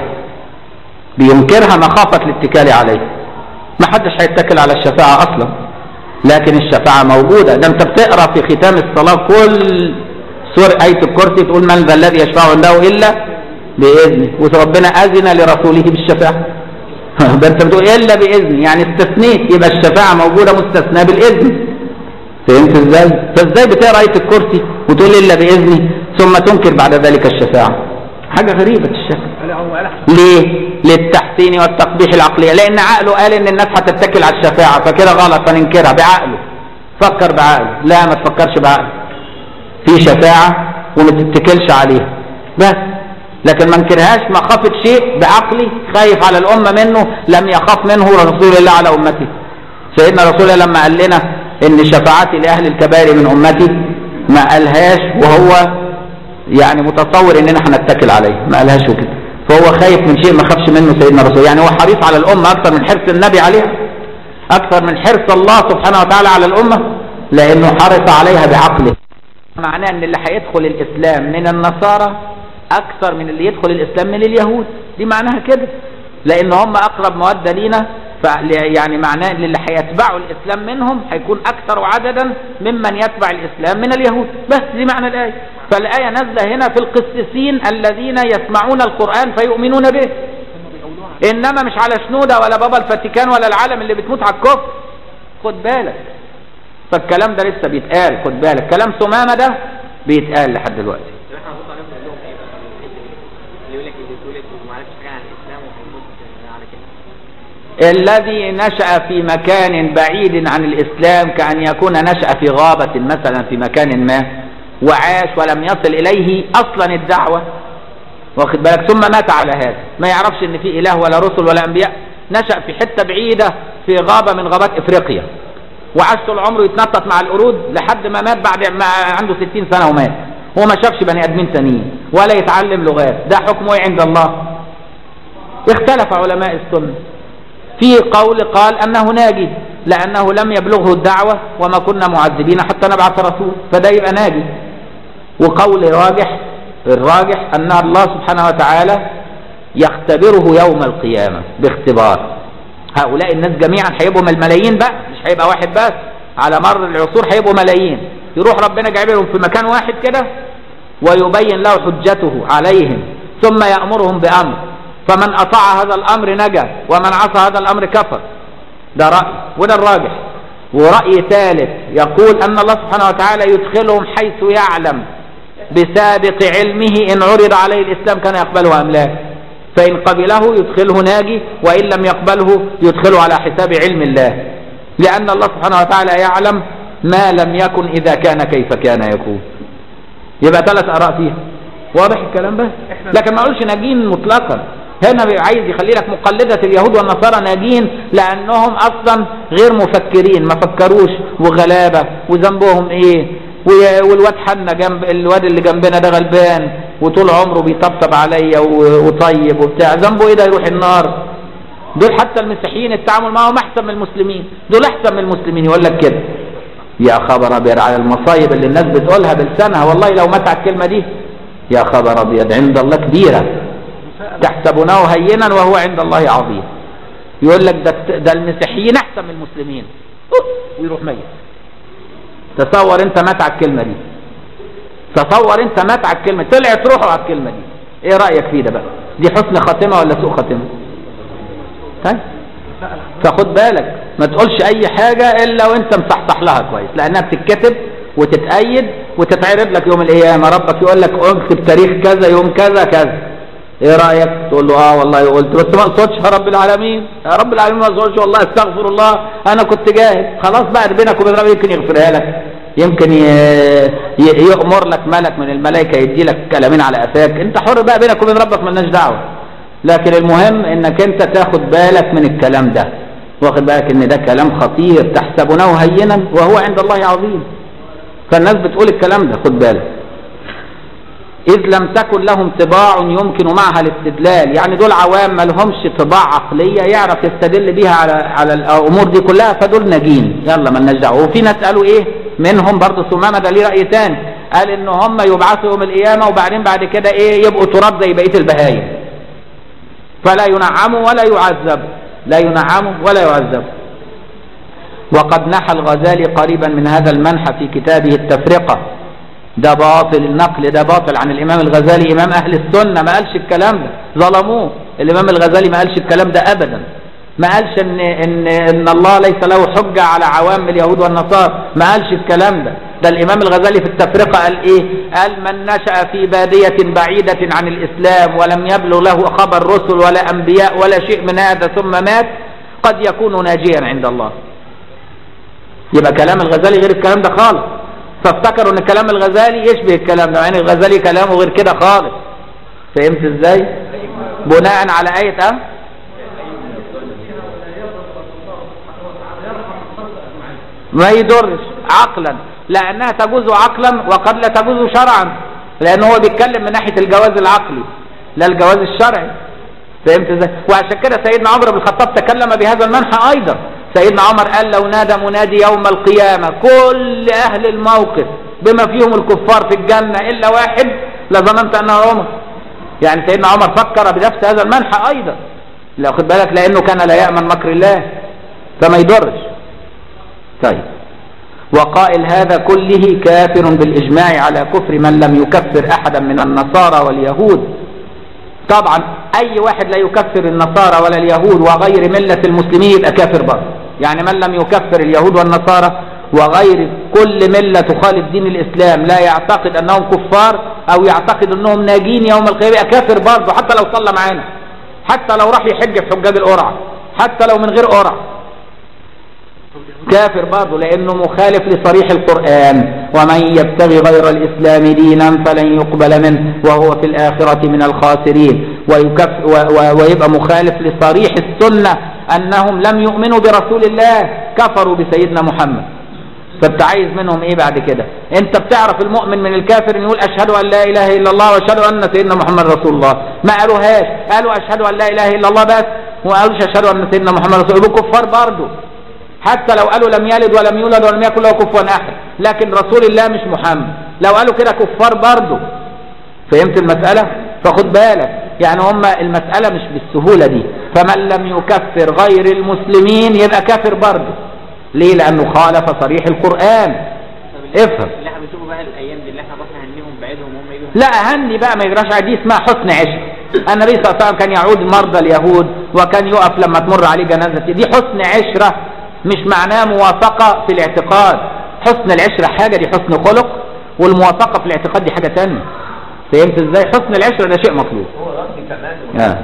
بينكرها مخافة الاتكال عليه ما حدش هيتكل على الشفاعة أصلا لكن الشفاعة موجودة ده انت بتقرأ في ختام الصلاة كل سورة آية الكرسي تقول من ذا الذي يشفع عنده إلا بإذنه وربنا أذن لرسوله بالشفاعة ده انت بتقول إلا بإذن يعني استثنيت يبقى الشفاعة موجودة مستثناة بالإذن فهمت ازاي فازاي بتقرا ايه الكرسي وتقول الا باذني ثم تنكر بعد ذلك الشفاعه حاجه غريبه الشكل قال هو قال احسن ليه للتحسين والتقبيح العقليه لان عقله قال ان الناس هتتكل على الشفاعه فكده غلط فننكرها بعقله فكر بعقله لا ما تفكرش بعقله في شفاعه وما تتكلش عليها بس لكن ما انكرهاش مخافه شيء بعقلي خايف على الامه منه لم يخاف منه رسول الله على امته سيدنا رسول الله لما قال لنا ان شفاعتي لاهل الكبائر من امتي ما قالهاش وهو يعني متصور اننا هنتكل عليه ما قالهاش وكده فهو خايف من شيء ما خافش منه سيدنا رسول يعني هو حريص على الامه اكثر من حرص النبي عليها اكثر من حرص الله سبحانه وتعالى على الامه لانه حرص عليها بعقله معناه ان اللي هيدخل الاسلام من النصارى اكثر من اللي يدخل الاسلام من اليهود دي معناها كده لان هم اقرب موده لينا ف يعني معناه ان اللي هيتبعوا الاسلام منهم هيكون اكثر عددا ممن يتبع الاسلام من اليهود بس دي معنى الايه فالايه نازله هنا في القسيسين الذين يسمعون القران فيؤمنون به انما مش على شنوده ولا بابا الفاتيكان ولا العالم اللي بتموت على الكفر خد بالك فالكلام ده لسه بيتقال خد بالك كلام ثمامه ده بيتقال لحد دلوقتي احنا هنرد عليهم نقول لهم ايه بقى اللي يقول لك اللي اتولد وما عرفش حاجه عن الاسلام وهيموت على كده الذي نشأ في مكان بعيد عن الإسلام كأن يكون نشأ في غابة مثلا في مكان ما وعاش ولم يصل إليه أصلا الدعوة واخد بالك ثم مات على هذا ما يعرفش ان في اله ولا رسل ولا انبياء نشأ في حتة بعيدة في غابة من غابات افريقيا وعاش طول عمره يتنطط مع القرود لحد ما مات بعد ما عنده 60 سنة ومات هو ما شافش بني ادمين تانيين ولا يتعلم لغات ده حكمه ايه عند الله اختلف علماء السنة في قول قال انه ناجي لانه لم يبلغه الدعوة وما كنا معذبين حتى نبعث رسول فده يبقى ناجي وقول راجح الراجح ان الله سبحانه وتعالى يختبره يوم القيامة باختبار هؤلاء الناس جميعا هيبقوا من الملايين بقى مش هيبقى واحد بس على مر العصور هيبقوا ملايين يروح ربنا جايبهم في مكان واحد كده ويبين له حجته عليهم ثم يأمرهم بأمر فمن أطاع هذا الأمر نجا ومن عصى هذا الأمر كفر ده رأي وده الراجح ورأي ثالث يقول أن الله سبحانه وتعالى يدخلهم حيث يعلم بسابق علمه إن عرض عليه الإسلام كان يقبله أم لا فإن قبله يدخله ناجي وإن لم يقبله يدخله على حساب علم الله لأن الله سبحانه وتعالى يعلم ما لم يكن إذا كان كيف كان يكون يبقى ثلاث آراء فيها واضح الكلام بس لكن ما اقولش ناجين مطلقا هنا بيبقى عايز يخلي لك مقلدة اليهود والنصارى ناجين لأنهم أصلا غير مفكرين ما فكروش وغلابة وذنبهم إيه و- والواد حنا جنب الواد اللي جنبنا ده غلبان وطول عمره بيطبطب عليا و- وطيب وبتاع ذنبه ايه ده يروح النار دول حتى المسيحيين التعامل معهم احسن من المسلمين دول احسن من المسلمين يقول لك كده يا خبر ابيض على المصايب اللي الناس بتقولها بلسانها والله لو مات على الكلمه دي يا خبر ابيض عند الله كبيره تحسبونه هينا وهو عند الله عظيم يقول لك ده ده المسيحيين احسن من المسلمين أوه، ويروح ميت تصور انت مات على الكلمه دي تصور انت مات على الكلمه طلعت روحه على الكلمه دي ايه رايك فيه ده بقى دي حسن خاتمه ولا سوء خاتمه طيب فخد بالك ما تقولش اي حاجة الا وانت مصحصح لها كويس لانها بتتكتب وتتأيد وتتعرض لك يوم القيامة ربك يقول لك اكتب تاريخ كذا يوم كذا كذا ايه رأيك تقول له اه والله قلت بس ما اقصدش يا رب العالمين يا رب العالمين ما اقصدش والله استغفر الله انا كنت جاهل خلاص بقى بينك وبين ربك يمكن يغفرها لك يمكن ي- ي- يأمر لك ملك من الملائكة يدي لك كلامين على قفاك انت حر بقى بينك وبين ربك ملناش دعوة لكن المهم انك انت تاخد بالك من الكلام ده واخد بالك ان ده كلام خطير تحسبونه هينا وهو عند الله عظيم فالناس بتقول الكلام ده خد بالك إذ لم تكن لهم طباع يمكن معها الاستدلال يعني دول عوام ما لهمش طباع عقلية يعرف يستدل بيها على على الأمور دي كلها فدول ناجين يلا ما لناش دعوة وفي ناس قالوا إيه منهم برضه ثمامة ده ليه رأي تاني قال إن هم يبعثوا يوم القيامة وبعدين بعد كده إيه يبقوا تراب زي بقية البهايم فلا ينعموا ولا يعذبوا لا ينعموا ولا يعذبوا وقد نحى الغزالي قريبا من هذا المنحى في كتابه التفرقة ده باطل النقل ده باطل عن الإمام الغزالي إمام أهل السنة ما قالش الكلام ده ظلموه الإمام الغزالي ما قالش الكلام ده أبدا ما قالش إن, إن, إن الله ليس له حجة على عوام اليهود والنصارى ما قالش الكلام ده ده الإمام الغزالي في التفرقة قال إيه قال من نشأ في بادية بعيدة عن الإسلام ولم يبلغ له خبر رسل ولا أنبياء ولا شيء من هذا ثم مات قد يكون ناجيا عند الله يبقى كلام الغزالي غير الكلام ده خالص فافتكروا ان كلام الغزالي يشبه الكلام ده يعني الغزالي كلامه غير كده خالص فهمت ازاي بناء على آية اه ما يضرش عقلا لانها تجوز عقلا وقد لا تجوز شرعا لان هو بيتكلم من ناحية الجواز العقلي لا الجواز الشرعي فهمت ازاي وعشان كده سيدنا عمر بن الخطاب تكلم بهذا المنحى ايضا سيدنا عمر قال لو نادى منادي يوم القيامة كل اهل الموقف بما فيهم الكفار في الجنة الا واحد لظننت انه عمر يعني سيدنا عمر فكر بنفس هذا المنحى ايضا لا خد بالك لانه كان لا يأمن مكر الله فما يضرش طيب وقائل هذا كله كافر بالإجماع على كفر من لم يكفر أحدا من النصارى واليهود طبعا أي واحد لا يكفر النصارى ولا اليهود وغير ملة المسلمين يبقى كافر برضه يعني من لم يكفر اليهود والنصارى وغير كل ملة تخالف دين الإسلام لا يعتقد أنهم كفار أو يعتقد أنهم ناجين يوم القيامة يبقى كافر برضه حتى لو صلى معانا حتى لو راح يحج في حجاج القرعة حتى لو من غير قرعة كافر برضه لأنه مخالف لصريح القرآن ومن يبتغي غير الإسلام دينا فلن يقبل منه وهو في الآخرة من الخاسرين ويكف و و ويبقى مخالف لصريح السنة أنهم لم يؤمنوا برسول الله كفروا بسيدنا محمد فانت عايز منهم ايه بعد كده انت بتعرف المؤمن من الكافر ان يقول اشهد ان لا اله الا الله واشهد ان سيدنا محمد رسول الله ما قالوهاش قالوا اشهد ان لا اله الا الله بس وما قالوش اشهد ان سيدنا محمد رسول الله كفار برضه حتى لو قالوا لم يلد ولم يولد ولم يكن له كفوا احد لكن رسول الله مش محمد لو قالوا كده كفار برضه فهمت المسألة فخد بالك يعني هم المسألة مش بالسهولة دي فمن لم يكفر غير المسلمين يبقى كافر برضه ليه لانه خالف صريح القرآن افهم اللي احنا بنشوفه بقى الايام دي اللي احنا بس هنيهم بعيدهم وهم يجوا لا اهني بقى ما يجراش عادي اسمها حسن عشق النبي صلى الله عليه وسلم كان يعود مرضى اليهود وكان يقف لما تمر عليه جنازة دي حسن عشرة مش معناه موافقة في الاعتقاد حسن العشرة حاجة دي حسن خلق والموافقة في الاعتقاد دي حاجة تانية فهمت ازاي حسن العشرة ده شيء مطلوب آه.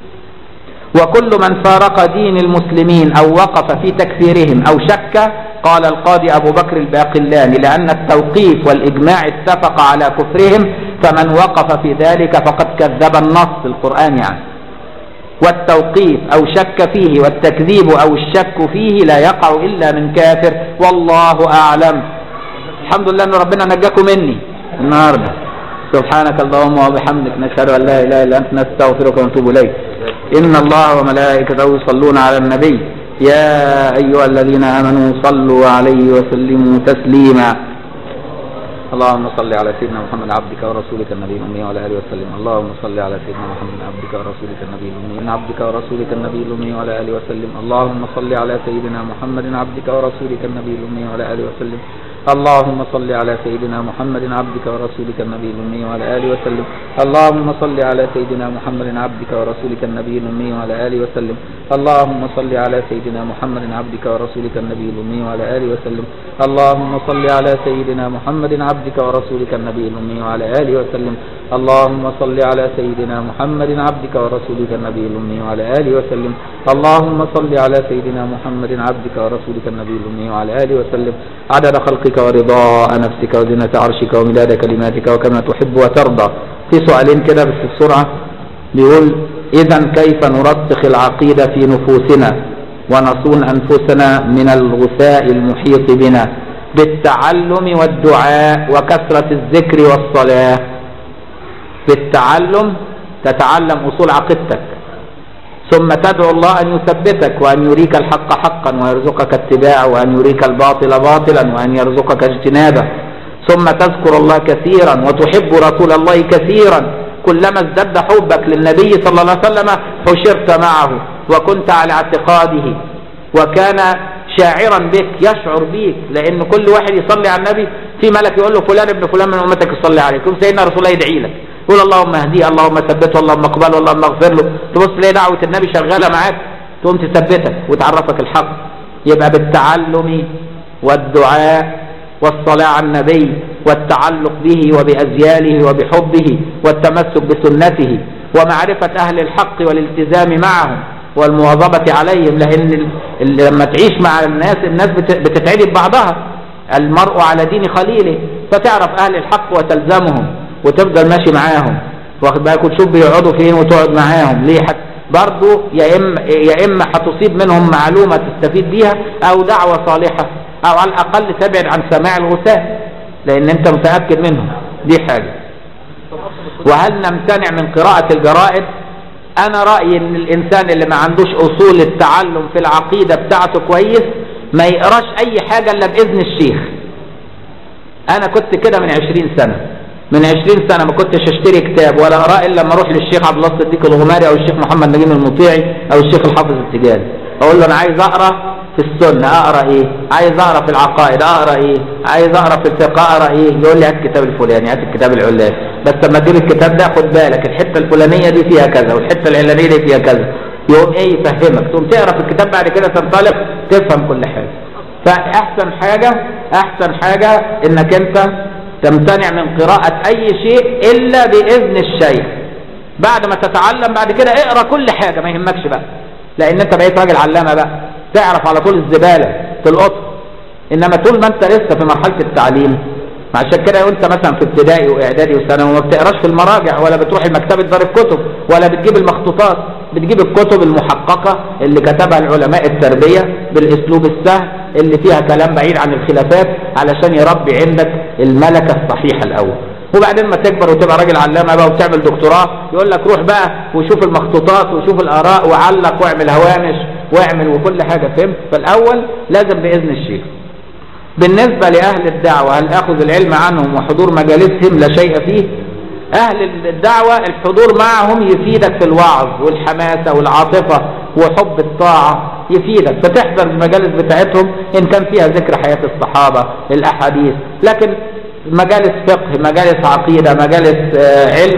وكل من فارق دين المسلمين أو وقف في تكفيرهم أو شك قال القاضي أبو بكر الباقلاني لأن التوقيف والإجماع اتفق على كفرهم فمن وقف في ذلك فقد كذب النص القرآن يعني والتوقيف أو شك فيه والتكذيب أو الشك فيه لا يقع إلا من كافر والله أعلم الحمد لله أن ربنا نجاكم مني النهاردة سبحانك اللهم وبحمدك نشهد أن لا إله إلا أنت نستغفرك ونتوب إليك إن الله وملائكته يصلون على النبي يا أيها الذين آمنوا صلوا عليه وسلموا تسليما اللهم صل على سيدنا محمد عبدك ورسولك النبي الأمي وعلى آله وسلم اللهم صل على سيدنا محمد عبدك ورسولك النبي الأمي عبدك ورسولك النبي الأمي وعلى آله وسلم اللهم صل على سيدنا محمد عبدك ورسولك النبي الأمي وعلى آله وسلم اللهم صل على سيدنا محمد عبدك ورسولك النبي الأمي وعلى آله وسلم اللهم صل على سيدنا محمد عبدك ورسولك النبي الأمي وعلى آله وسلم اللهم صل على سيدنا محمد عبدك ورسولك النبي الأمي وعلى آله وسلم اللهم صل على سيدنا محمد عبدك ورسولك النبي الأمي وعلى آله وسلم اللهم صل على سيدنا محمد عبدك ورسولك النبي الأمي وعلى آله وسلم اللهم صل على سيدنا محمد عبدك ورسولك النبي الأمي وعلى آله وسلم عدد خلقك ورضاء نفسك وزنة عرشك ومداد كلماتك وكما تحب وترضى في سؤالين كده بس بسرعة بيقول إذا كيف نرسخ العقيدة في نفوسنا ونصون أنفسنا من الغثاء المحيط بنا بالتعلم والدعاء وكثرة الذكر والصلاة بالتعلم تتعلم أصول عقيدتك ثم تدعو الله أن يثبتك وأن يريك الحق حقا ويرزقك اتباعه وأن يريك الباطل باطلا وأن يرزقك اجتنابه ثم تذكر الله كثيرا وتحب رسول الله كثيرا كلما ازدد حبك للنبي صلى الله عليه وسلم حشرت معه وكنت على اعتقاده وكان شاعرا بك يشعر بيك لأن كل واحد يصلي على النبي في ملك يقول له فلان ابن فلان من أمتك يصلي عليك يقول سيدنا رسول الله يدعي لك يقول اللهم اهديه اللهم ثبته اللهم اقبله اللهم اغفر له تبص تلاقي دعوة النبي شغالة معاك تقوم تثبتك وتعرفك الحق يبقى بالتعلم والدعاء والصلاة على النبي والتعلق به وبأزياله وبحبه والتمسك بسنته ومعرفة أهل الحق والالتزام معهم والمواظبة عليهم لأن ال- ال- لما تعيش مع الناس الناس بت- بتتعدي ببعضها المرء على دين خليله فتعرف أهل الحق وتلزمهم وتفضل ماشي معاهم واخد بالك وتشوف بيقعدوا فين وتقعد معاهم ليه حت برضه يا اما يا اما هتصيب منهم معلومه تستفيد بيها او دعوه صالحه او على الاقل تبعد عن سماع الغثاء لان انت متاكد منهم دي حاجه وهل نمتنع من قراءه الجرائد انا رايي ان الانسان اللي ما عندوش اصول التعلم في العقيده بتاعته كويس ما يقراش اي حاجه الا باذن الشيخ انا كنت كده من عشرين سنه من عشرين سنة ما كنتش اشتري كتاب ولا اقراه الا لما اروح للشيخ عبد الله الصديق الغماري او الشيخ محمد نجيب المطيعي او الشيخ الحافظ التجاري اقول له انا عايز اقرا في السنة اقرا ايه عايز اقرا في العقائد اقرا ايه عايز اقرا في الفقه اقرا ايه يقول لي هات الكتاب الفلاني هات الكتاب العلاني بس لما تجيب الكتاب ده خد بالك الحتة الفلانية دي فيها كذا والحتة العلانية دي فيها كذا يقوم ايه يفهمك تقوم تقرا في الكتاب بعد كده تنطلق تفهم كل حاجة فاحسن حاجة احسن حاجة انك انت تمتنع من قراءة أي شيء إلا بإذن الشيخ بعد ما تتعلم بعد كده اقرأ كل حاجة ما يهمكش بقى لأن أنت بقيت راجل علامة بقى تعرف على طول الزبالة تلقطها إنما طول ما أنت لسه في مرحلة التعليم عشان كده وانت مثلا في ابتدائي واعدادي وثانوي ما بتقراش في المراجع ولا بتروح المكتبة دار الكتب ولا بتجيب المخطوطات بتجيب الكتب المحققة اللي كتبها العلماء التربية بالاسلوب السهل اللي فيها كلام بعيد عن الخلافات علشان يربي عندك الملكة الصحيحة الاول وبعدين ما تكبر وتبقى راجل علامة بقى وتعمل دكتوراه يقول لك روح بقى وشوف المخطوطات وشوف الاراء وعلق واعمل هوامش واعمل وكل حاجة فهمت فالاول لازم باذن الشيخ بالنسبة لأهل الدعوة هل أخذ العلم عنهم وحضور مجالسهم لا شيء فيه أهل الدعوة الحضور معهم يفيدك في الوعظ والحماسة والعاطفة وحب الطاعة يفيدك فتحضر المجالس بتاعتهم إن كان فيها ذكر حياة الصحابة الأحاديث لكن مجالس فقه مجالس عقيدة مجالس آه، علم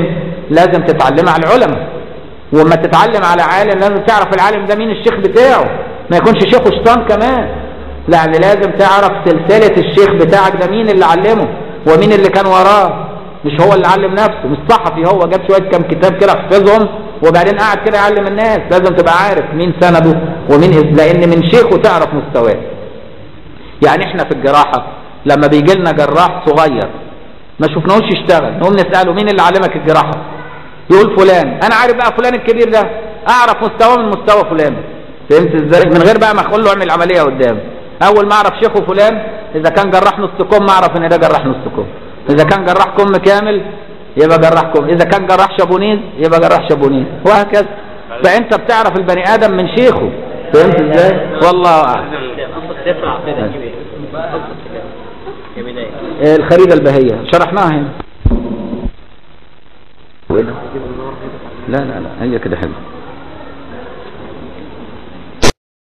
لازم تتعلمها على العلماء وما تتعلم على عالم لازم تعرف العالم ده مين الشيخ بتاعه ما يكونش شيخه شيطان كمان يعني لازم تعرف سلسلة الشيخ بتاعك ده مين اللي علمه ومين اللي كان وراه مش هو اللي علم نفسه مش صحفي هو جاب شوية كام كتاب كده حفظهم وبعدين قعد كده يعلم الناس لازم تبقى عارف مين سنده ومين إز- لان من شيخه تعرف مستواه يعني احنا في الجراحة لما بيجي لنا جراح صغير ما شفناهوش يشتغل نقوم نسأله مين اللي علمك الجراحة يقول فلان انا عارف بقى فلان الكبير ده اعرف مستواه من مستوى فلان فهمت ازاي من غير بقى ما اقول له اعمل عملية قدام اول ما اعرف شيخه فلان اذا كان جراح نص كم اعرف ان ده جراح نص كم اذا كان جراح كم كامل يبقى جراح كم اذا كان جراح شابونيز يبقى جراح شابونيز وهكذا فانت بتعرف البني ادم من شيخه فهمت ازاي والله اعلم قصدك تفرع كده تجيب ايه؟ قصدك كده كبداية آه، الخريدة البهية شرحناها هنا لا لا لا هي كده حلو